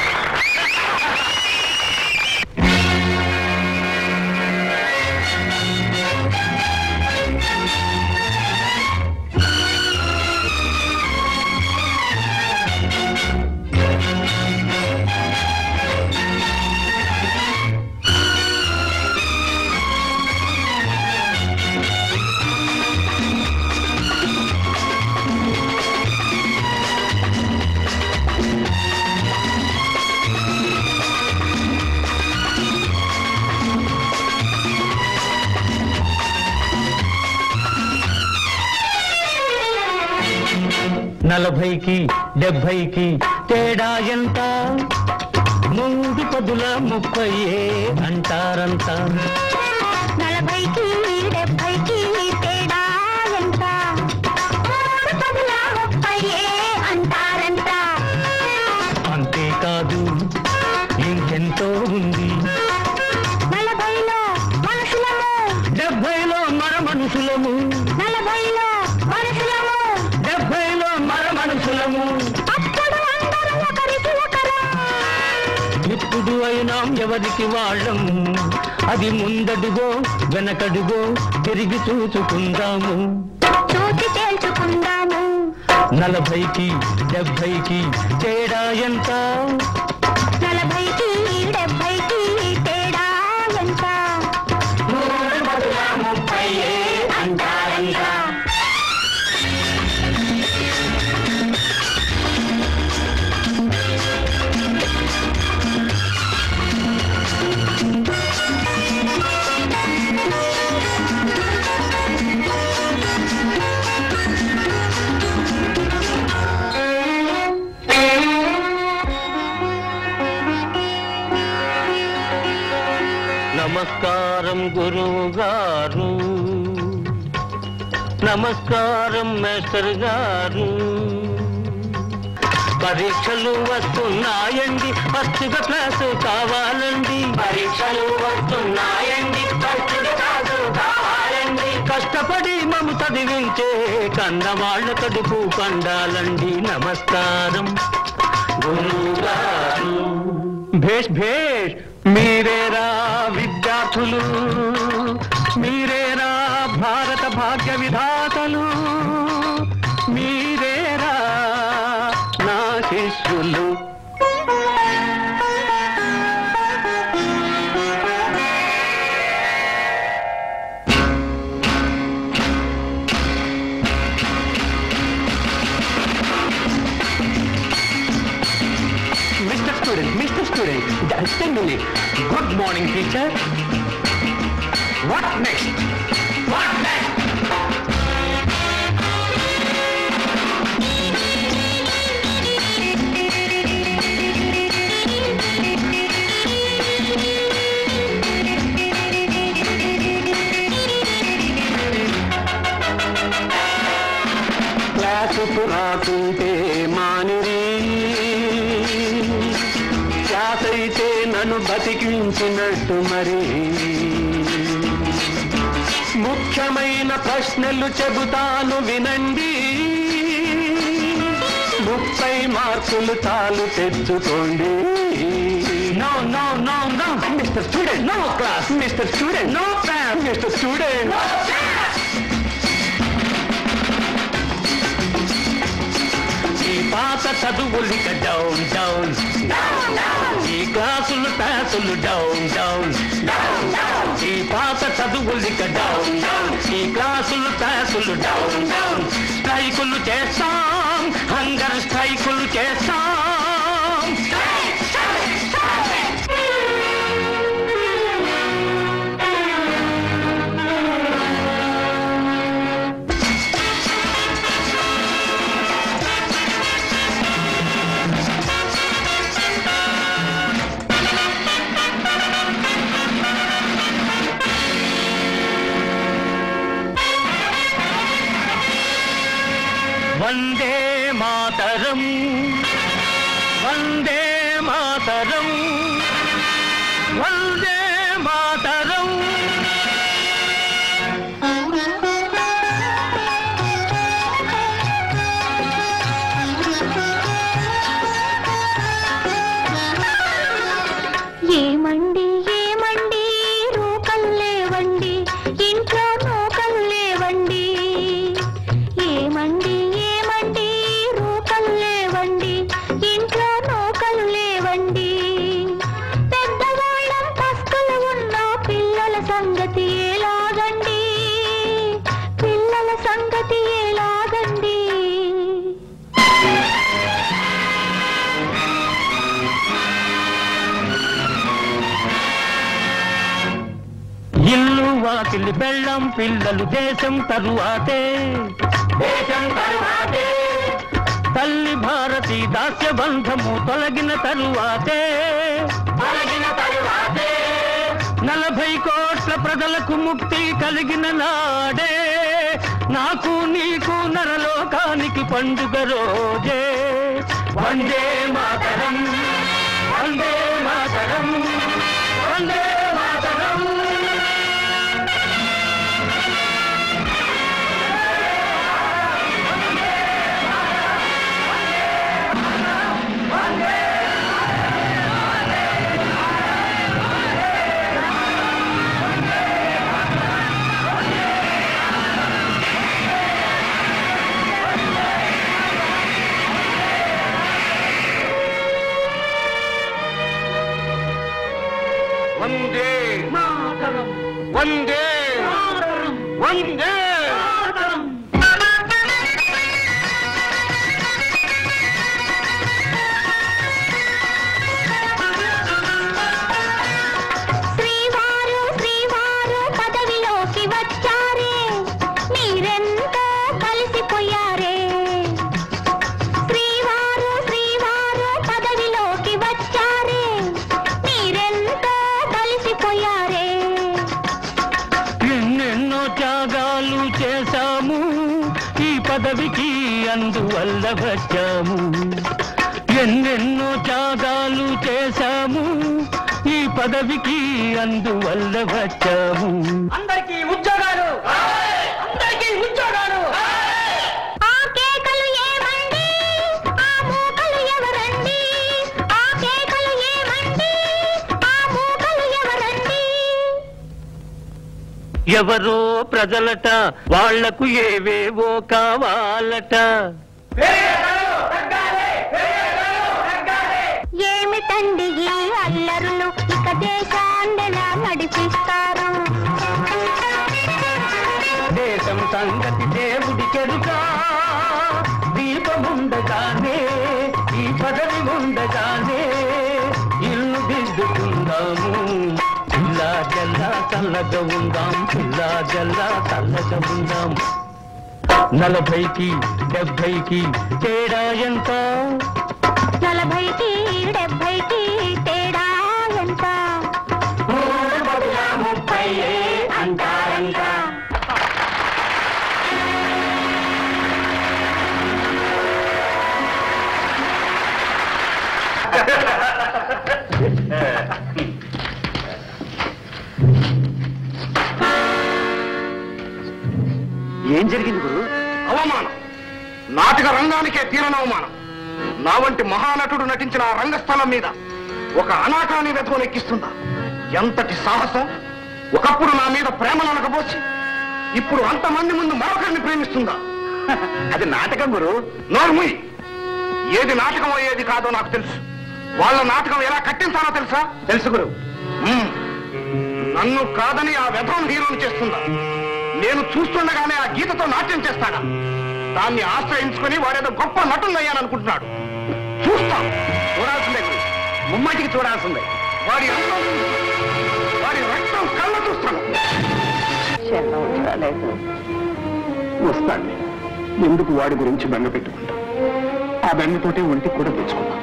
నలభైకి డెబ్భైకి తేడా ఎంత మూడు పదుల ముప్పై అంటారంతా నలభైకి డెబ్బైకి తేడా ఎంత మూడు పదుల ముప్పై అంటారంట అంతేకాదు ఇంకెంతో ఉంది నలభైలో మనుషులము డెబ్భైలో మన మనుషులము నలభైలో మనుషులము డెబ్భైలో మన మనుషులము అప్పుడు అందరూ ఒకరికి ఒకరు ఇప్పుడు అయినాం ఎవరికి వాళ్ళం అది ముందడుగో వెనకడుగో తిరిగి చూసుకుందాము చూసి తేల్చుకుందాము నలభైకి డెబ్భైకి తేడా ఎంత నలభైకి డెబ్బైకి తేడా ఎంత ముప్పై నమస్కారం గురువు గారు నమస్కారం మేస్టర్ గారు పరీక్షలు వస్తున్నాయండి ఫస్ట్గా క్లాసు కావాలండి పరీక్షలు వస్తున్నాయండి ఫస్ట్గా క్లాసు కావాలండి కష్టపడి మము చదివించే కన్నవాళ్ళ కడుపు పండాలండి నమస్కారం గురుగారు భేష్ భేష్ మీరేరా విద్యార్థులు మీరేరా భారత భాగ్య విధాతలు మీరేరా నా శిష్యులు Mr. Student, Mr. Student, just a minute. Good morning, teacher. What next? What next? క్లాసుకు రాకుంటే మానిరి క్లాస్ అయితే నన్ను బతికించినట్టు మరి ముఖ్యమైన ప్రశ్నలు చెబుతాను వినండి ముప్పై మార్కులు చాలు తెచ్చుకోండి no no no no mister student no class mister student no class mister student ఈ పాత చదువులిక డౌన్ డౌన్ ఈ క్లాసులు క్లాసులు డౌన్ డౌన్ ఈ పాత చదువులిక డౌన్ డౌన్ ఈ క్లాసులు క్లాసులు డౌన్ డౌన్ స్ట్రైకులు చేస్తాం హంగర్ స్ట్రైకులు చేస్తాం వందే మాతరం వందే మాతరం వందే మాతరం ఏమండి ఏమండి రూకల్లేవండి ఇంట్లో నూకల్లేవండి ఏమండి ఏమండి రూకల్లేవండి ఇంట్లో నూకల్లేవండి పెద్దవాళ్ళం పస్తులు ఉన్న పిల్లల సంగతి ఎలాగండి పిల్లల సంగతి ఎలాగండి ఇల్లు వాకిలి బెళ్ళం పిల్లలు దేశం తరువాతే దేశం తరువాతే తల్లి భారతి దాస్య బంధము తొలగిన తరువాతే తొలగిన తరువాతే నలభై కోట్ల ప్రజలకు ముక్తి కలిగిన నాడే నాకు నీకు నరలోకానికి పండుగ రోజే వందే మాతరం వందే మాతరం వందే మాతరం వందే వందే వందే శ్రీవారు శ్రీవారు పదవిలోకి వచ్చారే మీరెంతో కలిసిపోయారే శ్రీవారు శ్రీవారు పదవిలోకి వచ్చారే మీరెంతో కలిసిపోయారే అందువల్ల వచ్చాము ఎన్నెన్నో త్యాగాలు చేశాము ఈ పదవికి అందువల్ల వచ్చాము అందరికీ ఉద్యోగాలు అందరికీ ఉద్యోగాలు ఆ కేకలు ఏమండి ఆ మూకలు ఎవరండి ఆ కేకలు ఏమండి ఆ మూకలు ఎవరండి ఎవరో ప్రజలట వాళ్లకు ఏవేవో కావాలట ఏమిటండి ఈ అల్లరులు ఇక దేశాండెలా నడిపిస్తారు దేశం సంగతి దేవుడి కెరుక దీపముండగానే ఈ పదవి ఉండగానే ఇల్లు దిద్దుకుందాము పిల్లా జల్లా చల్లగా ఉందాం పిల్లా జల్లా చల్లగా ఉందాం నలభైకి డెబ్బైకి తేడా ఎంత నలభైకి డెబ్బైకి తేడా ఎంత ముప్పై అంటారంట ఏం జరిగింది గురు అవమానం నాటక రంగానికే తీరని అవమానం నా వంటి మహానటుడు నటించిన ఆ రంగస్థలం మీద ఒక అనాకాన్ని వెతకొనెక్కిస్తుందా ఎంతటి సాహసం ఒకప్పుడు నా మీద ప్రేమను అనకపోసి ఇప్పుడు అంతమంది ముందు మరొకరిని ప్రేమిస్తుందా అది నాటకం గురు నోర్ముయ్ ఏది నాటకమో ఏది కాదో నాకు తెలుసు వాళ్ళ నాటకం ఎలా కట్టించాలో తెలుసా తెలుసు గురు మ్మ్. నన్ను కాదని ఆ వ్యధం హీరోని చేస్తుందా నేను చూస్తుండగానే ఆ గీతతో నాట్యం చేస్తాడా దాన్ని ఆశ్రయించుకొని వాడేదో గొప్ప నటున్నయ్యాననుకుంటున్నాడు చూస్తాం చూడాల్సిందే గురు ముమ్మాటికి చూడాల్సిందే వాడి అందం చూస్తాను. వాడి రక్తం కళ్ళ చూస్తాను వస్తాను ఎందుకు వాడి గురించి బెంగ పెట్టుకుంటా ఆ బెంగతోటే ఒంటికి కూడా తెచ్చుకున్నాం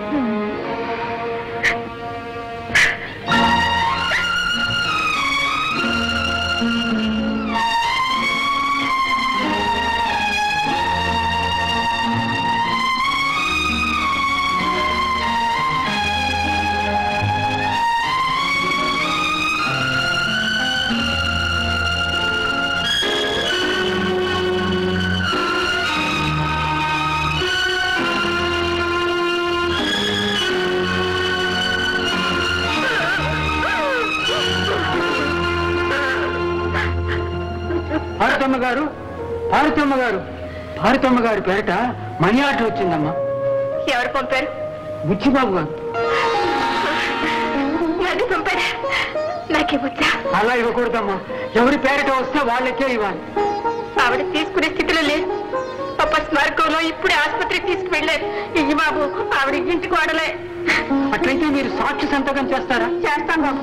భారతమ్మ గారు భారతమ్మ గారు భారతమ్మ గారి పేరిట మనీ ఆర్డర్ వచ్చిందమ్మా ఎవరు పంపారు బుచ్చిబాబు గారు నన్ను పంపారా నాకేమొచ్చా అలా ఇవ్వకూడదమ్మా ఎవరి పేరిట వస్తే వాళ్ళకే ఇవ్వాలి ఆవిడ తీసుకునే స్థితిలో లేదు అపస్మారకంలో ఇప్పుడే ఆసుపత్రికి తీసుకువెళ్ళారు ఇయ్యి బాబు ఆవిడ ఇంటికి వాడలే అట్లయితే మీరు సాక్షి సంతకం చేస్తారా చేస్తాం బాబు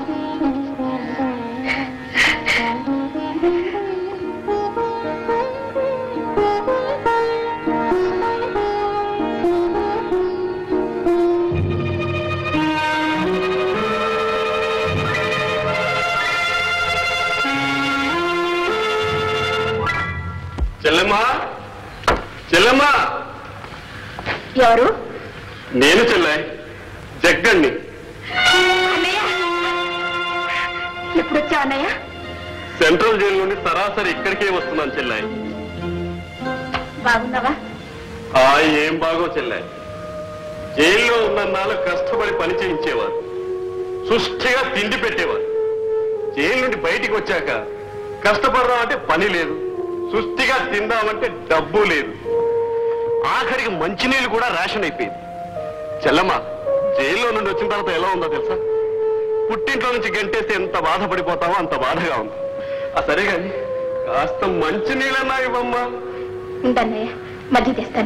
చెల్లెమ్మా చెల్లెమ్మా ఎవరు నేను చెల్లాయి జగ్గండి అన్నయ్య ఎప్పుడు వచ్చా అన్నయ్య సెంట్రల్ జైలు నుండి సరాసరి ఇక్కడికే వస్తున్నాను చెల్లాయి బాగున్నావా ఆ ఏం బాగో చెల్లాయి జైల్లో ఉన్నన్నాళ్ళు కష్టపడి పని చేయించేవారు సుష్టిగా తిండి పెట్టేవారు జైలు నుండి బయటికి వచ్చాక కష్టపడదాం అంటే పని లేదు సుష్టిగా తిందామంటే డబ్బు లేదు ఆఖరికి మంచినీళ్ళు కూడా రేషన్ అయిపోయింది చెల్లమ్మ జైల్లో నుండి వచ్చిన తర్వాత ఎలా ఉందో తెలుసా పుట్టింట్లో నుంచి గంటేస్తే ఎంత బాధపడిపోతామో అంత బాధగా ఉంది ఆ సరే గాని కాస్త మంచినీళ్ళన్నా ఇవ్వమ్మా ఉండన్నయ్య మధ్య తెస్తాను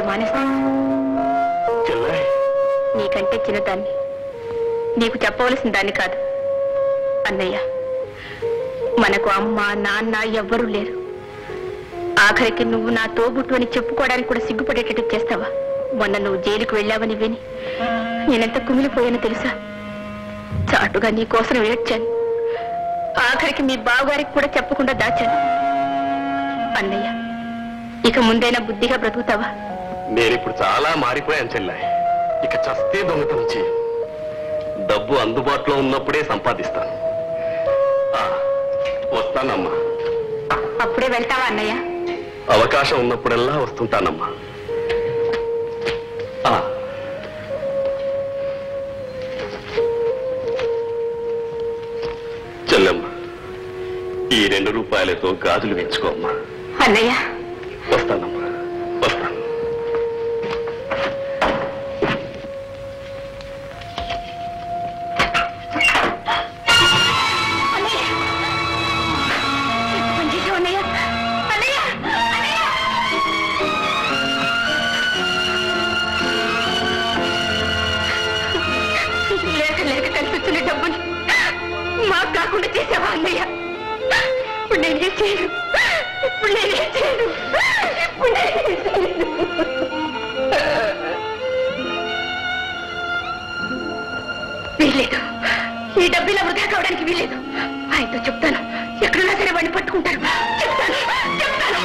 మాటలు మానేస్తాను చెల్లె నీకంటే చిన్నదాన్ని నీకు చెప్పవలసిన దాన్ని కాదు అన్నయ్య మనకు అమ్మ నాన్న ఎవ్వరూ లేరు ఆఖరికి నువ్వు నా తోబుట్టు అని చెప్పుకోవడానికి కూడా సిగ్గుపడేటట్టు చేస్తావా మొన్న నువ్వు జైలుకు వెళ్ళావని విని నేనెంత కుమిలిపోయానో తెలుసా చాటుగా నీ కోసం ఏడ్చాను ఆఖరికి మీ బావగారికి కూడా చెప్పకుండా దాచాను అన్నయ్య ఇక ముందైనా బుద్ధిగా బ్రతుకుతావా నేనిప్పుడు చాలా మారిపోయాను చెల్లె ఇక చస్తే దొంగతనం చేయను డబ్బు అందుబాటులో ఉన్నప్పుడే సంపాదిస్తాను ఆ, వస్తానమ్మా అప్పుడే వెళ్తావా అన్నయ్య అవకాశం ఉన్నప్పుడల్లా వస్తుంటానమ్మా ఆ, చెల్లెమ్మ ఈ రెండు రూపాయలతో గాజులు వేయించుకోమ్మా అన్నయ్య వస్తానమ్మా వస్తాను పనిచేసావు అన్నయ్య అన్నయ్య అన్నయ్య లేక లేక కనిపిస్తున్న డబ్బుని మాకు కాకుండా చేసావా అన్నయ్య ఇప్పుడు నేనేం చేయను ఇప్పుడు నేనేం చేయను ఇప్పుడు నేనేం చేయను వీల్లేదు ఈ డబ్బు ఇలా వృధా కావడానికి వీల్లేదు ఆయనతో చెప్తాను ఎక్కడున్నా సరే వాడిని పట్టుకుంటాను చెప్తాను చెప్తాను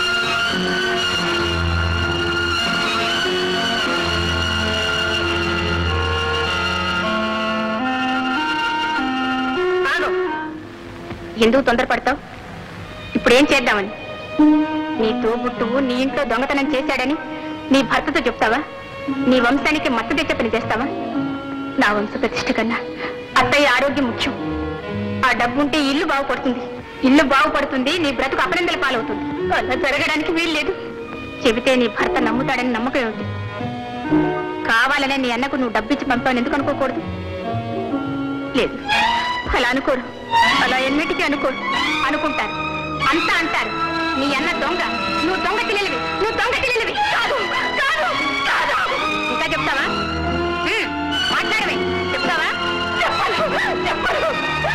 ఆగు. ఎందుకు తొందరపడతావు ఇప్పుడేం చేద్దామని నీ తోబుట్టువు నీ ఇంట్లో దొంగతనం చేశాడని నీ భర్తతో చెప్తావా నీ వంశానికి మత్తు తెచ్చే పని చేస్తావా నా వంశ ప్రతిష్ఠ కన్నా అత్తయ్య ఆరోగ్యం ముఖ్యం ఆ డబ్బు ఉంటే ఇల్లు బాగుపడుతుంది ఇల్లు బాగుపడుతుంది నీ బ్రతుకు అపనందల పాలవుతుంది అలా జరగడానికి వీల్లేదు చెబితే నీ భర్త నమ్ముతాడని నమ్మకం ఏమిటి కావాలనే నీ అన్నకు నువ్వు డబ్బిచ్చి పంపావు ఎందుకు అనుకోకూడదు లేదు అలా అనుకోరు అలా ఎన్నిటికీ అనుకోరు అనుకుంటారు అంతా అంటారు నీ అన్న దొంగ నువ్వు దొంగ తెలియవి నువ్వు దొంగ తెలియవి కాదు కాదు కాదు ఇంకా చెప్తావా హ్మ్, మాట్లాడవే చెప్తావా చెప్పను చెప్పను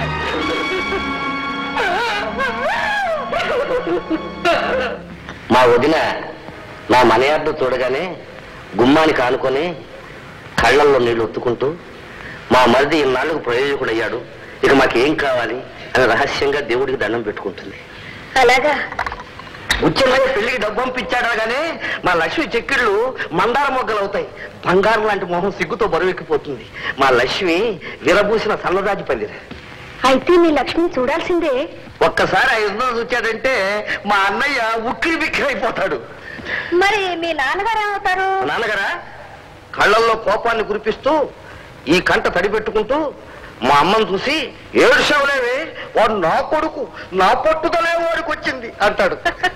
మా వదిన నా మనయార్డు చూడగానే గుమ్మానికి ఆనుకొని కళ్ళల్లో నీళ్లు ఒత్తుకుంటూ మా మరిది ఇన్నాళ్ళకు ప్రయోజకుడయ్యాడు ఇక మాకేం కావాలి అని రహస్యంగా దేవుడికి దండం పెట్టుకుంటుంది అలాగా ఉచ్చమయ్య పెళ్లికి డబ్బు పంపించాడు కానీ మా లక్ష్మి చెక్కిళ్ళు మందార మొగ్గలు అవుతాయి బంగారం లాంటి మొహం సిగ్గుతో బరువెక్కిపోతుంది మా లక్ష్మి విరబూసిన సన్నదాజి పందిర అయితే నీ లక్ష్మిని చూడాల్సిందే ఒక్కసారి ఆ యుద్ధం చూచాడంటే మా అన్నయ్య ఉక్కిరి బిక్కిరి అయిపోతాడు మరి మీ నాన్నగారు ఏమవుతారు మా నాన్నగారా కళ్ళల్లో కోపాన్ని కురిపిస్తూ ఈ కంట తడి పెట్టుకుంటూ మా అమ్మను చూసి ఏడుషవులేవే వాడు నా కొడుకు నా పట్టుదలే వాడికి వచ్చింది అంటాడు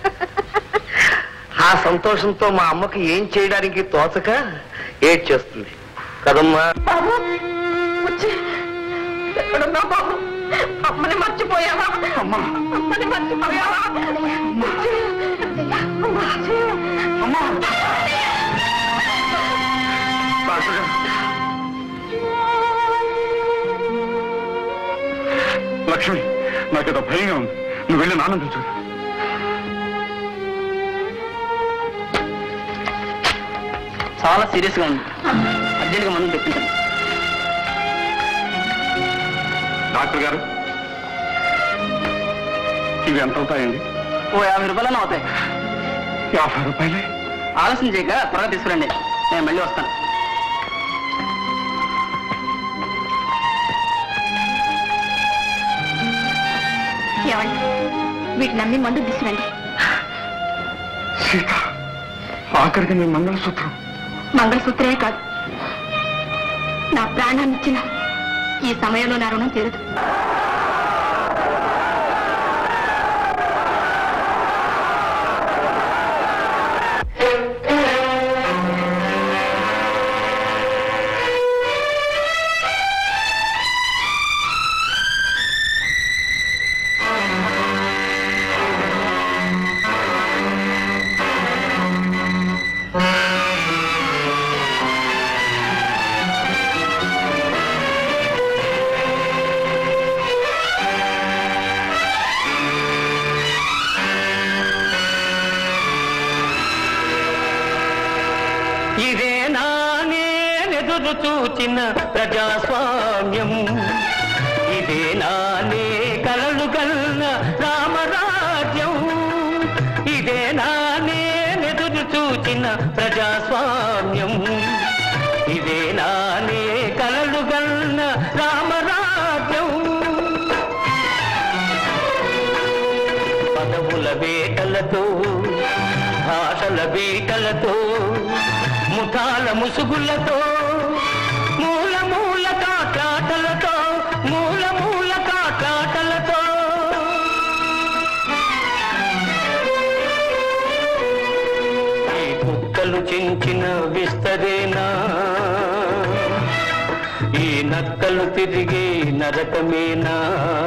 ఆ సంతోషంతో మా అమ్మకి ఏం చేయడానికి తోచక ఏడ్చేస్తుంది కదమ్మా బాబు వచ్చి ఎక్కడున్నా బాబు అమ్మని మర్చిపోయావా అమ్మా అమ్మని మర్చిపోయావా వచ్చి. వచ్చి. అమ్మా డాక్టర్ గారు. లక్ష్మి నాకేదో భయంగా ఉంది నువ్వు వెళ్ళి నాన్న పిలుచు చాలా సీరియస్ గా ఉంది అర్జెంట్ గా మనం తెప్పించండి డాక్టర్ గారు ఇవి ఎంత అవుతాయండి ఓ యాభై రూపాయలన్నా అవుతాయి యాభై రూపాయలే ఆలస్యం చేయక త్వరగా తీసుకురండి నేను మళ్ళీ వస్తాను ఏమండి వీటిని నమ్మి మందు తీసుకురండి సీత ఆఖరికి నీ మంగళసూత్రం మంగళసూత్రమే కాదు నా ప్రాణాన్ని ఇచ్చిన ఈ సమయంలో నా రుణం తీరదు ఆ ఇదేనా నేనెదురు చూచిన ప్రజాస్వామ్యం ఇదేనా నే కలలు కన్న రామరాజ్యం ఇదేనా నేనెదురు చూచిన ప్రజాస్వామ్యం ఇదేనా నే కలలు కన్న రామరాజ్యం పదవుల వేటలతో భాషల బీటలతో ముఠాల ముసుగులతో మూల మూల కాట్లాటలతో మూల మూల కాట్లాటలతో ఈ కుక్కలు చించిన విస్తరేనా ఈ నక్కలు తిరిగి నరకమేనా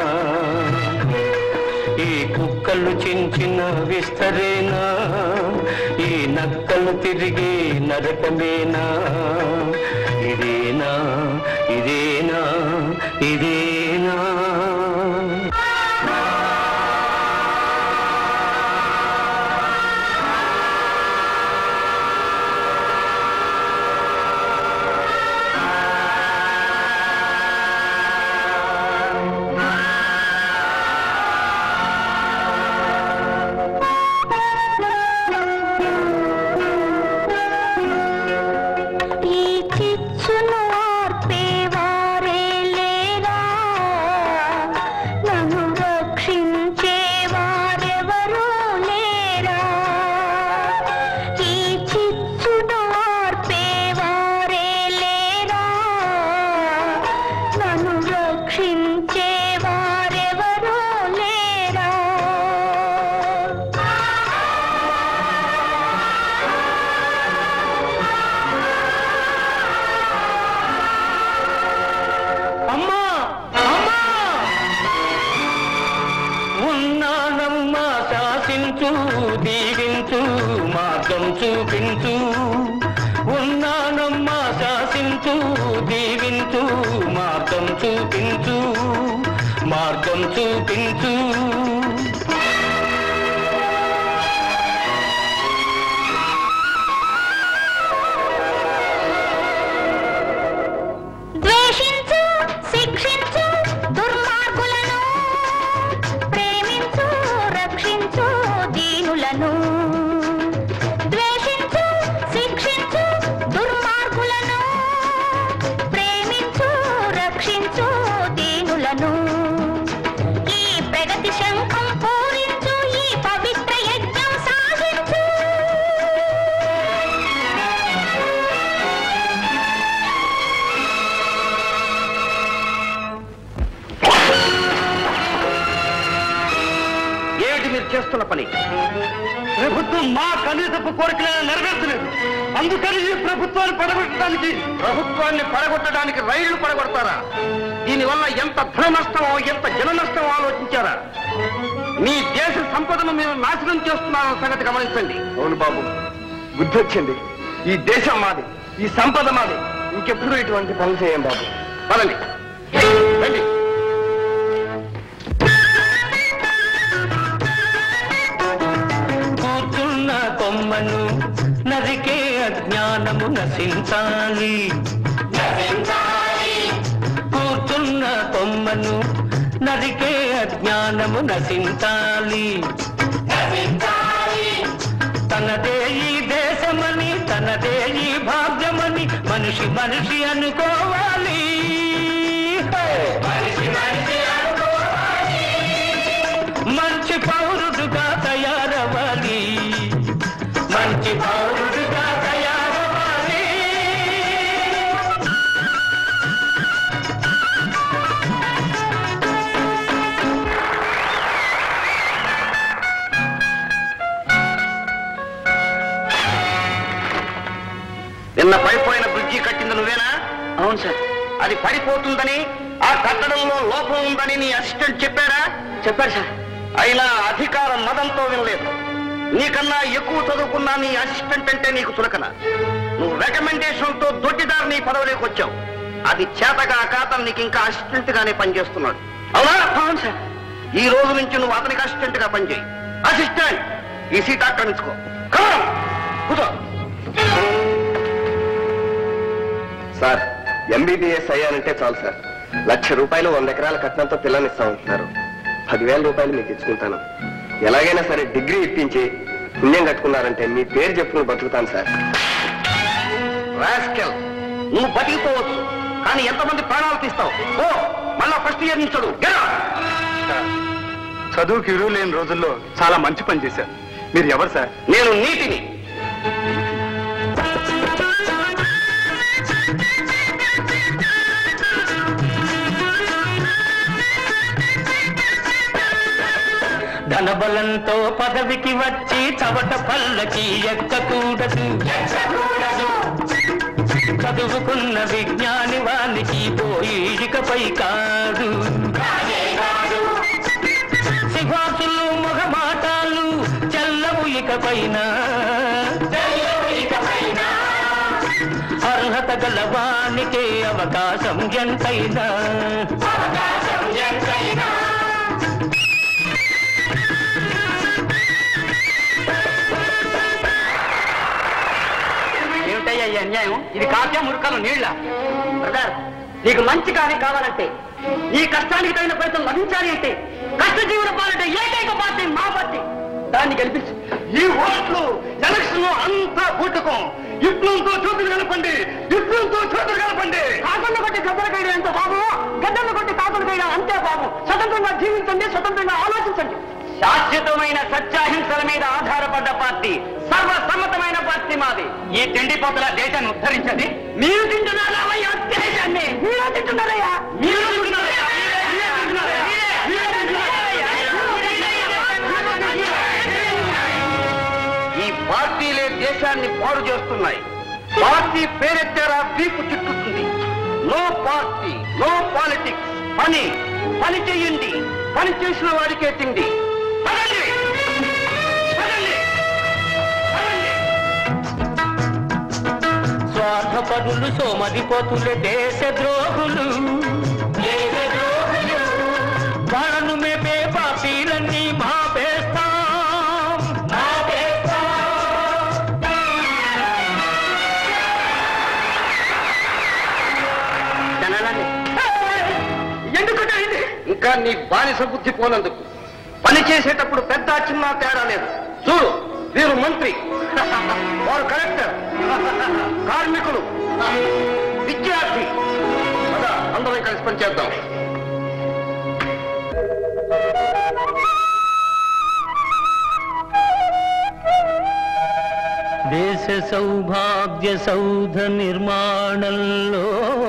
ఈ కుక్కలు చించిన విస్తరేనా ఈ నక్కలు తిరిగి నరకమేనా ఇదేనా ఇదేనా ఇదేనా ఈ చిచ్చును ఆర్పేవారే లేరా నన్ను రక్షించేవారెవరూ లేరా ఈ చిచ్చును ఆర్పేవారే లేరా నన్ను రక్షించేవారెవరూ లేరా అమ్మా అమ్మా ఉన్నానమ్మా శాసించు దీవించు మార్గం చూపించు ఉన్నానమ్మా శాసించు దీవించు మార్గం చూపించు మార్గం చూపించు ద్వేషించు శిక్షించు దుర్మార్గులను ప్రేమించు రక్షించు దీనులను ద్వేషించు శిక్షించు దుర్మార్గులను ప్రేమించు రక్షించు దీనులను ఈ ప్రగతి శంఖం పూరించు ఈ పవిత్ర యజ్ఞం సాగించు ఏమిటి మీరు చేస్తున్న పని ప్రభుత్వం మా కనీసపు కోరికలను నెరవేర్చలేదు అందుకని ఈ ప్రభుత్వాన్ని పడగొట్టడానికి ప్రభుత్వాన్ని పడగొట్టడానికి రైళ్లు పడగొడతారా దీనివల్ల ఎంత ధన నష్టమో ఎంత జన నష్టమో ఆలోచించారా మీ దేశ సంపదను మీరు నాశనం చేస్తున్నారన్న సంగతి గమనించండి అవును బాబు బుద్ధి వచ్చింది ఈ దేశం మాది ఈ సంపద మాది ఇంకెప్పుడు ఇటువంటి పనులు చేయం బాబు పదండి రండి కూర్చున్న కొమ్మను నరికే అజ్ఞానము నశించాలి కూర్చున్న కొమ్మను నరికే అజ్ఞానము నశించాలి తనదే ఈ దేశమని తనదే ఈ భాగ్యమని మనిషి మనిషి అనుకోవాలి మనిషి మనిషి అనుకోవాలి మంచి పౌరుడుగా తయారవ్వాలి మంచి పౌరుడుగా తయారవ్వాలి నిన్న పడిపోయిన బ్రిడ్జి కట్టింది నువ్వేనా అవును సార్ అది పడిపోతుందని ఆ కట్టడంలో లోపం ఉందని నీ అసిస్టెంట్ చెప్పారా చెప్పారు సార్ అయినా అధికార మదంతో వినలేదు నీకన్నా ఎక్కువ చదువుకున్న నీ అసిస్టెంట్ అంటే నీకు చులకన నువ్వు రికమెండేషన్ తో దొడ్డిదారు నీ పదవిలోకి వచ్చావు అది చేతగా కాతను నీకు ఇంకా అసిస్టెంట్ గానే పనిచేస్తున్నాడు అవునా అవును సార్ ఈ రోజు నుంచి నువ్వు అతనికి అసిస్టెంట్ గా పనిచేయి అసిస్టెంట్ ఈ సీట్ ఆక్రమించుకో Come on, కూర్చో సార్ ఎంబీబీఎస్ అయ్యానంటే చాలు సార్ లక్ష రూపాయలు వంద ఎకరాల కట్నంతో పిల్లనిస్తామంటున్నారు పదివేల రూపాయలు మీకు ఇచ్చుకుంటాను ఎలాగైనా సరే డిగ్రీ ఇప్పించి పుణ్యం కట్టుకున్నారంటే మీ పేరు చెప్పుకుని బతుకుతాను సార్ రాస్కెల్ నువ్వు బతికిపోవచ్చు కానీ ఎంతమంది ప్రాణాలు తీస్తావు ఓ మళ్ళా ఫస్ట్ ఇయర్ నుంచి చదువు Get out! చదువుకి విలువ లేని రోజుల్లో చాలా మంచి పని చేశారు మీరు ఎవరు సార్ నేను నీతిని ధనబలంతో పదవికి వచ్చి చవట పల్లకి ఎక్కకూడదు చదువుకున్న విజ్ఞాని వానికి పోయి ఇకపై కాదు సిఫార్సులు మొగమాటాలు చెల్లవు ఇకపైన అర్హత గల వానికే అవకాశం ఎంతైనా ఏమిటయ్యా ఈ అన్యాయం ఇది కావ్య మురుకాలు నీళ్ళ బ్రదర్ నీకు మంచి కానీ కావాలంటే నీ కష్టానికి తగిన ఫలితం లభించాలి అంటే కష్టజీవుల పాలంటే ఏకైక పార్టీ మా పార్టీ దాన్ని గెలిపించు ఈ ఓట్లు ఎలక్షన్ అంతా కూటుకం విప్లవంతో చూతులు కలపండి విప్లవంతో చూతులు కలపండి కాకుండా కొట్టి గద్దలు కైడం ఎంత బాబు గద్దలు కొట్టి కాకులు కైడం అంతే బాబు స్వతంత్రంగా జీవించండి స్వతంత్రంగా ఆలోచించండి శాశ్వతమైన సత్యాహింసల మీద ఆధారపడ్డ పార్టీ సర్వసమ్మతమైన పార్టీ మాది ఈ తిండిపోతల దేశాన్ని ఉద్ధరించండి మీరు తింటున్నారా అయ్యా దేశాన్ని మీరు తింటున్నారయ్యా మీరు తింటున్నారయ్యా మీరే తింటున్నారయ్యా. మీరే తింటున్నారయ్యా. ఈ పార్టీలే దేశాన్ని పాడు చేస్తున్నాయి పార్టీ పేరెత్తారా వీపు చుట్టుతుంది నో పార్టీ నో పాలిటిక్స్ పని పని చెయ్యండి పని చేసిన వాడికే తిండి పదండి పదండి పదండి స్వార్థపరులు సోమరిపోతులు దేశ ద్రోహులు వాళ్ళను మేపే పార్టీలన్నీ మాపేస్తాం ఎందుకంటే ఇంకా నీ బానిస బుద్ధి పోనందుకు పని చేసేటప్పుడు పెద్ద చిన్న తేడా లేదు చూడు వీరు మంత్రి వారు కలెక్టర్ కార్మికులు విద్యార్థి పద, అందరం కలిసి పనిచేద్దాం దేశ సౌభాగ్య సౌధ నిర్మాణంలో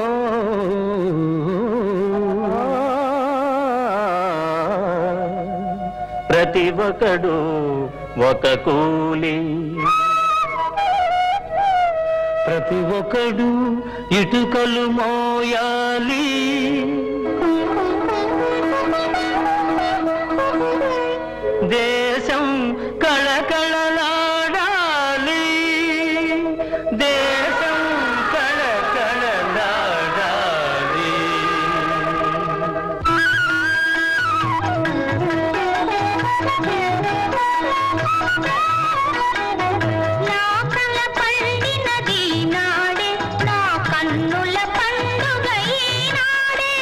ప్రతి ఒక్కడు ఒక కూలి ప్రతి ఒక్కడు ఇటుకలు మోయాలి దేశం కళకళలాడాలి దేశం కళకళలాడాలి లోకల పండినది నాడే నా కన్నుల పండుగ ఈనాడే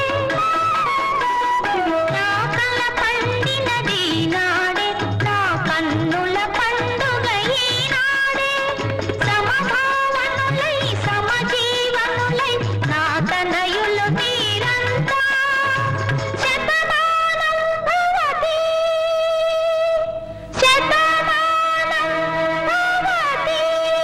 లోకల పండినది నాడే నా కన్నుల పండుగ ఈనాడే సమభావనులై సమజీవనులై నా తనయులు మీరంతా శతమానం భవతి శతమానం భవతి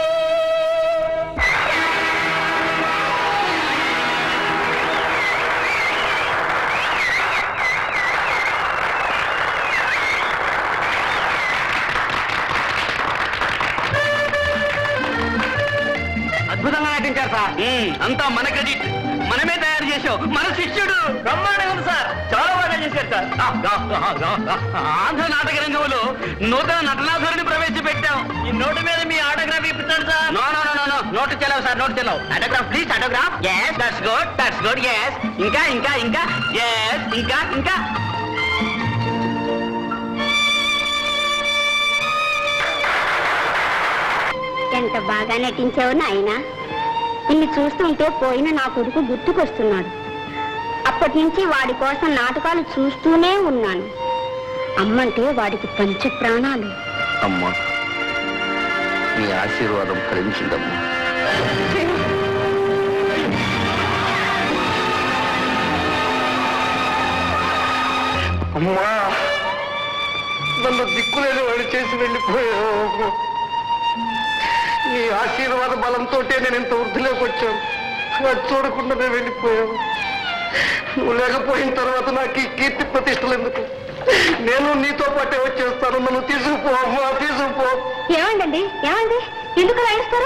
అద్భుతంగా నటించారు సార్ అంతా మన క్రెడిట్ మనమే తయారు చేసాం మన శిష్యుడు బ్రహ్మాండంగా ఉంది సార్ చాలా బాగా చేశారు సార్ ఆంధ్ర నాటక రంగంలో నూతన నటనాధురిని ప్రవేశపెట్టాం ఈ నోటు మీద మీ ఆటోగ్రాఫ్ ఇప్పించండి sir no no no no note చెలవు సార్ నోటు చెలవు autograph please autograph yes that's good that's good yes ఇంకా ఇంకా ఇంకా ఎస్ ఇంకా ఇంకా ఎంత బాగా నటించావు నాయనా ఇన్ని చూస్తుంటే పోయిన నా కొడుకు గుర్తుకొస్తున్నాడు అప్పటి నుంచి వాడి కోసం నాటకాలు చూస్తూనే ఉన్నాను అమ్మంటే వాడికి పంచ ప్రాణాలు అమ్మా నీ ఆశీర్వాదం ఫలించిందమ్మా అమ్మా నన్ను దిక్కులేని వాడు చేసి వెళ్ళిపోయావు నీ ఆశీర్వాద బలంతోటే నేను ఇంత వృద్ధిలోకి వచ్చాను అది చూడకుండానే వెళ్ళిపోయావు నువ్వు లేకపోయిన తర్వాత నాకు ఈ కీర్తి ప్రతిష్టలు ఎందుకు నేను నీతో పాటే వచ్చేస్తాను నన్ను తీసుకుపో అమ్మా తీసుకుపో ఏమండి ఏమండి ఎందుకు అలా ఏడుస్తారు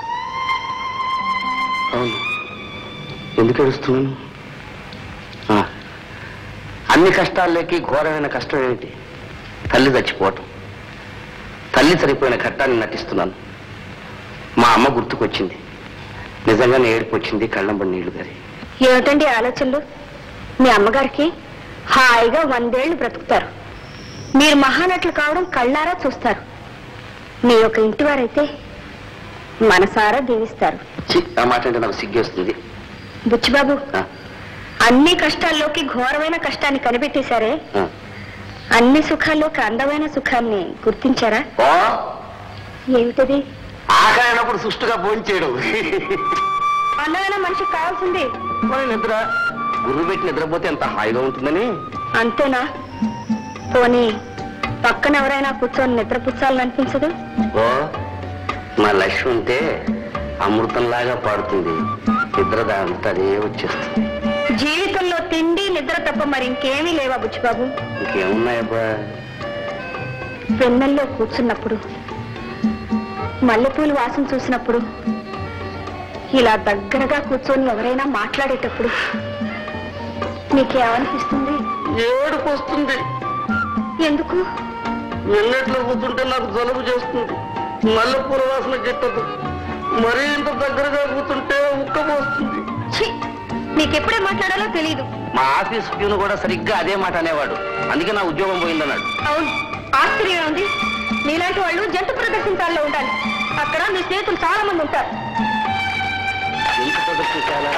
అవును ఎందుకు ఏడుస్తున్నాను ఆ, అన్ని కష్టాల్లోకి ఘోరమైన కష్టం ఏమిటి తల్లి చచ్చిపోవటం తల్లి సరిపోయిన ఘట్టాన్ని నటిస్తున్నాను మా అమ్మ గుర్తుకొచ్చింది నిజంగానే ఏడుపు వచ్చింది కళ్ళంబడి నీళ్లు గారి ఏమిటండి ఆలోచనలు మీ అమ్మగారికి హాయిగా వందేళ్లు బ్రతుకుతారు మీరు మహానటులు కావడం కళ్ళారా చూస్తారు మీ యొక్క ఇంటి వారైతే మనసారా దీవిస్తారు ఛీ, ఆ మాట అంటే నాకు సిగ్గేస్తుంది బుచ్చిబాబు ఆ, అన్ని కష్టాల్లోకి ఘోరమైన కష్టాన్ని కనిపెట్టేశారే ఆ. అన్ని సుఖాల్లోకి అందమైన సుఖాన్ని గుర్తించారా ఓ ఏమిటది ఆకలి అయినప్పుడు సుష్టుగా భోంచేయడం అందమైన మనిషికి కావాల్సింది పోనీ నిద్ర గురువు పెట్టి నిద్రపోతే ఎంత హాయిగా ఉంటుందని అంతేనా పోనీ పక్కన ఎవరైనా కూర్చొని నిద్ర పుచ్చాలని అనిపించదు ఓ మా లక్ష్మి ఉంటే అమృతంలాగా పాడుతుంది నిద్ర దాంతో అదే వచ్చేస్తుంది జీవితంలో తిండి నిద్ర తప్ప మరి ఇంకేమీ లేవా బుచ్చిబాబు ఇంకేమున్నాయబ్బా వెన్నెల్లో కూర్చున్నప్పుడు మల్లెపూలు వాసన చూసినప్పుడు ఇలా దగ్గరగా కూర్చొని ఎవరైనా మాట్లాడేటప్పుడు నీకేమనిపిస్తుంది ఏడుపు వస్తుంది ఎందుకు వెన్నెట్లో కూర్చుంటే నాకు జలుబు చేస్తుంది మల్లెపూల వాసన గిట్టదు మరీ ఇంత దగ్గరగా కూర్చుంటే ఉక్కబోస్తుంది ఛీ! నీకెప్పుడే మాట్లాడాలో తెలియదు మా ఆఫీస్ ప్యూన్ కూడా సరిగ్గా అదే మాట అనేవాడు అందుకే నా ఉద్యోగం పోయిందన్నాడు అవును ఆశ్చర్యం ఉంది నీలాంటి వాళ్ళు జంతు ప్రదర్శనశాలలో ఉండాలి అక్కడ మీ స్నేహితులు చాలా మంది ఉంటారు ఎంత ప్రదర్శించాలా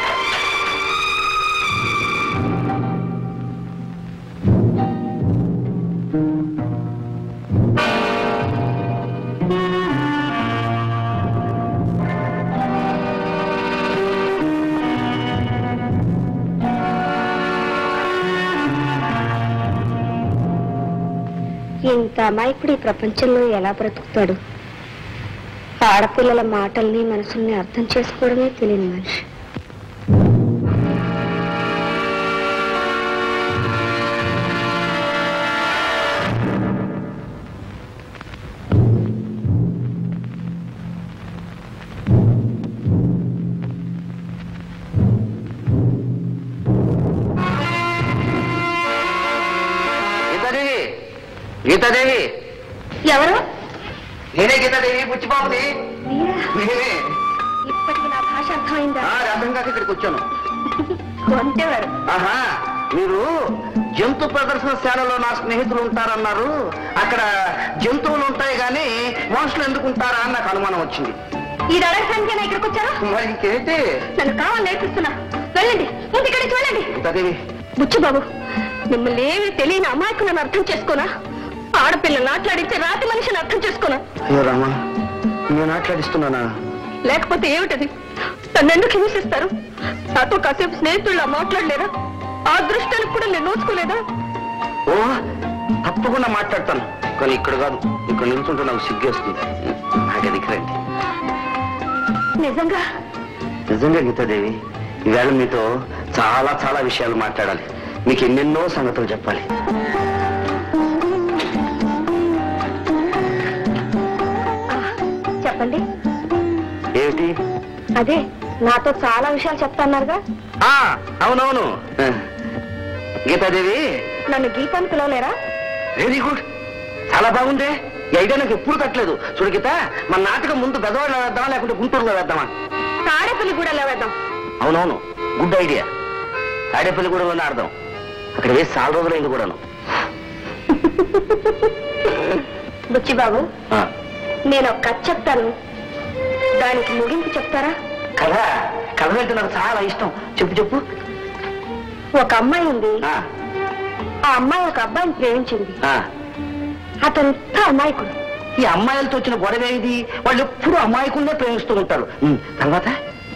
ఇంత అమాయకుడు ఈ ప్రపంచంలో ఎలా బ్రతుకుతాడు ఆడపిల్లల మాటల్ని మనసుల్ని అర్థం చేసుకోవడమే తెలియని మనిషి గీతాదేవి గీతాదేవి ఎవరు నేనే గీతాదేవి బుచ్చిబాబుది మీరా? నేనే ఇప్పటికి నా భాష అర్థమైందా ఆ, అర్థం కాక ఇక్కడికి వచ్చాను కొంటేవారు ఆహా మీరు జంతు ప్రదర్శనశాలలో నా స్నేహితులు ఉంటారన్నారు అక్కడ జంతువులు ఉంటాయి కానీ మనుషులు ఎందుకు ఉంటారా అని నాకు అనుమానం వచ్చింది ఇది అడగడానికి నా ఇక్కడికి వచ్చారా మరి ఇంకేంటి నన్ను కావాలి నేర్పిస్తున్నా వెళ్ళండి ముందు ఇక్కడి నుంచి వెళ్ళండి గీతాదేవి బుచ్చు బాబు మిమ్మల్ని ఏమి తెలియని అమాయకులను అర్థం చేసుకోనా ఆడపిల్లని మాట్లాడితే రాతి మనిషిని అర్థం చేసుకోనా అయ్యో రామా నేను మాట్లాడిస్తున్నానా లేకపోతే ఏమిటది నన్ను ఎందుకు హింసిస్తారు నాతో కాసేపు స్నేహితుల్లో మాట్లాడలేరా ఆ దృష్టానికి కూడా నేను నోచుకోలేదా ఓ తప్పకుండా మాట్లాడతాను కానీ ఇక్కడ కాదు ఇక్కడ నిల్చుంటే నాకు సిగ్గేస్తుంది నాకు అది రండి నిజంగా నిజంగా గీతాదేవి ఈవేళ మీతో చాలా చాలా విషయాలు మాట్లాడాలి మీకు ఎన్నెన్నో సంగతులు చెప్పాలి ఆ, చెప్పండి ఏమిటి అదే నాతో చాలా విషయాలు చెప్తాన్నారుగా ఆ, అవునవును ఆ, గీతాదేవి నన్ను గీతాన్ని పిలవలేరా వెరీ గుడ్ చాలా బాగుంది ఈ ఐడియా నాకు ఎప్పుడు కట్టలేదు చూడు గీత మన నాటకం ముందు బెదవాడలో వేద్దామా లేకుంటే గుంటూరులో వేద్దామా తాడేపల్లి కూడా వేద్దాం అవునవును గుడ్ ఐడియా తాడేపల్లి కూడా ఆడదాం అక్కడ వేసి చాలా రోజులైంది కూడాను బుచ్చిబాబు ఆ, నేను ఒక కథ చెప్తాను దానికి ముగింపు చెప్తారా కథ కథ అంటే నాకు చాలా ఇష్టం చెప్పు చెప్పు ఒక అమ్మాయి ఉంది ఆ, ఆ అమ్మాయి ఒక అబ్బాయిని ప్రేమించింది ఆ. అతనితో అమాయకుడు ఈ అమ్మాయిలతో వచ్చిన గొడవ ఇది వాళ్ళు ఎప్పుడు అమాయకుల్నే ప్రేమిస్తూ ఉంటారు ఉమ్, తర్వాత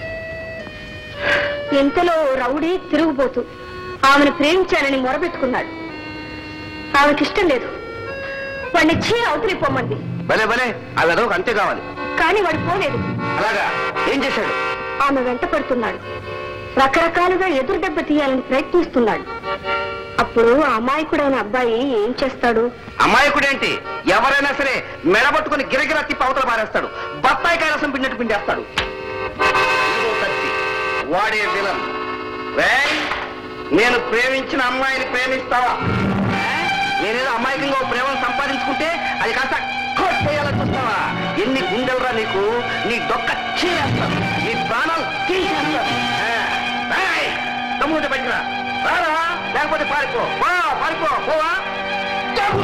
ఇంతలో రౌడీ తిరుగుబోతూ ఆమెను ప్రేమించానని మొరబెట్టుకున్నాడు ఆమెకిష్టం లేదు వాడిని చీ అవతలి పొమ్మంది భలే భలే అవి అదొక అంతే కావాలి కానీ వాడు పోలేదు అలాగా ఏం చేశాడు ఆమె వెంట పడుతున్నాడు రకరకాలుగా ఎదురు దెబ్బ తీయాలని ప్రయత్నిస్తున్నాడు అప్పుడు ఆ అమాయకుడైన అబ్బాయి ఏం చేస్తాడు అమాయకుడేంటి ఎవరైనా సరే మెడబట్టుకుని గిరగిర తిప్పి అవతల పారేస్తాడు బత్తాయి కాయరసం పిండినట్టు పిండేస్తాడు ఇదిగో కత్తి. వాడే విలన్ రేయ్, నేను ప్రేమించిన అమ్మాయిని ప్రేమిస్తావా నేనేదో అమాయకంగా ఓ ప్రేమను సంపాదించుకుంటే అది కాస్త కొట్టేయాలని చూస్తావా ఎన్ని గుండెలరా నీకు నీ దొక్క చీరేస్తాను నీ ప్రాణాలు తీసేస్తాను ఆ, రేయ్, దమ్ముంటే బయటరా రారా లేకపోతే పారిపో పో, పారిపో పోవా చెప్పు.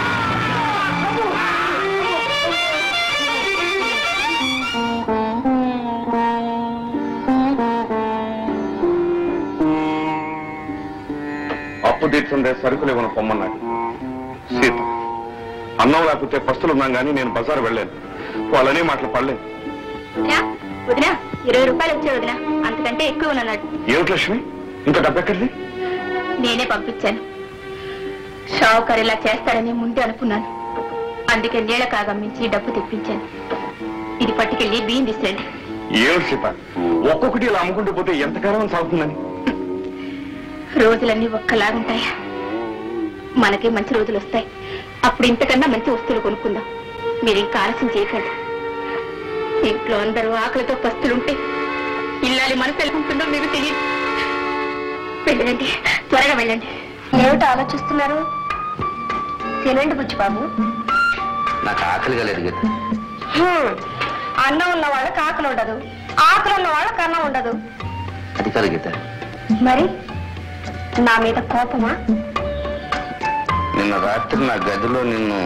అప్పు తీర్చుండే సరుకులు ఇవ్వను పొమ్మన్నాడు సీత అన్నం లేకపోతే పస్తులున్నాం కానీ నేను బజారు వెళ్ళాను వాళ్ళని మాటలు పడలేదు వదినా వదినా ఇరవై రూపాయలు వచ్చాయి వదినా అంతకంటే ఎక్కువ అన్నాడు ఏమిటి లక్ష్మి ఇంత డబ్బెక్కడిది నేనే పంపించాను షావుకారు ఇలా చేస్తాడని ముందే అనుకున్నాను అందుకే నీళ్ళ కాగమ్మించి డబ్బు తెప్పించాను ఇది పట్టుకెళ్ళి బియ్యం తీసుకెళ్ళి ఏమిటి సీత ఒక్కొక్కటి ఇలా అమ్ముకుంటూ పోతే ఎంతకాలం సాగుతుందని రోజులన్నీ ఒక్కలాగుంటాయా మనకే మంచి రోజులు వస్తాయి అప్పుడు ఇంతకన్నా మంచి వస్తువులు కొనుక్కుందాం మీరు ఇంకా ఆలస్యం చేయకండి ఇంట్లో అందరూ ఆకలితో పస్తులుంటే ఇల్లాలి మనసు ఎలా ఉంటుందో మీకు తెలియదు వెళ్ళండి త్వరగా వెళ్ళండి ఏమిటి ఆలోచిస్తున్నారు తినండి బుచ్చిబాబు నాకు ఆకలిగా లేదు కదా హ్మ్. అన్నం ఉన్న వాళ్ళకి ఆకలి ఉండదు ఆకలి ఉన్న వాళ్ళకి అన్నం ఉండదు అది కాదు గీత మరి నా మీద కోపమా నిన్న రాత్రి నా గదిలో నిన్ను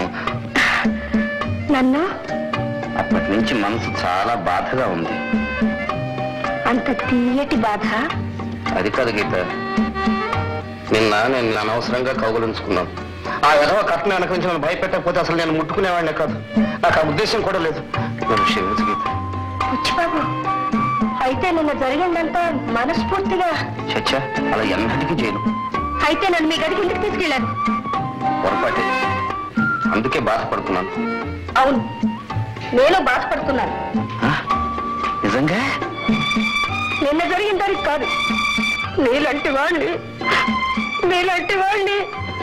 నన్ను అప్పటి నుంచి మనసు చాలా బాధగా ఉంది అంత తీయటి బాధ అది కాదు గీత నిన్న నేను అనవసరంగా కౌగులించుకున్నాను ఆ ఎదవ కట్న వెనక నుంచి నన్ను భయపెట్టకపోతే అసలు నేను ముట్టుకునేవాడినే కాదు నాకు ఆ ఉద్దేశం కూడా లేదు నన్ను క్షమించు గీత బుచ్చిబాబు అయితే నిన్న జరిగిందంతా మనస్ఫూర్తిగా చచ్చా అలా ఎన్నటికీ చేయను అయితే నన్ను మీ గదికి ఇంటికి తీసుకెళ్ళాను పొరపాటే అందుకే బాధపడుతున్నాను అవును నేను బాధపడుతున్నాను ఆ? నిజంగా నిన్న జరిగిన దానికి కాదు నీలాంటి వాణ్ణి నీలాంటి వాణ్ణి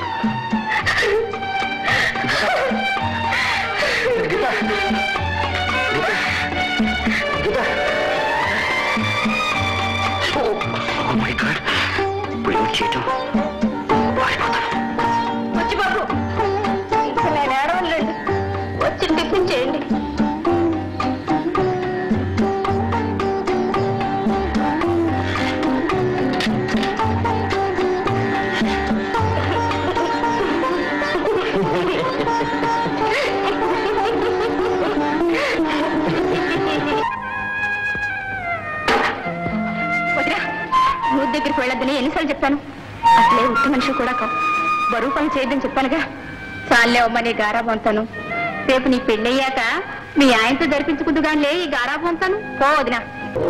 మై గాడ్ ఇప్పుడు ఏం చేయటం పారిపోతాను వచ్చి బాబు ఇంకా నేను ఏడవలేండి వచ్చి టిఫిన్ చేయండి వదిరా మూడు దగ్గరికి వెళ్ళొద్దని ఎన్నిసార్లు చెప్తాను అసలే ఉత్త మనిషి కూడా కావు బరువు పని చేయొద్దని చెప్పానుగా చాలే అమ్మ నీ గారాబం అంతాను రేపు నీ పెళ్ళయ్యాక మీ ఆయనతో జరిపించుకుందుగానిలే ఈ గారాబం అంతాను పో వదినా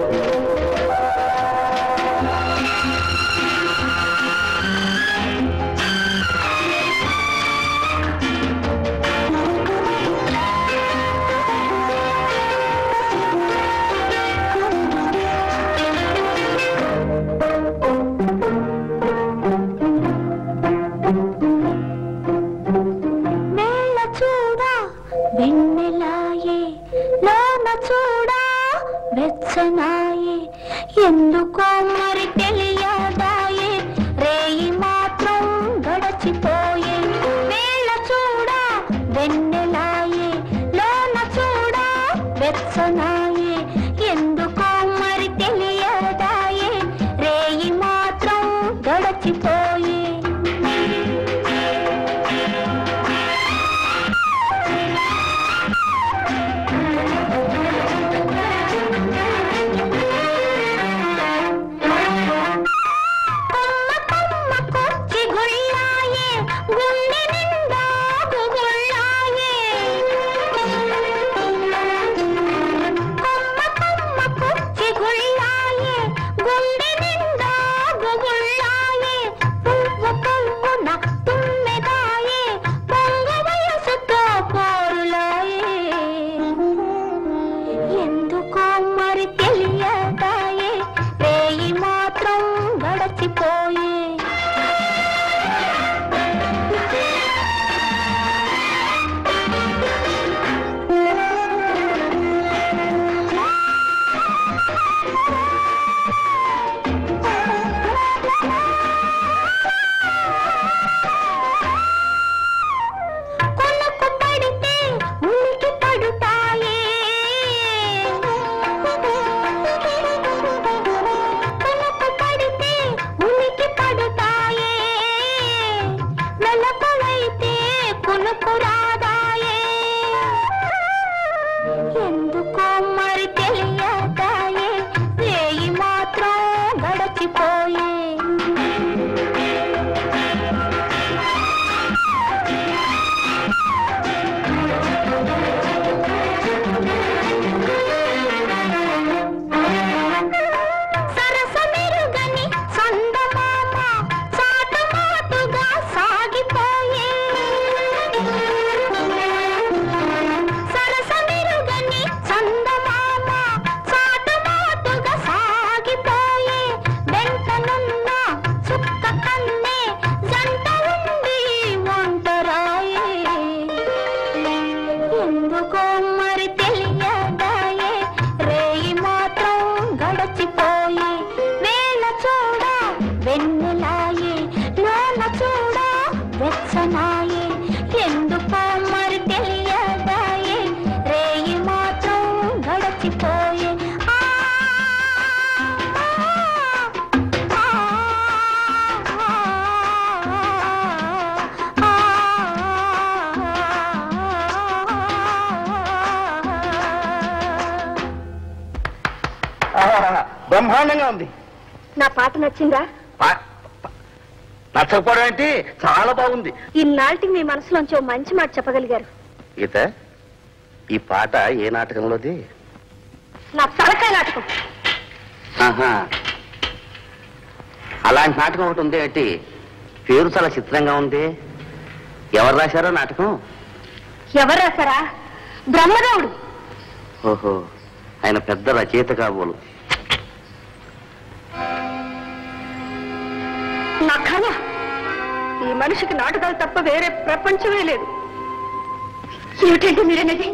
మేళ చూడా వెన్నెలాయే లోన చూడా వెచ్చనాయే ఎందుకో మరి తెలియదాయే రేయి మాత్రం గడచిపోయే మేళ చూడా వెన్నెలాయే లోన చూడా వెచ్చనాయే ఎందుకో మరి తెలియదాయే రేయి మాత్రం గడచిపోయే బ్రహ్మాండంగా ఉంది నా పాట నచ్చిందా పా- పా- నచ్చకపోవడం ఏంటి చాలా బాగుంది ఇన్నాళ్ళకి మీ మనసులోంచి ఓ మంచి మాట చెప్పగలిగారు గీత ఈ పాట ఏ నాటకంలోది నా తలకాయ నాటకం ఆహా. అలాంటి నాటకం ఒకటి ఉంది ఏంటి పేరు చాలా చిత్రంగా ఉంది ఎవరు రాశారో నాటకం ఎవరు రాశారా బ్రహ్మదేవుడు ఓహో ఆయన పెద్ద రచయిత కాబోలు నా కళ ఈ మనిషికి నాటకాలు తప్ప వేరే ప్రపంచమే లేదు ఏమిటంటే మీరనేది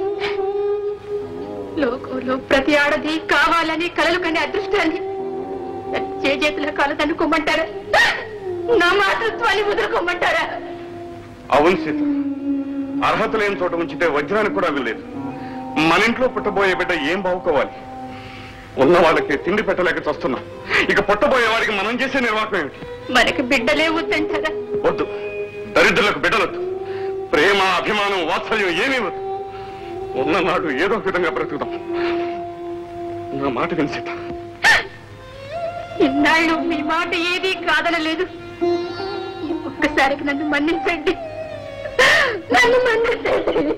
లోకంలో ప్రతి ఆడది కావాలని కలలు కనే అదృష్టాన్ని చేతుల కాలు తన్నుకోమంటారా నా మాతృత్వాన్ని ముదురుకోమంటారా అవును సీత అర్హత లేని చోట ఉంచితే వజ్రానికి కూడా వీల్లేదు మన ఇంట్లో పుట్టబోయే బిడ్డ ఏం బాగుకోవాలి ఉన్న వాళ్ళకి తిండి పెట్టలేక చస్తున్నాం ఇక పుట్టబోయే వాడికి మనం చేసే నిర్వాహకం ఏమిటి మనకి బిడ్డలే వద్దంటారా వద్దు దరిద్రులకు బిడ్డలొద్దు ప్రేమ అభిమానం వాత్సల్యం ఏమీ వద్దు ఉన్ననాడు ఏదో ఒక విధంగా బ్రతుకుదాం నా మాట విని సీత ఇన్నాళ్ళు మీ మాట ఏదీ కాదనలేదు ఒక్కసారికి నన్ను మన్నించండి నన్ను మన్నించండి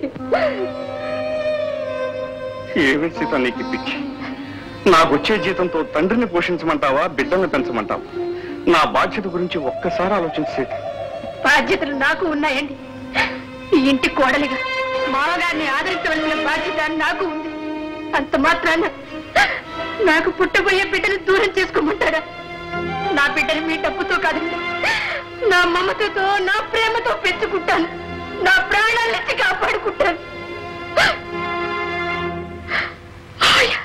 ఏమి సీత నీకు పిచ్చి నాకు వచ్చే జీతంతో తండ్రిని పోషించమంటావా బిడ్డల్ని పెంచమంటావా నా బాధ్యత గురించి ఒక్కసారి ఆలోచించి సీత బాధ్యతలు నాకు ఉన్నాయండి ఈ ఇంటి కోడలిగా మామగారిని ఆదరించవలసిన బాధ్యత నాకు ఉంది అంత మాత్రాన నాకు పుట్టబోయే బిడ్డను దూరం చేసుకోమంటారా నా బిడ్డను మీ డబ్బుతో కాదండి నా మమతతో నా ప్రేమతో పెంచుకుంటాను నా ప్రాణాలెత్తి కాపాడుకుంటాను ఆయ్.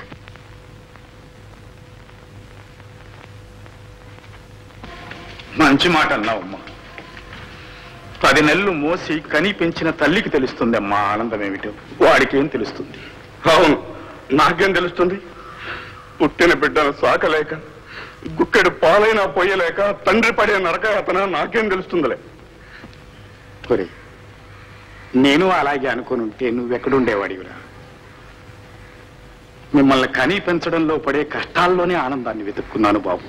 మంచి మాట అన్నావమ్మా పది నెలలు మోసి కని పెంచిన తల్లికి తెలుస్తుంది అమ్మా ఆనందం ఏమిటో వాడికి ఏం తెలుస్తుంది అవును నాకేం తెలుస్తుంది పుట్టిన బిడ్డను సాకలేక గుక్కెడు పాలైనా పొయ్యలేక తండ్రి పడే నరకయాతన నాకేం తెలుస్తుందిలే కొరే నేను అలాగే అనుకుని ఉంటే నువ్వెక్కడుండేవాడివిరా మిమ్మల్ని కని పెంచడంలో పడే కష్టాల్లోనే ఆనందాన్ని వెతుక్కున్నాను బాబు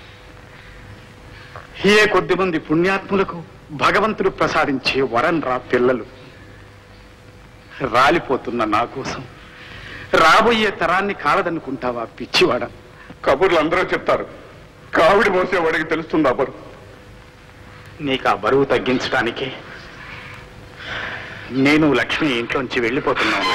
ఏ కొద్ది మంది పుణ్యాత్ములకు భగవంతుడు ప్రసాదించే వరం రా పిల్లలు రాలిపోతున్న నా కోసం రాబోయే తరాన్ని కాలదనుకుంటావా పిచ్చివాడ కబుర్లు అందరూ చెప్తారు కావిడి మోసేవాడికి తెలుస్తుందా బరు నీకు ఆ బరువు తగ్గించడానికే నేను లక్ష్మి ఇంట్లోంచి వెళ్ళిపోతున్నాను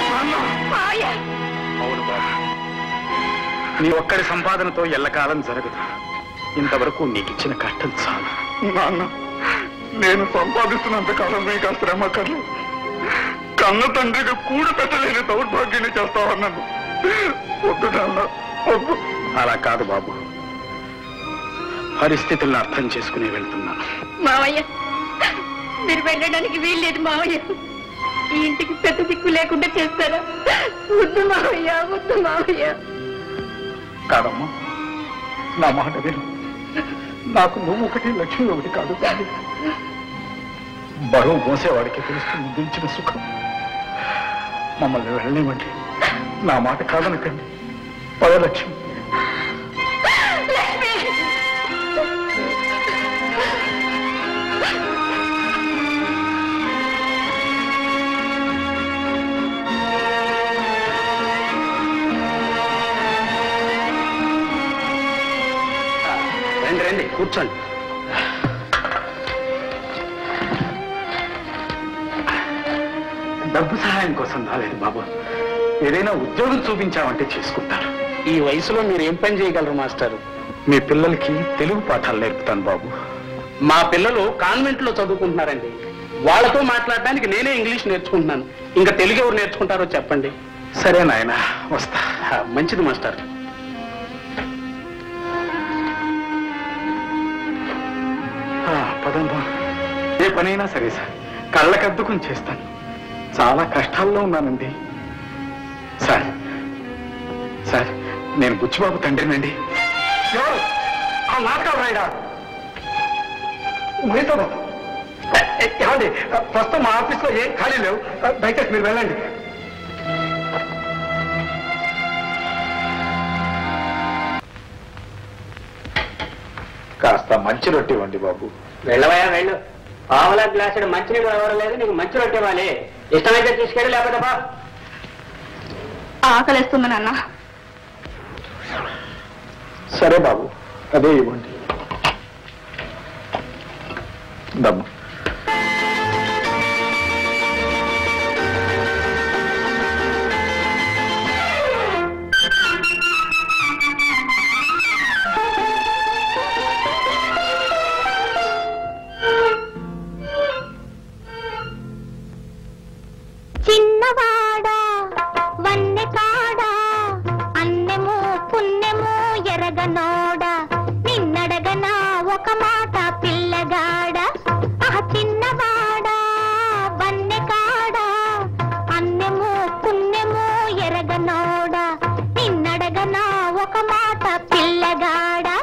అవును బాబు నీ ఒక్కడి సంపాదనతో ఎల్లకాలం జరగదు ఇంతవరకు నీకు ఇచ్చిన కష్టం చాలు నాన్న నేను సంపాదిస్తున్నంత కాలం మీకు ఆ శ్రమ కర్లేదు కన్న తండ్రికి కూడు పెట్టలేని దౌర్భాగ్యాన్ని చేస్తావన్నాను వద్దు నాన్న వద్దు అలా కాదు బాబు పరిస్థితులను అర్థం చేసుకుని వెళ్తున్నాను మావయ్య మీరు వెళ్ళడానికి వీల్లేదు మావయ్య ఈ ఇంటికి పెద్ద దిక్కు లేకుండా చేస్తారా వద్దు మావయ్య వద్దు మావయ్య కాదమ్మా నా మాట విను నాకు నువ్వు ఒకటి లక్ష్మి ఒకటి కాదు తల్లి. బరువు మోసేవాడికి తెలుస్తుంది దించిన సుఖం మమ్మల్ని వెళ్ళనివ్వండి నా మాట కాదనకండి పద లక్ష్మి రండి రండి కూర్చోండి డబ్బు సహాయం కోసం రాలేదు బాబు ఏదైనా ఉద్యోగం చూపించామంటే చేసుకుంటారు ఈ వయసులో మీరు ఏం పని చేయగలరు మాస్టారు మీ పిల్లలకి తెలుగు పాఠాలు నేర్పుతాను బాబు మా పిల్లలు కాన్వెంట్ లో చదువుకుంటున్నారండి వాళ్ళతో మాట్లాడడానికి నేనే ఇంగ్లీష్ నేర్చుకుంటున్నాను ఇంకా తెలుగు ఎవరు నేర్చుకుంటారో చెప్పండి సరే నాయన వస్తా ఆ, మంచిది మాస్టర్ ఆ, పదమ్మా ఏ పనైనా సరే సార్ కళ్ళకద్దుకుని చేస్తాను చాలా కష్టాల్లో ఉన్నానండి సార్ సార్ నేను బుచ్చిబాబు తండ్రినండి ఆ నాటకాలు రాయడా మీతో ఏమండి ప్రస్తుతం మా ఆఫీస్లో ఏం ఖాళీ లేవు దయచేసి మీరు వెళ్ళండి కాస్త మంచి రొట్టి ఇవ్వండి బాబు వెళ్ళవయా వెళ్ళు పావులా గ్లాసుడు మంచినీళ్ళు ఎవరు లేదు నీకు మంచి రొట్టె ఇవ్వాలి ఇష్టమైతే తీసుకెళ్ళి లేకపోతే బా ఆకలిస్తుంది నాన్న సరే బాబు అదే ఇవ్వండి డబ్బు చిన్నవాడా వన్నె కాడా అన్నెము పుణ్యము ఎరగనోడా నిన్నడగనా ఒక మాట పిల్లగాడ ఆ చిన్నవాడా వన్నె కాడా అన్నెము పుణ్యము ఎరగనోడా నిన్నడగనా ఒక మాట పిల్లగాడా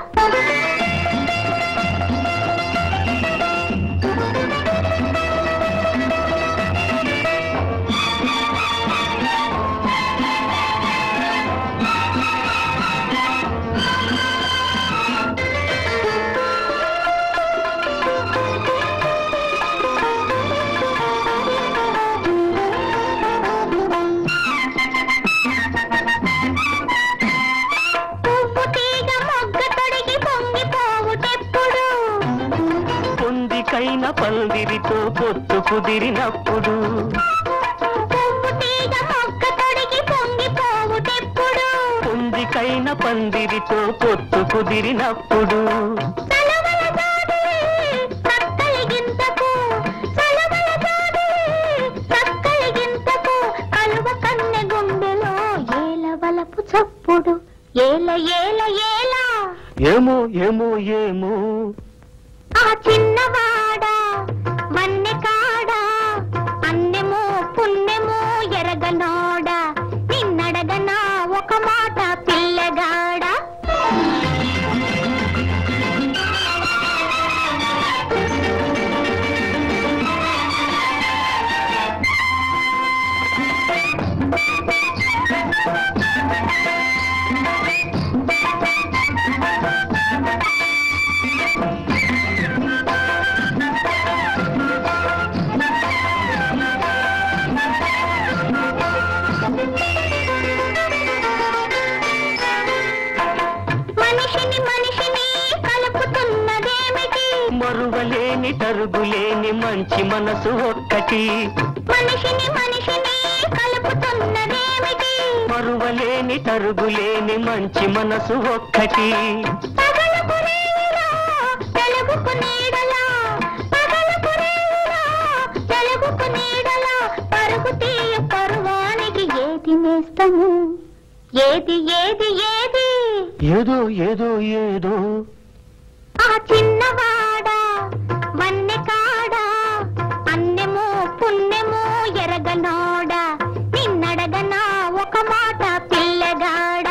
పువ్వు తీగ మొగ్గ తొడిగి పొంగిపోవుటెప్పుడు పొందికైన పందిరితో పొత్తు కుదిరినప్పుడు పువ్వు తీగ మొగ్గ తొడిగి పొంగిపోవుటెప్పుడు పొందికైన పందిరితో పొత్తు కుదిరినప్పుడు సలవల జాబిలి సక్కలిగింతకు సలవల జాబిలి సక్కలిగింతకు కలువ కన్నె గుండెలో ఏల వలపు చప్పుడు ఏల ఏల ఏల ఏమో ఏమో ఏమో ఆ చిన్నవాడా వన్నె కాడా అన్నెమో పుణ్యమో ఎరగనోడా నిన్నడగనా ఒక మాట పిల్లగాడా మనిషిని మనిషిని కలుపుతున్నదేమిటి మరువలేని తరుగులేని మంచి మనసు ఒక్కటి మనిషిని మనిషిని కలుపుతున్నదేమిటి మరువలేని తరుగులేని మంచి మనసు ఒక్కటి పగలుకు రేయిలా, వెలుగుకు నీడలా పగలుకు రేయిలా, వెలుగుకు నీడలా పరుగు తీయ పరువానికి ఏది నేస్తము ఏది ఏది ఏది ఏదో ఏదో ఏదో ఆ చిన్నవాడా వన్నె కాడా అన్నెమో పుణ్యమో ఎరగనోడా నిన్నడగనా ఒక మాట పిల్లగాడా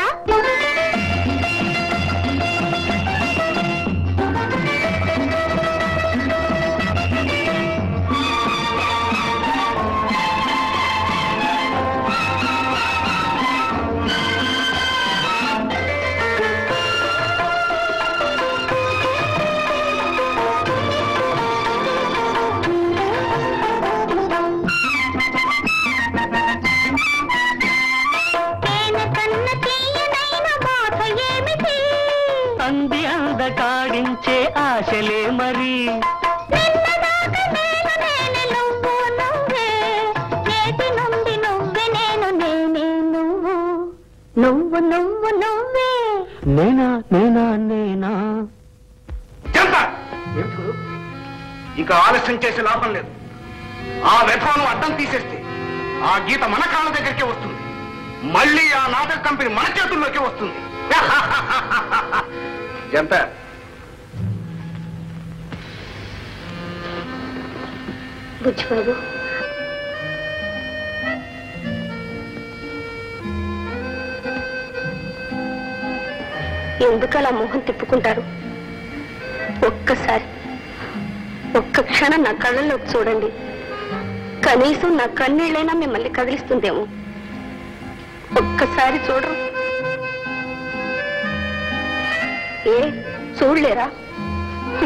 తేనె కన్న తీయనైన బాధ ఏమిటి అంది అందకాడించే ఆశలే మరి నిన్నదాకా నేను నేనే నువ్వు నువ్వే నేటి నుండి నువ్వే నేను నేనే నువ్వు నువ్వు నువ్వు నువ్వే నేనా నేనా నేనా చెంత ఇక ఆలస్యం చేసే లాభం లేదు ఆ వ్యథాను అడ్డం తీసేస్తే ఆ గీత మన కాళ్ళ దగ్గరికే వస్తుంది మళ్ళీ ఆ నాటక కంపెనీ మన చేతుల్లోకి వస్తుంది ఎంత బుచ్చిబాబు ఎందుకలా మొహం తిప్పుకుంటారు ఒక్కసారి ఒక్క క్షణం నా కళ్ళల్లోకి చూడండి కనీసం నా కన్నీళ్ళైనా మిమ్మల్ని కదిలిస్తుందేమో ఒక్కసారి చూడరు ఏ చూడలేరా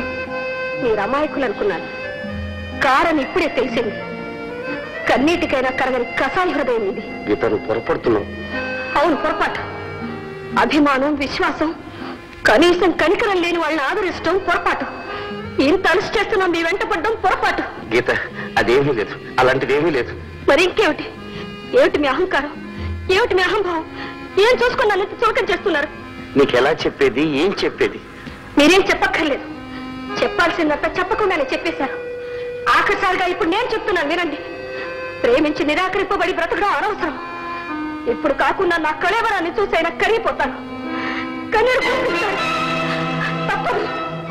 మీరు అమాయకులు అనుకున్నాను కారని ఇప్పుడే తెలిసింది కన్నీటికైనా కరగని కసాయి హృదయం ఇది గీత నువ్వు పొరపడుతున్నావు అవును పొరపాటు అభిమానం విశ్వాసం కనీసం కనికరం లేని వాళ్ళని ఆదరిష్టం పొరపాటు ఇంత అలసి చేస్తున్నా మీ వెంట పడ్డం పొరపాటు గీత అదేమీ లేదు అలాంటిది ఏమీ లేదు మరి ఇంకేమిటి ఏమిటి మీ అహంకారం ఏమిటి మీ అహంభావం ఏం చూసుకుని నన్ను ఇంత చులకం చేస్తున్నారు నీకు ఎలా చెప్పేది ఏం చెప్పేది మీరేం చెప్పక్కర్లేదు చెప్పాల్సిందంతా చెప్పకుండానే చెప్పేశారు ఆఖరిసారిగా ఇప్పుడు నేను చెప్తున్నాను వినండి ప్రేమించి నిరాకరింపబడి బ్రతకడం అనవసరం ఇప్పుడు కాకుండా నా కళేవరాన్ని చూసైనా కరిగిపోతాను కన్నీరు పూసుకుంటాను. తప్పదు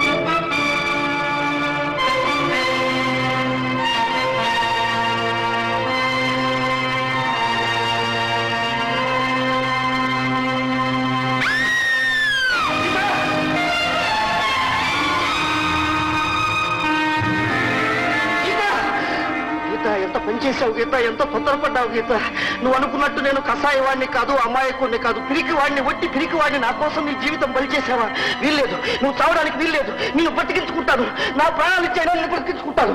గీత ఎంత పనిచేసావు గీత ఎంత తొందరపడ్డావు గీత నువ్వు అనుకున్నట్టు నేను కషాయ వాడిని కాదు అమాయకుడిని కాదు పిరికి వాడిని వట్టి పిరికి వాడిని నా కోసం నీ జీవితం బలి చేసావా వీల్లేదు నువ్వు చావడానికి వీల్లేదు నేను బ్రతికించుకుంటాను నా ప్రాణాలు ఇచ్చేయడం నేను బ్రతికించుకుంటాను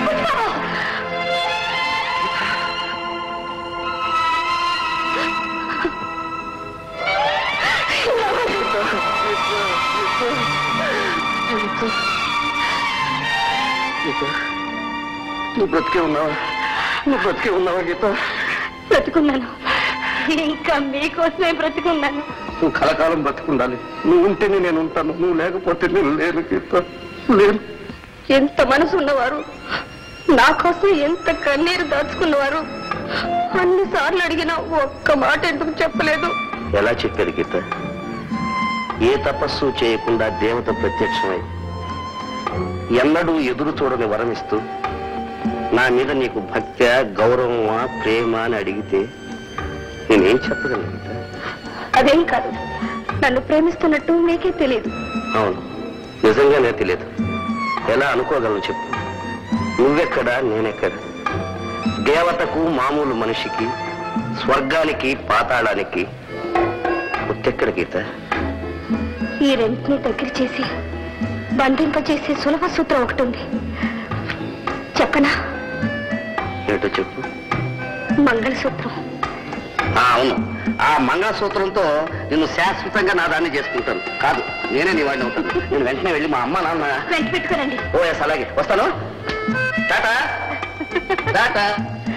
గీత నువ్వు బ్రతికే ఉన్నావా నువ్వు బ్రతికే ఉన్నావా గీత బ్రతుకున్నాను ఇంకా మీకోసమే బ్రతుకున్నాను నువ్వు కలకాలం బ్రతుకుండాలి నువ్వు ఉంటేనే నేను ఉంటాను నువ్వు లేకపోతే నేను లేను గీత లేను ఎంత మనసు ఉన్నవారు నా కోసం ఎంత కన్నీరు దాచుకున్నవారు అన్నిసార్లు అడిగినా ఒక్క మాట ఎందుకు చెప్పలేదు ఎలా చెప్పేది గీత ఏ తపస్సు చేయకుండా దేవత ప్రత్యక్షమై ఎన్నడూ ఎదురు చూడని వరమిస్తూ నా మీద నీకు భక్త గౌరవమా ప్రేమ అని అడిగితే నేనేం చెప్పగలను గీత అదేం కాదు నన్ను ప్రేమిస్తున్నట్టు మీకే తెలియదు అవును నిజంగానే తెలియదు ఎలా అనుకోగలను చెప్పు నువ్వెక్కడ నేనెక్కడ దేవతకు మామూలు మనిషికి స్వర్గానికి పాతాళానికి ముత్తెక్కడ గీత ఈ రెంటిని దగ్గర చేసి బంధింపజేసే సులభ సూత్రం ఒకటి ఉంది చెప్పనా ఏంటో చెప్పు మంగళసూత్రం ఆ, అవును ఆ మంగళసూత్రంతో నిన్ను శాశ్వతంగా నా దాన్ని చేసుకుంటాను కాదు నేనే నీ వాడిని అవుతాను నేను వెంటనే వెళ్ళి మా అమ్మ నాన్న వెంట పెట్టుకోరండి ఓ ఎస్ అలాగే వస్తాను టాటా టాటా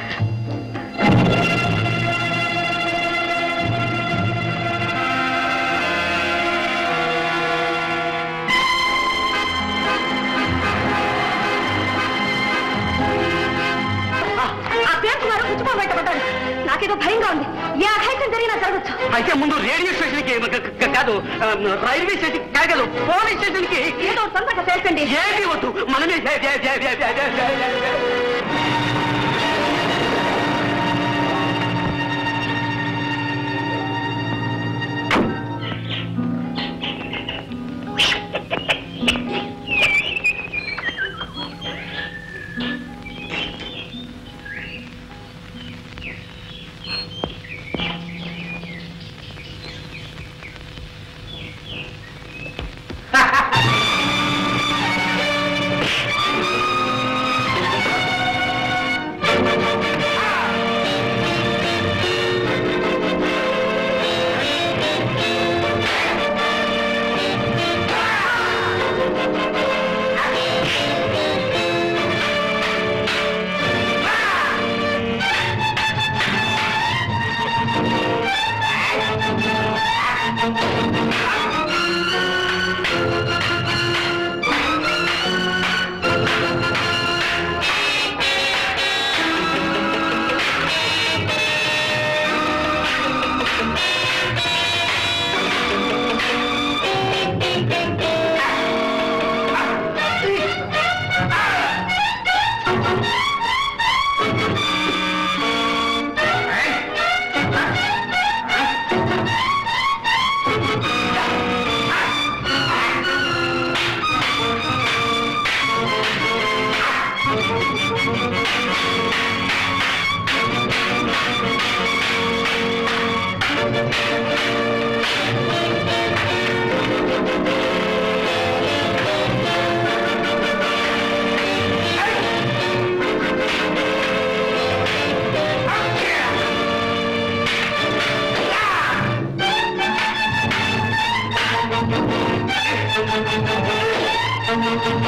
ఆ పేరు మరో పుచ్చుకోబెట్టబడ్డాడు నాకేదో భయంగా ఉంది ఏ అఘాయిత్యం జరిగినా జరగచ్చు అయితే ముందు రేడియో స్టేషన్ కి కాదు ఆ, రైల్వే స్టేషన్ కాదు పోలీస్ స్టేషన్ కి ఏదో తొందరగా చేర్చండి ఏది వద్దు మనమే జయ- జయ- జయ- జయ- జయ- జయ- జయ- జయ- జయ.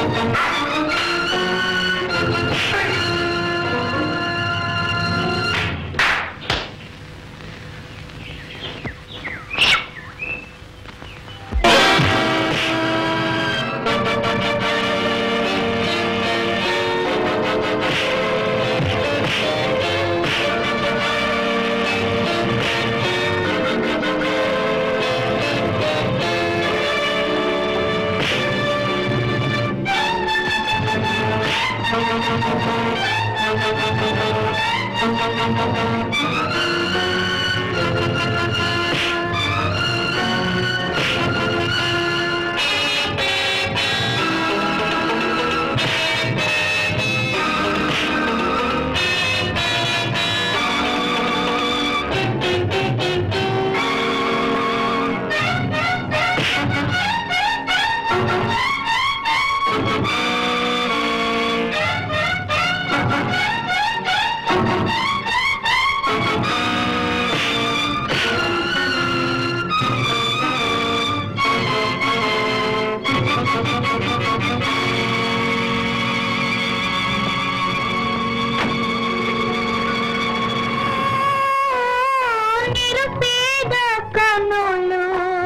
నిరుపేద కనులు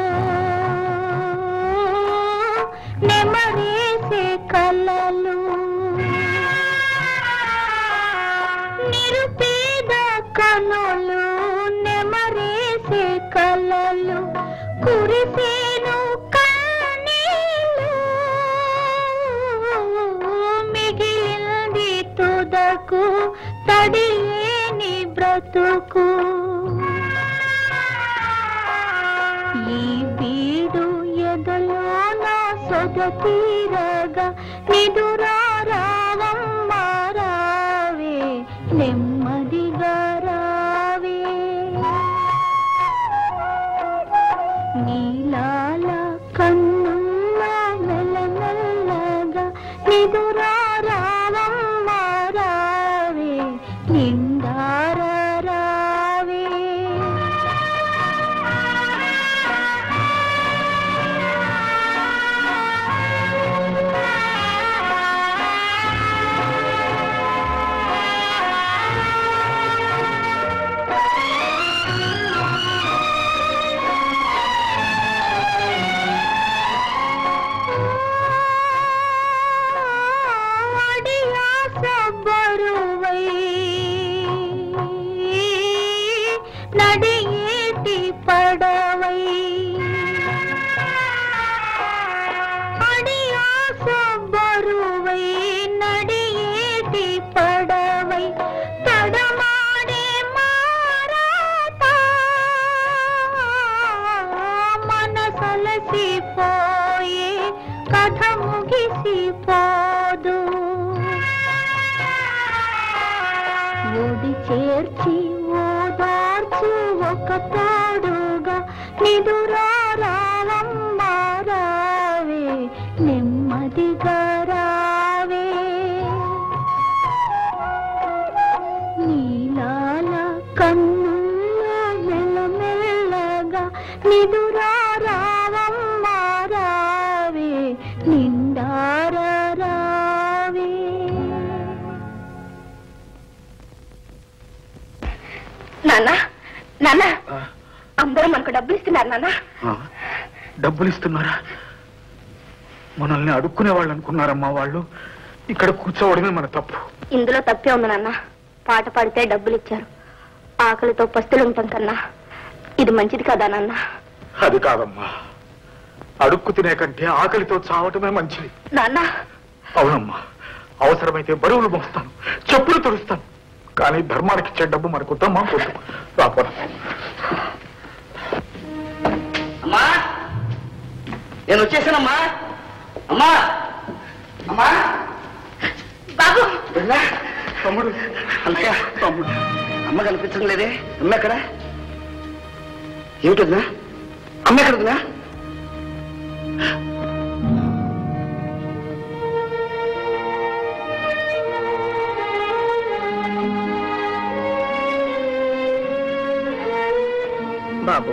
నెమరేసే కలలు నిరుపేద కనులు నెమరేసే కలలు కురిసేను కన్నీళ్ళు మిగిలింది తుదకు తడిలేని బ్రతుకు ఈ బీడు ఎదలో నా సొద తీరగా నిదురా రావమ్మా రావే నెమ్మదిగా రావే నీలాల కన్నుల మెల్లమెల్లగా నిదురా రావమ్మా రావే నిండార రావే అడియాస బరువై నడియేటి పడవై అడియాస బరువై నడియేటి పడవై తడమాడే మారాతా మనసలసిపోయే కథ ముగిసిపోదు ఒడి చేర్చి ఓదార్చు ఒక తోడుగా నిదురా రావమ్మా రావే నెమ్మదిగా రావే నీలాల కన్నుల్లో మెల్లమెల్లగా నిదురా రావమ్మా రావే నిండార రావే నాన్న నాన్న అందరూ మనకు డబ్బులు ఇస్తున్నారు నాన్న డబ్బులు ఇస్తున్నారా మనల్ని అడుక్కునే వాళ్ళు అనుకున్నారమ్మా వాళ్ళు ఇక్కడ కూర్చోవడమే మన తప్పు ఇందులో తప్పే ఉంది నాన్న పాట పాడితే డబ్బులు ఇచ్చారు ఆకలితో పస్తులు ఉంటాం కన్నా ఇది మంచిది కదా నాన్న అది కాదమ్మా అడుక్కు తినే కంటే ఆకలితో చావటమే మంచిది నాన్న అవునమ్మా అవసరమైతే బరువులు మోస్తాను చెప్పులు తుడుస్తాను కానీ ధర్మానికి ఇచ్చే డబ్బు మనకు వద్దమ్మా వద్దు రాపోరా అమ్మా నేను వచ్చేసానమ్మా అమ్మా అమ్మా బాబు వదినా, తమ్ముడు అన్నయ్య తమ్ముడు అమ్మ కనిపించడం లేదే అమ్మ ఎక్కడ ఏమిటి వదినా అమ్మ ఎక్కడ వదినా బాబు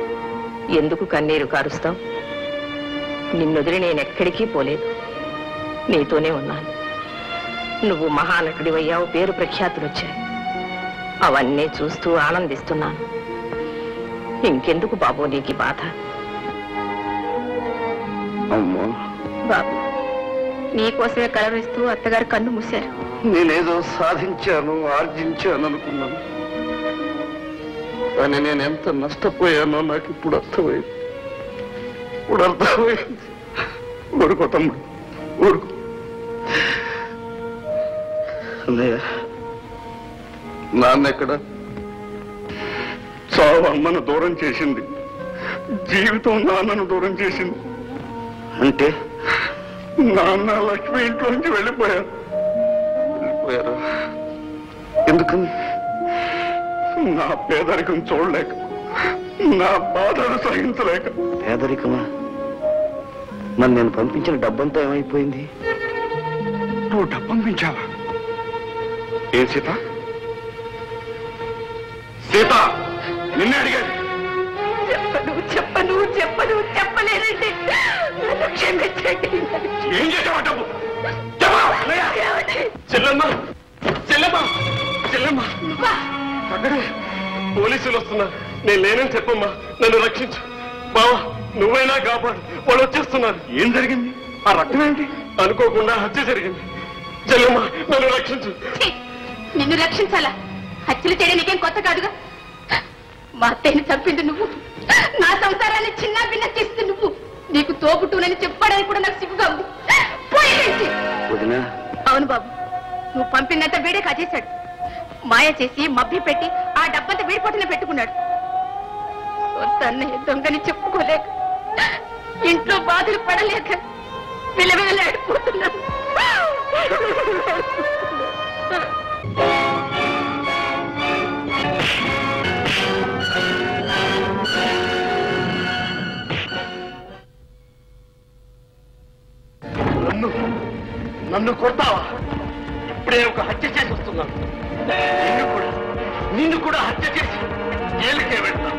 ఎందుకు కన్నీరు కారుస్తావు నిన్నొదిలి నేనెక్కడికి పోలేదు నీతోనే ఉన్నాను నువ్వు మహానటుడివయ్యావు పేరు ప్రఖ్యాతులు వచ్చాయి అవన్నీ చూస్తూ ఆనందిస్తున్నాను ఇంకెందుకు బాబు నీకు ఈ బాధ అమ్మో బాబు నీకోసమే కలవరిస్తూ అత్తగారు కన్ను మూశారు నేనేదో సాధించాను ఆర్జించాను అనుకున్నాను కానీ నేను ఎంత నష్టపోయానో నాకు ఇప్పుడు అర్థమైంది ఇప్పుడు అర్థమైంది ఊరుకో తమ్ముడు ఊరుకో అన్నయ్య నాన్న ఎక్కడ చావు అమ్మను దూరం చేసింది జీవితం నాన్నను దూరం చేసింది అంటే నాన్న లక్ష్మి ఇంట్లోంచి వెళ్ళిపోయారు వెళ్ళిపోయారు ఎందుకని నా పేదరికం చూడలేక నా బాధను సహించలేక పేదరికమా మరి నేను పంపించిన డబ్బంతా ఏమైపోయింది నువ్వు డబ్బు పంపించావా ఏ సీత సీత నిన్నే అడిగాను చెప్పను చెప్పను చెప్పను చెప్పలేనండి నన్ను క్షమించండి ఏం చేసావా డబ్బు చెప్పు. చెల్లెమ్మ చెల్లెమ్మ చెల్లెమ్మ అక్కడ పోలీసులు వస్తున్నారు నేను లేనని చెప్పమ్మా నన్ను రక్షించు బావా నువ్వైనా కాపాడు వాళ్ళు వచ్చేస్తున్నారు ఏం జరిగింది ఆ రక్తం ఏంటి అనుకోకుండా హత్య జరిగింది చెల్లెమ్మ నన్ను రక్షించు ఛీ! నిన్ను రక్షించాలా హత్యలు చేయడం నీకేం కొత్త కాదుగా మా అత్తయ్యని చంపింది నువ్వు నా సంసారాన్ని చిన్న భిన్న చేసింది నువ్వు నీకు తోబుట్టునని చెప్పడానికి కూడా నాకు సిగ్గుగా ఉంది పోయి నుంచి. వదినా అవును బాబు నువ్వు పంపినంత వీడే కాజేశాడు మాయ చేసి మభ్య పెట్టి ఆ డబ్బంతా వీడిపోటున పెట్టుకున్నాడు సొంత అన్నయ్య దొంగని చెప్పుకోలేక ఇంట్లో బాధలు పడలేక విలవిలలాడిపోతున్నాను నన్ను నన్ను కొడతావా ఇప్పుడే ఒక హత్య చేసి వస్తున్నాను నిన్ను కూడా నిన్ను కూడా హత్య చేసి జైలుకే వెళ్తా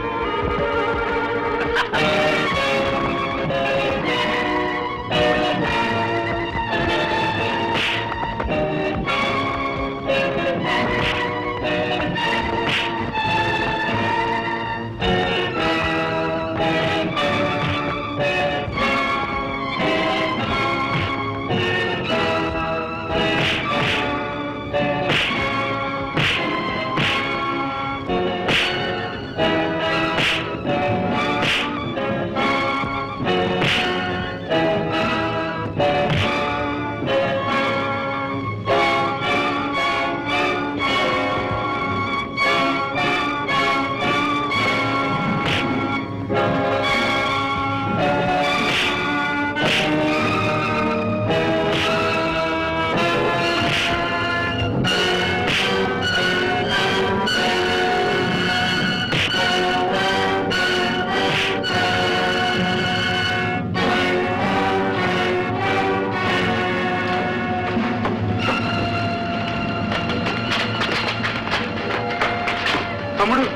తమ్ముడు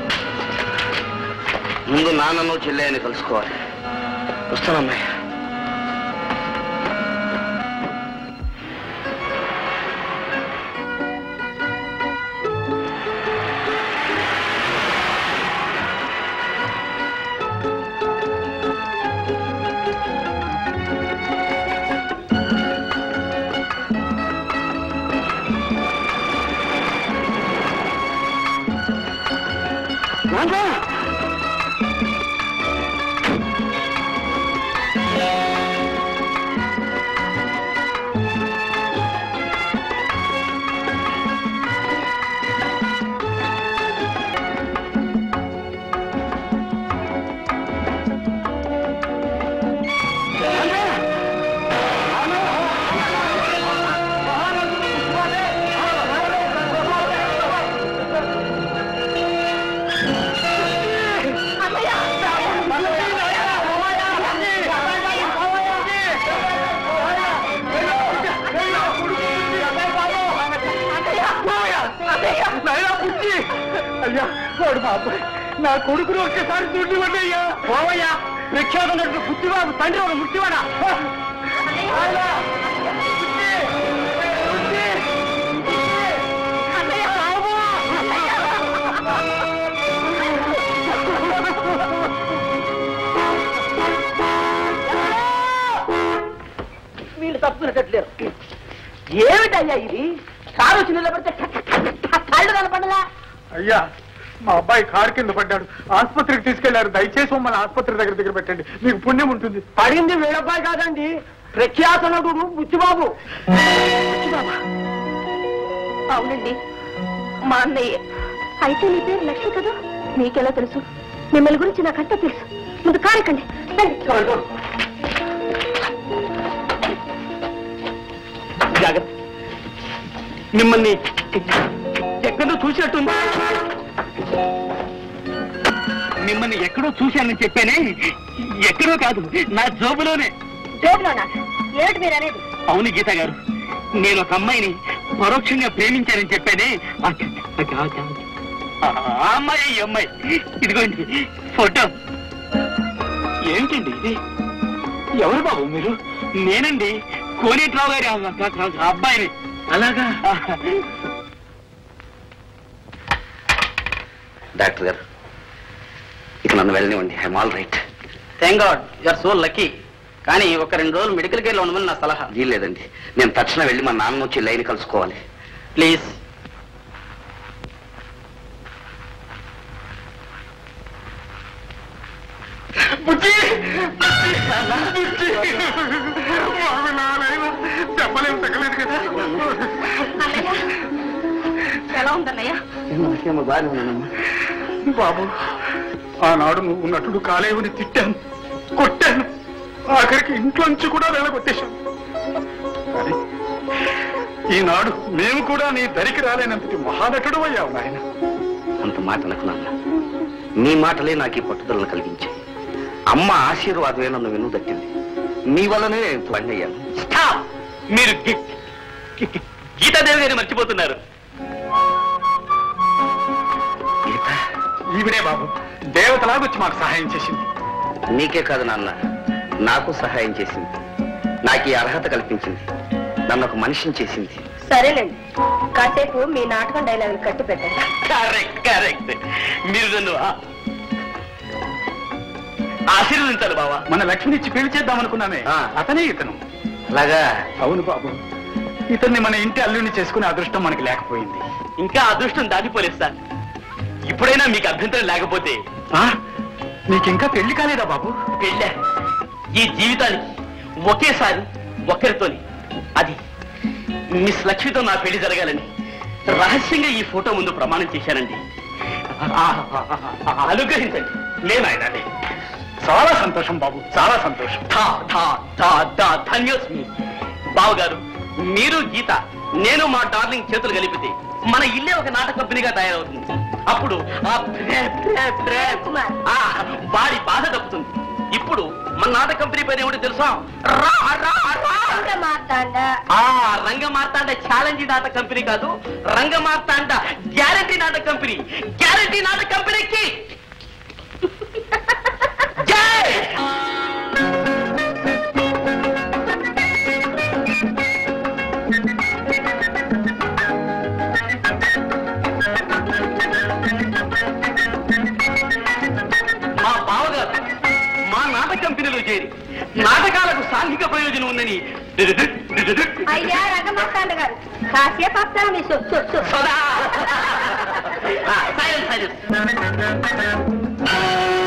ముందు నాన్నను చెల్లెని కలుసుకోవాలి వస్తానన్నయ్య అయ్యా వాడు మా అబ్బాయి నా కొడుకును ఒక్కసారి చూడండి అయ్యా పోవయ్యా ప్రఖ్యాతం పుట్టివాడు తండ్రి ఒక ముట్టివాడా తప్పుకునేటట్లేరు ఏమిటయ్యా ఇది కారు వచ్చి నిలబడితే కళ్ళు కనపడలా అయ్యా మా అబ్బాయి కారు కింద పడ్డాడు ఆసుపత్రికి తీసుకెళ్లారు దయచేసి మమ్మల్ని ఆసుపత్రి దగ్గర దగ్గర పెట్టండి మీకు పుణ్యం ఉంటుంది పడింది వీడబ్బాయి కాదండి ప్రఖ్యాత నటుడు బుచ్చిబాబు అవునండి మా అన్నయ్య అయితే నీ పేరు లక్ష్మి కదా మీకెలా తెలుసు మిమ్మల్ని గురించి నాకంతా తెలుసు ముందు కారెక్కండి రండి. జాగ్రత్త మిమ్మల్ని ఎక్కడో చూసినట్టుంది మిమ్మల్ని ఎక్కడో చూశానని చెప్పానే ఎక్కడో కాదు నా జోబులోనే జోబులోనా ఏమిటి మీరు అనేది అవును గీత గారు నేను ఒక అమ్మాయిని పరోక్షంగా ప్రేమించానని చెప్పానే ఆ- ఆ- ఆ అమ్మాయి ఈ అమ్మాయి ఇదిగోండి ఫోటో ఏమిటండి ఇది ఎవరు బాబు మీరు నేనండి కోనేట్రావు గారి ఆ- ఆ- ఆ- ఆ అబ్బాయిని అలాగా డాక్టర్ గారు ఇక నన్ను వెళ్ళనివ్వండి I'm all right thank God are so lucky కానీ ఒక రెండు రోజులు మెడికల్ కేర్లో ఉండమని నా సలహా వీల్లేదండి నేను తక్షణం వెళ్ళి మా నాన్న వచ్చి లైన్ కలుసుకోవాలి ప్లీజ్ చెప్పలేము తగ్గలేదు కదా అన్నయ్య ఎలా ఉందన్నయ్య బాబు ఆనాడు నువ్వు నటుడు కాలేవని తిట్టాను కొట్టాను ఆఖరికి ఇంట్లోంచి కూడా వెళ్ళగొట్టేశాను కానీ ఈనాడు మేము కూడా నీ దరికి రాలేనంతటి మహానటుడు అయ్యావు నాయన అంత మాట అనకు నాన్న నీ మాటలే నాకు ఈ పట్టుదలను కలిగించాయి అమ్మ ఆశీర్వాదమే నన్ను వెన్ను దక్కింది మీ వల్లనే నేను త్వరగా అయ్యాను స్టాప్ మీరు గి- గి- గి- గీతాదేవి గారిని మర్చిపోతున్నారు గీత ఈవిడే బాబు దేవతలాగొచ్చి మాకు సహాయం చేసింది నీకే కాదు నాన్న నాకు సహాయం చేసింది నాకు ఈ అర్హత కల్పించింది నన్ను ఒక మనిషిని చేసింది సరేనండి కాసేపు మీ నాటకం డైలాగులు కట్టి పెట్టండి కరెక్ట్ కరెక్ట్ మీరు నన్ను ఆ- ఆశీర్వదించాలి బావా మన లక్ష్మినిచ్చి పెళ్లి చేద్దాం అనుకున్నామే ఆ. అతనే ఇతను అలాగా అవును బాబు ఇతన్ని మన ఇంటి అల్లుని చేసుకునే అదృష్టం మనకి లేకపోయింది ఇంకా అదృష్టం దాటిపోలేదు సార్ ఇప్పుడైనా మీకు అభ్యంతరం లేకపోతే ఆ? నీకింకా పెళ్లి కాలేదా బాబు పెళ్ళా ఈ జీవితానికి ఒకేసారి ఒక్కరితోని అది మిస్ లక్ష్మితో నా పెళ్లి జరగాలని రహస్యంగా ఈ ఫోటో ముందు ప్రమాణం చేశానండి ఆ- ఆ- ఆ- అనుగ్రహించండి లేనాయనండి చాలా సంతోషం బాబు చాలా సంతోషం ధా ధా ధా ధా ధన్యోస్మి బావగారు మీరు గీత నేను మా డార్లింగ్ చేతులు కలిపితే మన ఇల్లే ఒక నాటక కంపెనీగా తయారవుతుంది అప్పుడు ఆ ప్రే ప్రే ప్రే కుమార్. ఆ వాడి బాధ తప్పుతుంది ఇప్పుడు మన నాటక కంపెనీ పేరు ఏమిటో తెలుసా రా రా రా మాట్లాడ ఆ రంగ మార్తాండ ఛాలెంజ్ నాటక కంపెనీ కాదు రంగ మార్తాండ గ్యారంటీ నాటక కంపెనీ గ్యారంటీ నాటక కంపెనీకి జై మా బావగారు మా నాటక కంపెనీలో చేరి నాటకాలకు సాంఘిక ప్రయోజనం ఉందని అయ్యా రంగమార్తాండ గారు కాసేపు ఆపుతారా మీ సొ- సొ- సొ- సదా సైలెన్స్ సైలెన్స్